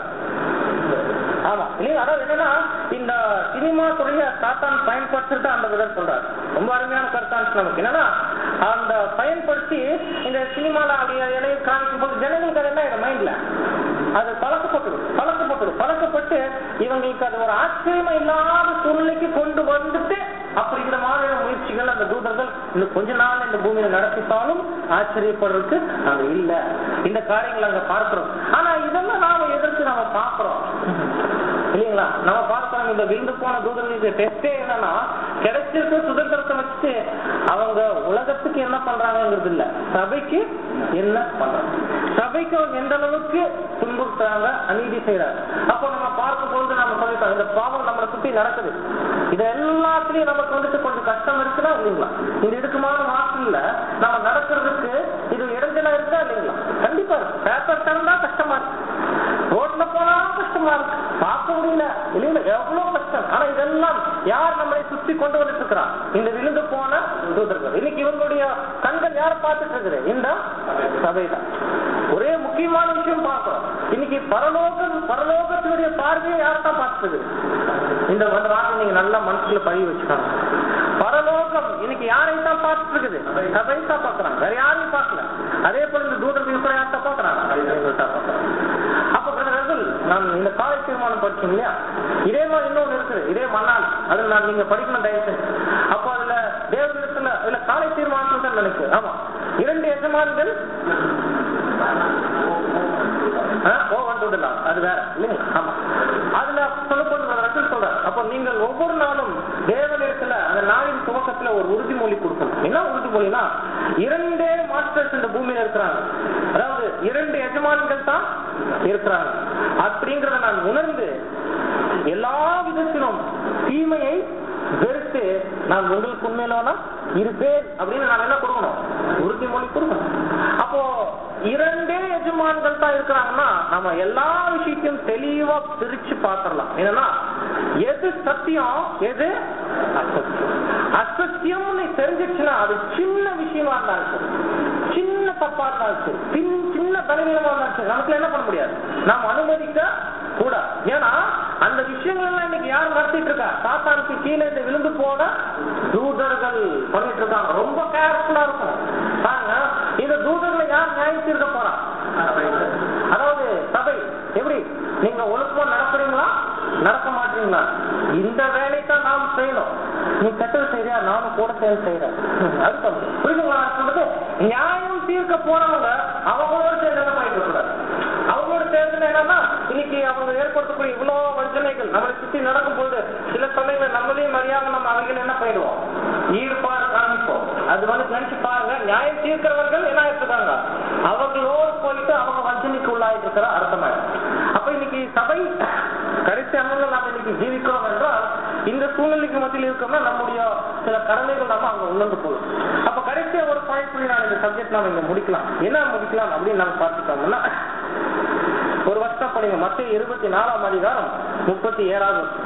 ஆமா இல்லையா அதாவது என்னன்னா இந்த சினிமா துறைய சாத்தான் பயன்படுத்திட்டு அந்த விதம் சொல்றாரு ரொம்ப அருமையான கருத்தாச்சு நமக்கு என்னன்னா அந்த பயன்படுத்தி இந்த சினிமால அப்படியே இலையை காமிக்கும் போது ஜனங்களுக்கு அது என்ன மைண்ட்ல அது பழக்கப்பட்டுடும் பழக்கப்பட்டுடும் பழக்கப்பட்டு இவங்களுக்கு அது ஒரு ஆச்சரியமா இல்லாத சூழ்நிலைக்கு கொண்டு வந்துட்டு அப்படிங்கிற மாதிரியான முயற்சிகள் அந்த தூதர்கள் இன்னும் கொஞ்ச நாள் இந்த பூமியில நடத்திட்டாலும் ஆச்சரியப்படுறதுக்கு நாங்க இல்ல இந்த காரியங்களை அங்க பார்க்கிறோம் ஆனா இதெல்லாம் நாம எதற்கு நாம பார்க்கிறோம் இல்லைங்களா நம்ம பார்க்கிறோம் இந்த விழுந்து போன தூதர்களுக்கு டெஸ்டே என்னன்னா கிடைச்சிருக்க சுதந்திரத்தை வச்சு அவங்க உலகத்துக்கு என்ன பண்றாங்கிறது இல்ல சபைக்கு என்ன பண்றாங்க சபைக்கு அவங்க எந்த அளவுக்கு துன்புறுத்துறாங்க அநீதி செய்யறாங்க அப்போ நம்ம பார்க்கும் பொழுது நம்ம சொல்லிட்டோம் இந்த பாவம் நம்மளை சுத்தி நடக்குது இது எல்லாத்துலயும் நமக்கு வந்துட்டு கொஞ்சம் கஷ்டம் இருக்குதா இல்லைங்களா இந்த இடுக்கமான மாசத்துல நம்ம நடக்கிறதுக்கு இது இடைஞ்சலா இருக்கா இல்லைங்களா கண்டிப்பா இருக்கு பேப்பர் திறந்தா கஷ்டமா இருக்கு ரோட்ல போனா கஷ்டமா இருக்கு பார்க்க முடியல இல்லைங்களா எவ்வளவு கஷ்டம் ஆனா இதெல்லாம் யார் நம்மளை சுத்தி கொண்டு வந்துட்டு இருக்கிறா இந்த விழுந்து போன தூதர்கள் இன்னைக்கு இவங்களுடைய கண்கள் யார பார்த்துட்டு இருக்குது இந்த சபை தான் ஒரே முக்கியமான விஷயம் பார்க்கிறோம் இன்னைக்கு பரலோகம் பரலோகத்தினுடைய பார்வையை யார் தான் பார்த்துட்டு இந்த வந்து வார்த்தை நீங்க நல்லா மனசுல பதிவு வச்சுக்காங்க பரலோகம் இன்னைக்கு யாரை தான் பார்த்துட்டு இருக்குது சபை தான் பார்க்கறாங்க வேற யாரையும் பார்க்கல அதே போல இந்த தூதர்கள் கூட யார்தான் பார்க்கறாங்க இவங்க தான் பார்க்கறாங்க அப்ப பிரதர்கள் நான் இந்த காலை தீர்மானம் படிச்சேன் இல்லையா இதே மாதிரி இன்னொன்னு இருக்குது இதே மண்ணால் அது நான் நீங்க படிக்கணும் தயவு செஞ்சு அப்போ அதுல தேவனிடத்துல இல்ல காலை தீர்மானத்தில் தான் நினைக்கிறேன் ஆமா இரண்டு எஜமான்கள் ஆ, ஓ வந்துடலாம் அது வேற இல்லைங்களா ஆமா அதுல சொல்லப்படுற ரசல் சொல்றார் அப்போ நீங்கள் ஒவ்வொரு நாளும் தேவனிடத்துல அந்த நாளின் துவக்கத்துல ஒரு உறுதிமொழி கொடுக்கணும் என்ன உறுதிமொழினா இரண்டே மாஸ்டர்ஸ் இந்த பூமியில இருக்கிறாங்க அதாவது இரண்டு எஜமான்கள் தான் இருக்கிறாங்க அப்படிங்கறத நான் உணர்ந்து எல்லா விதத்திலும் தீமையை வெறுத்து நான் உங்களுக்கு உண்மையிலான இருப்பேன் அப்படின்னு நான் என்ன கொடுக்கணும் உறுதிமொழி கொடுக்கணும் அப்போ இரண்டே எஜமான்கள் தான் இருக்கிறாங்கன்னா நம்ம எல்லா விஷயத்தையும் தெளிவா பிரிச்சு பார்த்துடலாம் என்னன்னா எது சத்தியம் எது அசத்தியம் அசத்தியம்னு தெரிஞ்சிச்சுன்னா அது சின்ன விஷயமா இருந்தாலும் சரி சின்ன தப்பா இருந்தாலும் சரி சின்ன சின்ன பலவீனமா இருந்தாலும் சரி நமக்கு என்ன பண்ண முடியாது நாம் அனுமதிக்க கூடாது ஏன்னா அந்த விஷயங்கள் எல்லாம் இன்னைக்கு யார் நடத்திட்டு இருக்கா சாத்தானுக்கு கீழே இந்த விழுந்து போன தூதர்கள் பண்ணிட்டு இருக்காங்க ரொம்ப கேர்ஃபுல்லா இருக்கும் பாருங்க இந்த தூதர்களை யார் நியாயம் தீர்க்க போறா அதாவது சபை எப்படி நீங்க ஒழுக்கமா நடக்கிறீங்களா நடக்க மாட்டீங்களா இந்த வேலையை தான் நாம் செய்யணும் நீ கெட்டது செய்யறியா நானும் கூட சேர்ந்து செய்யறேன் அது சொல்லுங்க புரியுதுங்களா நான் சொல்றது நியாயம் தீர்க்க போறவங்க அவங்களோட சேர்ந்து என்ன பண்ணிட்டு கூடாது அவங்களோட சேர்ந்து என்னன்னா இன்னைக்கு அவங்க ஏற்படுத்தக்கூடிய இவ்வளவு வஞ்சனைகள் நம்மளை சுத்தி நடக்கும் போது சில சமயங்கள் நம்மளையும் மரியாதை நம்ம அவைகள் என்ன பண்ணிடுவோம் ஈடுபாடு காமிப்போம் அது வந்து நினைச்சு பாருங்க நியாயம் தீர்க்கிறவர்கள் என்ன எடுத்துக்காங்க அவர்களோடு போயிட்டு அவங்க வஞ்சனைக்கு உள்ளாயிட்டு இருக்கிற அர்த்தமாயிடும் அப்ப இன்னைக்கு சபை கடைசி அங்கங்கள் நாம் இன்னைக்கு ஜீவிக்கிறோம் என்றால் இந்த சூழ்நிலைக்கு மத்தியில் இருக்கோம்னா நம்முடைய சில கடமைகள் நம்ம அங்க உணர்ந்து போகும் அப்ப கடைசியா ஒரு பாயிண்ட் நான் இந்த சப்ஜெக்ட் நாம இங்க முடிக்கலாம் என்ன முடிக்கலாம் அப்படின்னு நம்ம பார்த்துட்டோம்னா ஒரு வருஷம் படிங்க மத்திய இருபத்தி நாலாம் அதிகாரம் முப்பத்தி ஏழாவது வருஷம்.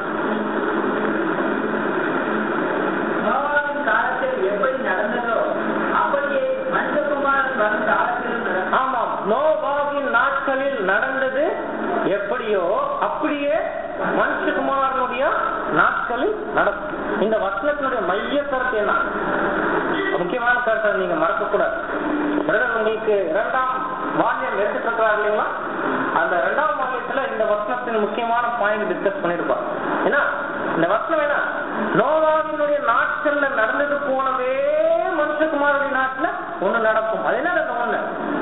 நோவாவின் காலத்தில் எப்படி நடந்ததோ அப்படியே மனிதகுமாரன் வரும் காலத்திலும் நடக்கும் ஆமாம் நோவாவின் நாட்களில் நடந்தது எப்படியோ அப்படியே மனுஷகுமாரனுடைய நாட்களில் நடக்கும் இந்த வசனத்தினுடைய மைய கருத்து என்ன முக்கியமான கருத்தை நீங்க மறக்க கூடாது பிரதர் உங்களுக்கு இரண்டாம் வால்யம் எடுத்துட்டு இருக்கிறார் இல்லைங்களா அந்த இரண்டாம் வால்யத்துல இந்த வசனத்தின் முக்கியமான பாயிண்ட் டிஸ்கஸ் பண்ணிருப்பார் ஏன்னா இந்த வசனம் என்ன நோவாவினுடைய நாட்கள்ல நடந்தது போலவே மனுஷகுமாரனுடைய நாட்டுல ஒண்ணு நடக்கும் அது என்ன அந்த ஒண்ணு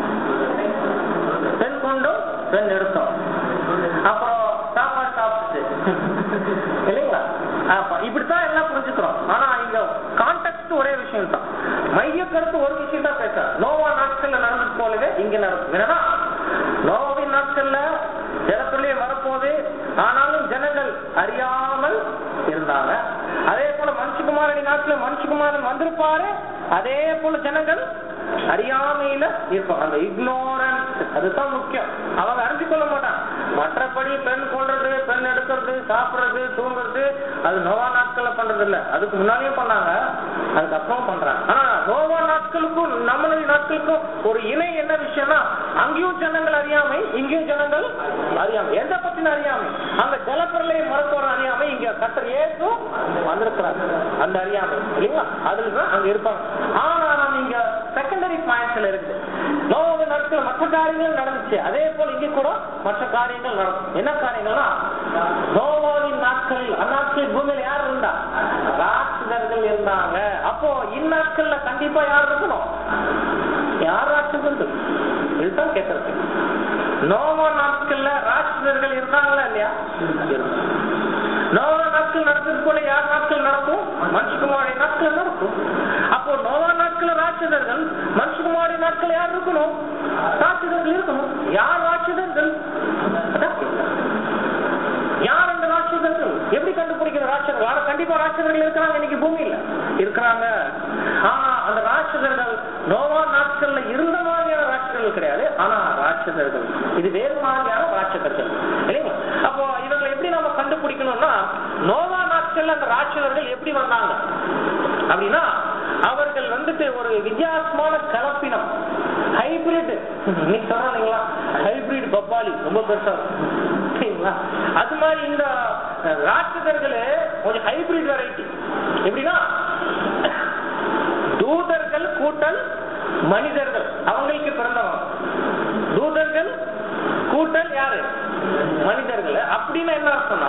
பெண் கொண்டும் பெண் எடுத்தோம் அப்புறம் சாப்பாடு சாப்பிட்டு இல்லைங்களா அப்ப இப்படித்தான் எல்லாம் புரிஞ்சுக்கிறோம் ஆனா இங்க கான்டெக்ட் ஒரே விஷயம் தான் மைய கருத்து ஒரு விஷயம் தான் பேச நோவா நாட்கள்ல நடந்தது போலவே இங்க நடக்கும் ஏன்னா நோவாவின் நாட்கள்ல ஜலத்துள்ளே வரப்போது ஆனாலும் ஜனங்கள் அறியாமல் இருந்தாங்க அதே போல மனுஷகுமாரனி நாட்டுல மனுஷகுமாரன் வந்திருப்பாரு அதே போல ஜனங்கள் அறியாமையில இருப்பாங்க அந்த இக்னோரன்ஸ் அதுதான் முக்கியம் அவங்க அறிஞ்சு கொள்ள மாட்டாங்க மற்றபடி பெண் கொள்றது பெண் எடுக்கிறது சாப்பிடுறது தூங்குறது அது நோவா நாட்கள்ல பண்றது இல்ல அதுக்கு முன்னாடியே பண்ணாங்க அதுக்கப்புறம் பண்றாங்க ஆனா நோவா நாட்களுக்கும் நம்மளுடைய நாட்களுக்கும் ஒரு இணை என்ன விஷயம்னா அங்கேயும் ஜனங்கள் அறியாமை இங்கேயும் ஜனங்கள் அறியாமை எந்த பத்தின அறியாமை அங்க ஜலப்பிரலை மரத்தோட அறியாமை இங்க கத்தர் ஏசும் வந்திருக்கிறாங்க அந்த அறியாமை இல்லைங்களா அதுல தான் அங்க இருப்பாங்க ஆனா நம்ம இங்க செகண்டரி பாயிண்ட்ஸ்ல இருக்குது நோவு நாட்கள் மற்ற காரியங்கள் நடந்துச்சு அதே போல இங்க கூட மற்ற காரியங்கள் நடக்கும் என்ன காரியங்கள்னா நோவாவின் நாட்களில் அந்நாட்களில் பூமியில யார் இருந்தா ராட்சதர்கள் இருந்தாங்க அப்போ இந்நாட்கள்ல கண்டிப்பா யார் இருக்கணும் யார் ராட்சதர்கள் இதுதான் கேட்கறது நோவா நாட்கள்ல ராட்சதர்கள் இருந்தாங்களா இல்லையா இருந்தாங்க. நோவா நாட்கள் நடந்தது போல யார் நாட்கள் நடக்கும் மனுஷகுமாரி நாட்கள் நடக்கும் அப்போ நோவா நாட்கள் ராட்சதர்கள் மனுஷகுமாரி நாட்கள் யார் இருக்கணும் ராட்சதர்கள் இருக்கணும் யார் ராட்சதர்கள் அதான் கேட்கிறேன். யார் அந்த ராட்சதர்கள் எப்படி கண்டுபிடிக்கிற ராட்சதர்கள் ஆனா கண்டிப்பா ராட்சதர்கள் இருக்கிறாங்க இன்னைக்கு பூமியில இருக்கிறாங்க ஆனா அந்த ராட்சதர்கள் நோவா நாட்கள்ல இருந்த மாதிரியான ராட்சதர்கள் கிடையாது ஆனா ராட்சதர்கள் இது வேறு மாதிரியான ராட்சதர்கள் இல்லைங்களா அப்போ இவங்களை எப்படி நம்ம கண்டுபிடிக்கணும்னா நோவா நாட்கள்ல அந்த ராட்சதர்கள் எப்படி வந்தாங்க அப்படின்னா அவர்கள் வந்துட்டு ஒரு வித்தியாசமான கலப்பினம் ஹைபிரிட் இன்னைக்கு சொல்றோம் இல்லைங்களா ஹைபிரிட் பப்பாளி ரொம்ப பெருசா இருக்கும். சரிங்களா அது மாதிரி இந்த ராட்சதர்களே கொஞ்சம் ஹைபிரிட் வெரைட்டி எப்படின்னா தூதர்கள் கூட்டல் மனிதர்கள் அவங்களுக்கு பிறந்தவங்க தூதர்கள் கூட்டல் யாரு மனிதர்கள் அப்படின்னு என்ன அர்த்தம்னா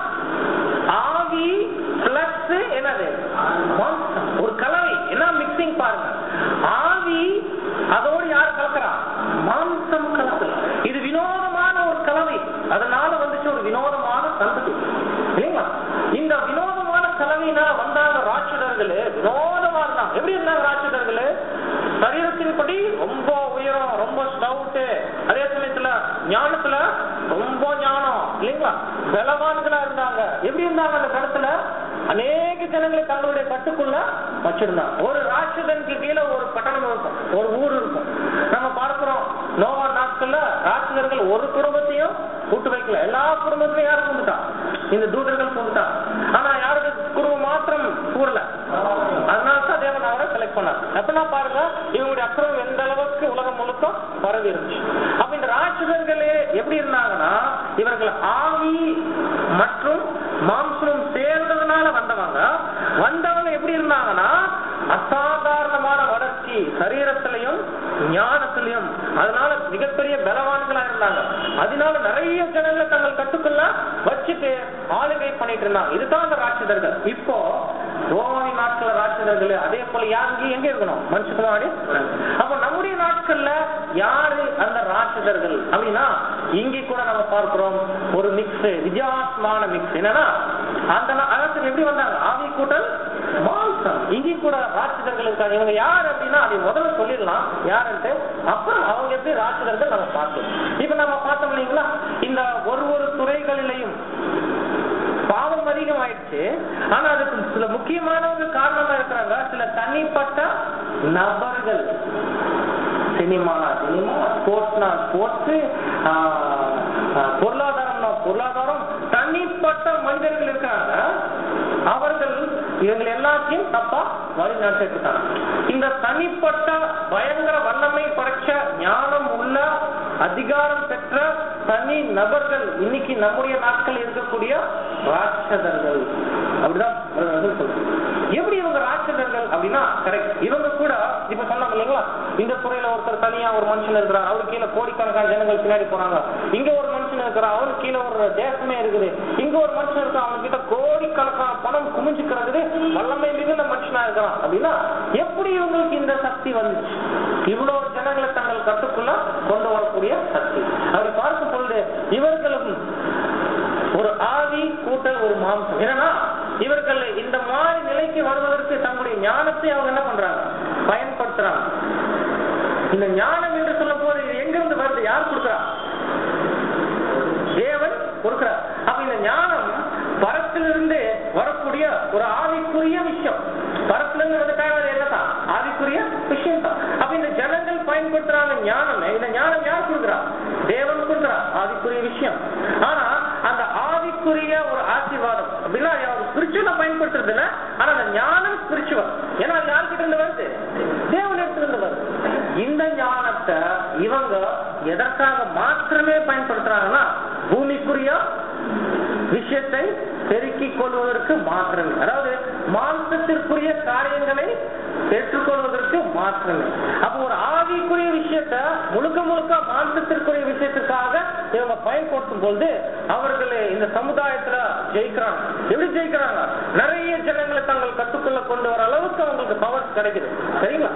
ஆவி பிளஸ் என்னது மாம்சம். ஒரு கலவை என்ன மிக்சிங் பாருங்க ஆவி அதோடு யார் கலக்கிறா மாம்சம் கலக்கல இது வினோதமான ஒரு கலவை அதனால வந்துச்சு ஒரு வினோதமான சந்ததி இல்லைங்களா இந்த வினோதமான கலவையினால வந்தாங்க ராட்சதர்களே வினோதமா இருந்தாங்க எப்படி இருந்தாங்க ராட்சதர்களே சரீரத்தின்படி ரொம்ப உயரம் ரொம்ப ஸ்டவுட்டு அதே சமயத்துல ஞானத்துல ரொம்ப ஞானம் இல்லைங்களா பலவான்களா இருந்தாங்க எப்படி இருந்தாங்க அந்த கடத்துல அநேக ஜனங்களை தங்களுடைய கட்டுக்குள்ள வச்சிருந்தாங்க ஒரு ராட்சதனுக்கு கீழே ஒரு பட்டணம் இருக்கும் ஒரு ஊர் இருக்கும் நம்ம பார்க்கிறோம் நோவா நாட்கள்ல ராட்சதர்கள் ஒரு குடும்பத்தையும் கூட்டு வைக்கல எல்லா குடும்பத்திலையும் யாரும் கொண்டுட்டான் இந்த தூதர்கள் கொண்டுட்டான் ஆனா யாருக்கு குடும்பம் மாத்திரம் கூறல அதனால தான் தேவன் அவரை செலக்ட் பண்ணார் எப்படின்னா பாருங்க இவங்களுடைய அக்கிரமம் எந்த அளவுக்கு உலகம் முழுக்க பரவி இருந்துச்சு அப்ப இந்த ராட்சதர்களே எப்படி இருந்தாங்கன்னா இவர்கள் ஆவி மற்றும் மாம்சமும் சேர்ந்ததுனால வந்தவங்க வந்தவங்க எப்படி இருந்தாங்கன்னா அசாதாரணமான வளர்ச்சி சரீரத்திலையும் ஞானத்திலையும் அதனால மிகப்பெரிய பலவான்களா இருந்தாங்க அதனால நிறைய ஜனங்களை தங்கள் கட்டுக்குள்ள வச்சுட்டு ஆளுகை பண்ணிட்டு இருந்தாங்க இதுதான் அந்த ராட்சதர்கள் இப்போ ரோமானி நாட்கள ராட்சதர்கள் அதே போல யாரு எங்க இருக்கணும் மனுஷகுமாரி அப்ப நம்முடைய நாட்கள்ல யாரு அந்த ராட்சதர்கள் அப்படின்னா இங்கே கூட நம்ம பார்க்கிறோம் ஒரு மிக்ஸ் வித்தியாசமான மிக்ஸ் என்னன்னா அந்த நா- காலத்துல எப்படி வந்தாங்க ஆவி கூட்டல் மாம்சம் இங்கே கூட ராட்சதர்கள் இருக்காங்க இவங்க யார் அப்படின்னா அதை முதல்ல சொல்லிடலாம் யாருன்ட்டு அப்புறம் அவங்க எப்படி ராட்சதர்கள் நம்ம பார்த்தோம் இப்ப நம்ம பார்த்தோம் இல்லைங்களா இந்த ஒரு ஒரு துறைகளிலையும் பாவம் அதிகம் ஆயிடுச்சு ஆனா அதுக்கு சில முக்கியமானவங்க காரணமா இருக்கிறாங்க சில தனிப்பட்ட நபர்கள் சினிமானா சினிமா ஸ்போர்ட்ஸ்னா ஸ்போர்ட்ஸ் அஹ், பொருளாதாரம்னா பொருளாதாரம் தனிப்பட்ட மனிதர்கள் இருக்காங்க அவர்கள் இவங்க எல்லாத்தையும் தப்பா வழி நடத்திட்டு இருக்காங்க இந்த தனிப்பட்ட பயங்கர வல்லமை படைச்ச ஞானம் உள்ள அதிகாரம் பெற்ற தனி நபர்கள் இன்னைக்கு நம்முடைய நாட்கள் இருக்கக்கூடிய ராட்சதர்கள் அப்படிதான் பிரதமர் சொல்றாங்க. எப்படி இவங்க ராட்சதர்கள் அப்படின்னா கரெக்ட் இவங்க கூட இப்ப சொன்னாங்க இல்லைங்களா இந்த துறையில ஒருத்தர் தனியா ஒரு மனுஷன் இருக்கிறார் அவரு கீழே கோடிக்கணக்கான ஜனங்கள் பின்னாடி போறாங்க இங்க ஒரு மனுஷன் இருக்கிறார் அவரு கீழே ஒரு தேசமே இருக்குது இங்க ஒரு மனுஷன் இருக்கான் அவங்க கிட்ட கோடிக்கணக்கான பணம் குமிஞ்சு கிடக்குது வல்லமை மிகுந்த மனுஷனா இருக்கிறான் அப்படின்னா எப்படி இவங்களுக்கு இந்த சக்தி வந்துச்சு இவ்வளவு ஜனங்களை தங்கள் கட்டுக்குள்ள கொண்டு வரக்கூடிய சக்தி அப்படி பார்க்கும் பொழுது இவர்களும் ஒரு ஆவி கூட்டல் ஒரு மாம்சம் என்னன்னா இவர்கள் இந்த மாதிரி நிலைக்கு வருவதற்கு தங்களுடைய ஞானத்தை அவங்க என்ன பண்றாங்க பயன்படுத்துறாங்க இந்த ஞானம் என்று சொல்லும் போது இது எங்கிருந்து வருது யார் கொடுக்குறா தேவன் கொடுக்கிறார் அப்ப இந்த ஞானம் பரத்திலிருந்து வரக்கூடிய ஒரு ஆவிக்குரிய விஷயம் பரத்திலிருந்து வந்துட்டாங்க அது என்னதான் ஆவிக்குரிய விஷயம் தான் அப்ப இந்த ஜனங்கள் பயன்படுத்துறாங்க ஞானமே இந்த ஞானம் யார் கொடுக்குறா தேவன் கொடுக்குறா ஆவிக்குரிய விஷயம் ஆனா அந்த ஆவிக்குரிய ஒரு ஆசீர்வாதம் அப்படின்னா ஸ்பிரிச்சுவலா பயன்படுத்துறது இல்ல ஆனா அந்த ஞானம் ஸ்பிரிச்சுவல் ஏன்னா அது யார்கிட்ட இருந்து வருது தேவன் இடத்துல இருந்து வருது இந்த ஞானத்தை இவங்க எதற்காக மாத்திரமே பயன்படுத்துறாங்கன்னா பூமிக்குரிய விஷயத்தை பெருக்கிக் கொள்வதற்கு மாத்திரமே அதாவது மாம்சத்திற்குரிய காரியங்களை பெற்றுக்கொள்வதற்கு மாத்திரமே அப்ப ஒரு ஆவிக்குரிய விஷயத்த முழுக்க முழுக்க மாம்சத்திற்குரிய விஷயத்திற்காக இவங்க பயன்படுத்தும் பொழுது அவர்கள் இந்த சமுதாயத்துல ஜெயிக்கிறாங்க எப்படி ஜெயிக்கிறாங்க நிறைய ஜனங்களை தங்கள் கட்டுக்குள்ள கொண்டு வர அளவுக்கு அவங்களுக்கு பவர் கிடைக்குது சரிங்களா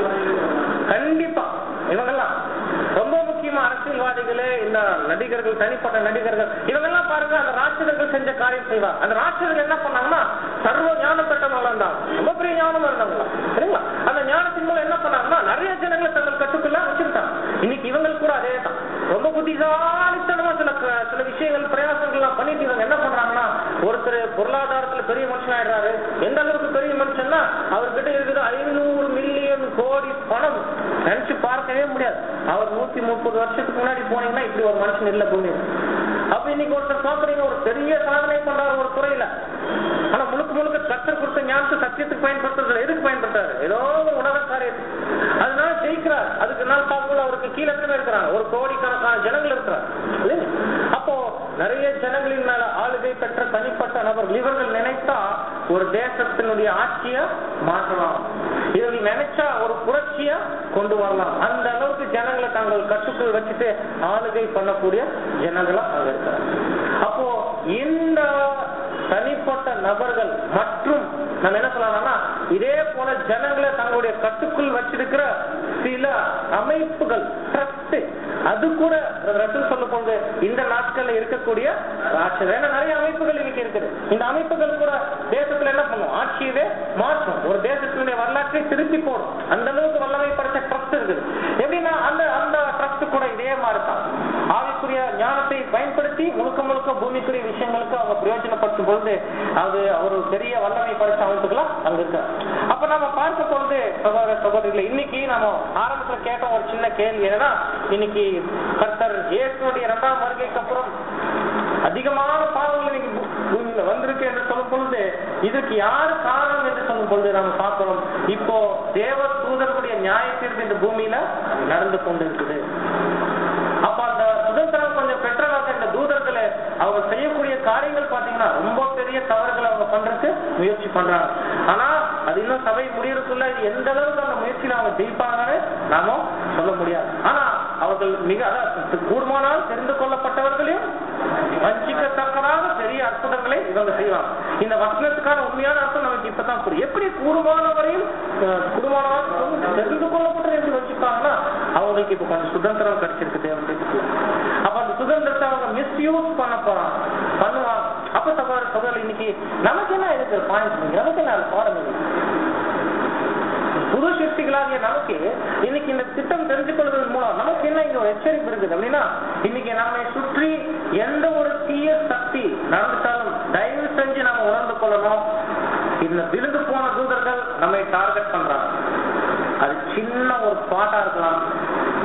கண்டிப்பா இவங்கெல்லாம் ரொம்ப முக்கியமா அரசியல்வாதிகளே இந்த நடிகர்கள் தனிப்பட்ட நடிகர்கள் இவங்கெல்லாம் பாருங்க அந்த ராட்சதர்கள் செஞ்ச காரியம் செய்வாங்க அந்த ராட்சதர்கள் என்ன பண்ணாங்கன்னா சர்வ ஞானம் பெற்றவங்களா இருந்தாங்க ரொம்ப பெரிய ஞானம் இருந்தாங்களா சரிங்களா அந்த ஞானத்தின் மூலம் என்ன பண்ணாங்கன்னா நிறைய ஜனங்களை தங்கள் கட்டுக்குள்ள வச்சிருக்காங்க இன்னைக்கு இவங்க கூட அதே தான் ரொம்ப புத்திசாலித்தனமா சில க- சில விஷயங்கள் பிரயாசங்கள் எல்லாம் பண்ணிட்டு இவங்க என்ன பண்றாங்கன்னா ஒருத்தர் பொருளாதாரத்துல பெரிய மனுஷன் ஆயிடுறாரு எந்த அளவுக்கு பெரிய மனுஷன்னா அவர்கிட்ட இருக்குது ஐநூறு மில்லியன் கோடி பணம் நினைச்சு பார்க்கவே முடியாது அவர் நூத்தி முப்பது வருஷத்துக்கு முன்னாடி போனீங்கன்னா இப்படி ஒரு மனுஷன் இல்ல பூமியில அப்ப இன்னைக்கு ஒருத்தர் பாக்குறீங்க ஒரு பெரிய சாதனை பண்றாரு ஒரு துறையில ஆனா முழுக்க முழுக்க கத்தர் கொடுத்த ஞானத்தை சத்தியத்துக்கு பயன்படுத்துறது எதுக்கு பயன்படுத்துறாரு ஏதோ ஒரு உலக காரியத்துக்கு அதனால ஜெயிக்கிறார் அதுக்கு நாள் பார்க்கும்போது அவருக்கு கீழே எத்தனை பேர் இருக்கிறாங்க ஒரு கோடிக்கணக்கான ஜனங்கள் இருக்கிறாங்க இல்லைங்க? அப்போ நிறைய ஜனங்களின் மேல ஆளுகை பெற்ற தனிப்பட்ட நபர்கள் இவர்கள் நினைத்தா ஒரு தேசத்தினுடைய ஆட்சிய மாற்றலாம் இவர்கள் நினைச்சா ஒரு புரட்சிய கொண்டு வரலாம் அந்த அளவுக்கு ஜனங்களை தங்கள் கட்டுக்குள் வச்சுட்டு ஆளுகை பண்ணக்கூடிய ஜனங்களா அங்க இருக்கிறாங்க அப்போ இந்த தனிப்பட்ட நபர்கள் மற்றும் நம்ம என்ன சொல்லலாம்னா இதே போல ஜனங்களை தங்களுடைய கட்டுக்குள் வச்சிருக்கிற சில அமைப்புகள் ட்ரஸ்ட் அது கூட ரசூல் சொல்ல போது இந்த நாட்கள்ல இருக்கக்கூடிய ராட்சதம் ஏன்னா நிறைய அமைப்புகள் இன்னைக்கு இருக்குது இந்த அமைப்புகள் கூட தேசத்துல என்ன பண்ணும் ஆட்சியவே மாற்றும் ஒரு தேசத்தினுடைய வரலாற்றை திருப்பி போடும் அந்த அளவுக்கு வல்லமை படைச்ச ட்ரஸ்ட் இருக்குது எப்படின்னா அந்த அந்த ட்ரஸ்ட் கூட இதே மாதிரி தான் ஆவிக்குரிய ஞானத்தை பயன்படுத்தி முழுக்க முழுக்க பூமிக்குரிய விஷயங்களுக்கு அவங்க பிரயோஜனப்படுத்தும் பொழுது அது ஒரு பெரிய வல்லமை படைச்ச அமைப்புகளா அங்க இருக்கு அப்ப நம்ம பார்க்க பொழுது சகோதர சகோதரிகளை இன்னைக்கு நம்ம ஆரம்பத்துல கேட்ட ஒரு சின்ன கேள்வி என்னன்னா இன்னைக்கு கர்த்தர் இயேசுடைய இரண்டாம் வருகைக்கு அப்புறம் அதிகமான பாவங்கள் இன்னைக்கு பூ- பூமியில வந்திருக்கு என்று சொல்லும் பொழுது இதுக்கு யாரு காரணம் என்று சொல்லும் பொழுது நம்ம பார்க்கிறோம் இப்போ தேவ தூதர்களுடைய நியாய தீர்ப்பு இந்த பூமியில நடந்து கொண்டிருக்குது அப்ப அந்த சுதந்திரம் கொஞ்சம் பெற்றவங்க இந்த தூதர்களை அவங்க செய்யக்கூடிய காரியங்கள் பாத்தீங்கன்னா ரொம்ப பெரிய தவறுகளை அவங்க பண்றதுக்கு முயற்சி பண்றாங்க ஆனா அது இன்னும் சபை முடியறதுக்குள்ள இது எந்த அளவுக்கு அந்த முயற்சியில அவங்க ஜெயிப்பாங்கன்னு நாம சொல்ல முடியாது ஆனா அவர்கள் மிக அதாவது கூடுமானால் தெரிந்து கொள்ளப்பட்டவர்களையும் வஞ்சிக்கத்தக்கதாக பெரிய அற்புதங்களை இவங்க செய்வாங்க இந்த வசனத்துக்கான உண்மையான அர்த்தம் நமக்கு இப்பதான் புரியும் எப்படி கூடுமானவரையும் அஹ், கூடுமானவரையும் தெரிந்து கொள்ளப்பட்டதை எப்படி வச்சுப்பாங்கன்னா அவங்களுக்கு இப்ப கொஞ்சம் சுதந்திரம் கிடைச்சிருக்கு தேவன் தேசத்துல அப்ப அந்த சுதந்திரத்தை அவங்க மிஸ்யூஸ் பண்ண போறாங்க பண்ணுவாங்க அப்ப சகோதர சகோதரி இன்னைக்கு நமக்கு என்ன இருக்கு பாயிண்ட் நமக்கு என்ன அது பாடம் இருக்கு புது சிருஷ்டிகளாகிய நமக்கு இன்னைக்கு இந்த திட்டம் தெரிஞ்சு கொள்வதன் மூலம் நமக்கு என்ன இங்க ஒரு எச்சரிப்பு இருக்குது அப்படின்னா இன்னைக்கு நம்மை சுற்றி எந்த ஒரு தீய சக்தி நடந்துட்டாலும் தயவு செஞ்சு நாம உணர்ந்து கொள்ளணும் இந்த விழுந்து போன தூதர்கள் நம்மை டார்கெட் பண்றாங்க அது சின்ன ஒரு ஸ்பாட்டா இருக்கலாம்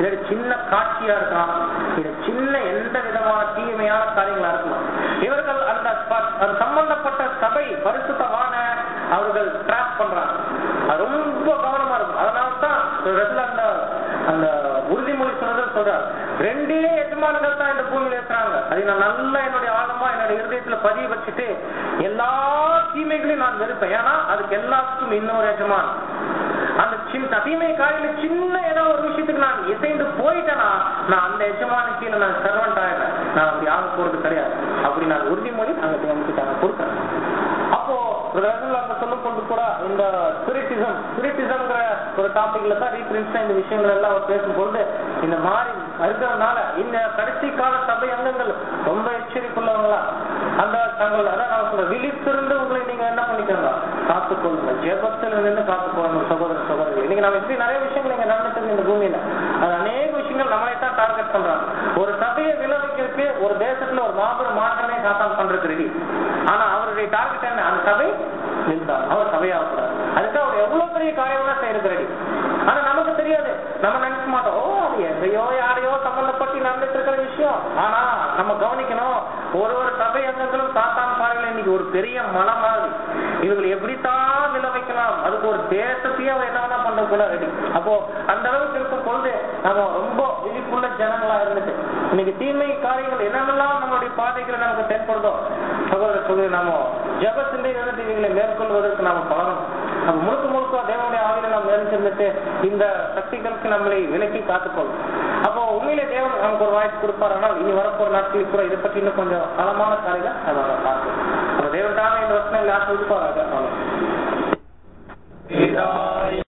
இது சின்ன காட்சியா இருக்கலாம் இது சின்ன எந்த விதமான தீமையான காரியங்களா இருக்கலாம் இவர்கள் அந்த ப- அது சம்பந்தப்பட்ட சபை பரிசுத்தமான அவர்கள் ட்ராப் பண்றாங்க அது ரொம்ப கவனமா இருக்கும் அதனால தான் ரெண்டுல அந்த அந்த உறுதிமொழி சொன்னது சொல்றார் ரெண்டே எஜமானர்கள் தான் இந்த பூமியில இருக்கிறாங்க அதை நான் நல்லா என்னுடைய ஆழமா என்னுடைய இருதயத்துல பதிய வச்சுட்டு எல்லா தீமைகளையும் நான் வெறுப்பேன் ஏன்னா அதுக்கு எல்லாத்துக்கும் இன்னொரு எஜமான் அந்த சின்ன தீமை காலையில சின்ன ஏதோ ஒரு விஷயத்துக்கு நான் இசைந்து போயிட்டேன்னா நான் அந்த எஜமான கீழே நான் சர்வெண்ட் ஆயிடுறேன் நான் அப்படி ஆக போறது கிடையாது அப்படி நான் உறுதிமொழி அங்க தேவனுக்கு நான் கொடுக்குறேன் அப்போ ரசூல் அங்க சொல்லும் கொண்டு கூட இந்த ஸ்பிரிட்டிசம் ஸ்பிரிட்டிசம்ங்கிற ஒரு டாபிக்ல தான் ரீபிரின்ஸ்டா இந்த விஷயங்கள் எல்லாம் அவர் பேசும்பொழுது இந்த மாதிரி இருக்கிறதுனால இந்த கடைசி கால சபை அங்கங்கள் ரொம்ப எச்சரிப்புள்ளவங்களா அந்த தங்கள் அதான் நான் சொல்றேன் விழித்திருந்து உங்களை நீங்க என்ன பண்ணிக்கோங்க காத்துக்கொள்ளுங்க ஜெபத்தில் நின்று காத்துக்கொள்ளணும் சகோதர சகோதரி இன்னைக்கு நம்ம இப்படி நிறைய விஷயங்கள் இங்க நடந்துட்டு இருக்கு இந்த பூமியில அது அநேக விஷயங்கள் நம்மளை தான் டார்கெட் பண்றாங்க ஒரு சபையை விளைவிக்கிறதுக்கு ஒரு தேசத்துல ஒரு மாபெரும் மாற்றமே காத்தால் பண்றதுக்கு ரெடி ஆனா அவருடைய டார்கெட் என்ன அந்த சபை நின்றார் அவர் சபையாகக்கூடாது அதுக்கு அவர் எவ்வளவு பெரிய காரியம்னா செய்யறது ரெடி ஆனா நமக்கு தெரியாது நம்ம நினைக்க மாட்டோம் ஓ அது எதையோ யாரையோ சம்பந்தப்பட்டு நடந்துட்டு இருக்கிற விஷயம் ஆனா நம்ம கவனிக்கணும் ஒரு ஒரு சபை அங்கங்களும் சாத்தான் பாருங்களேன் இன்னைக்கு ஒரு பெரிய மலை மாதிரி இவங்களை எப்படித்தான் நில வைக்கலாம் அதுக்கு ஒரு தேசத்தையே அவன் என்ன வேணா பண்றது கூட ரெடி அப்போ அந்த அளவுக்கு இருக்கும் பொழுது நம்ம ரொம்ப விழிப்புள்ள ஜனங்களா இருந்துட்டு இன்னைக்கு தீமை காரியங்கள் என்னென்னலாம் நம்மளுடைய பாதைகளை நமக்கு தென்படுதோ சகோதர சொல்லி நாம ஜப சிந்தை வந்து இவங்களை மேற்கொள்வதற்கு நாம பழகணும் நம்ம முழுக்க முழுக்க தேவனுடைய ஆவியில நாம் நிறைஞ்சிருந்துட்டு இந்த சக்திகளுக்கு நம்மளை விலக்கி காத்துக்கொள்ளும் அப்போ உண்மையிலே தேவன் நமக்கு ஒரு வாய்ப்பு கொடுப்பார் ஆனால் இனி வரப்போற நாட்களில் கூட இதை பற்றி இன்னும் கொஞ்சம் பலமான காரியங்கள் நம்ம பார்க்கலாம் அப்ப தேவன் தானே இந்த வருஷம் எல்லாரும் கொடுப்பாராக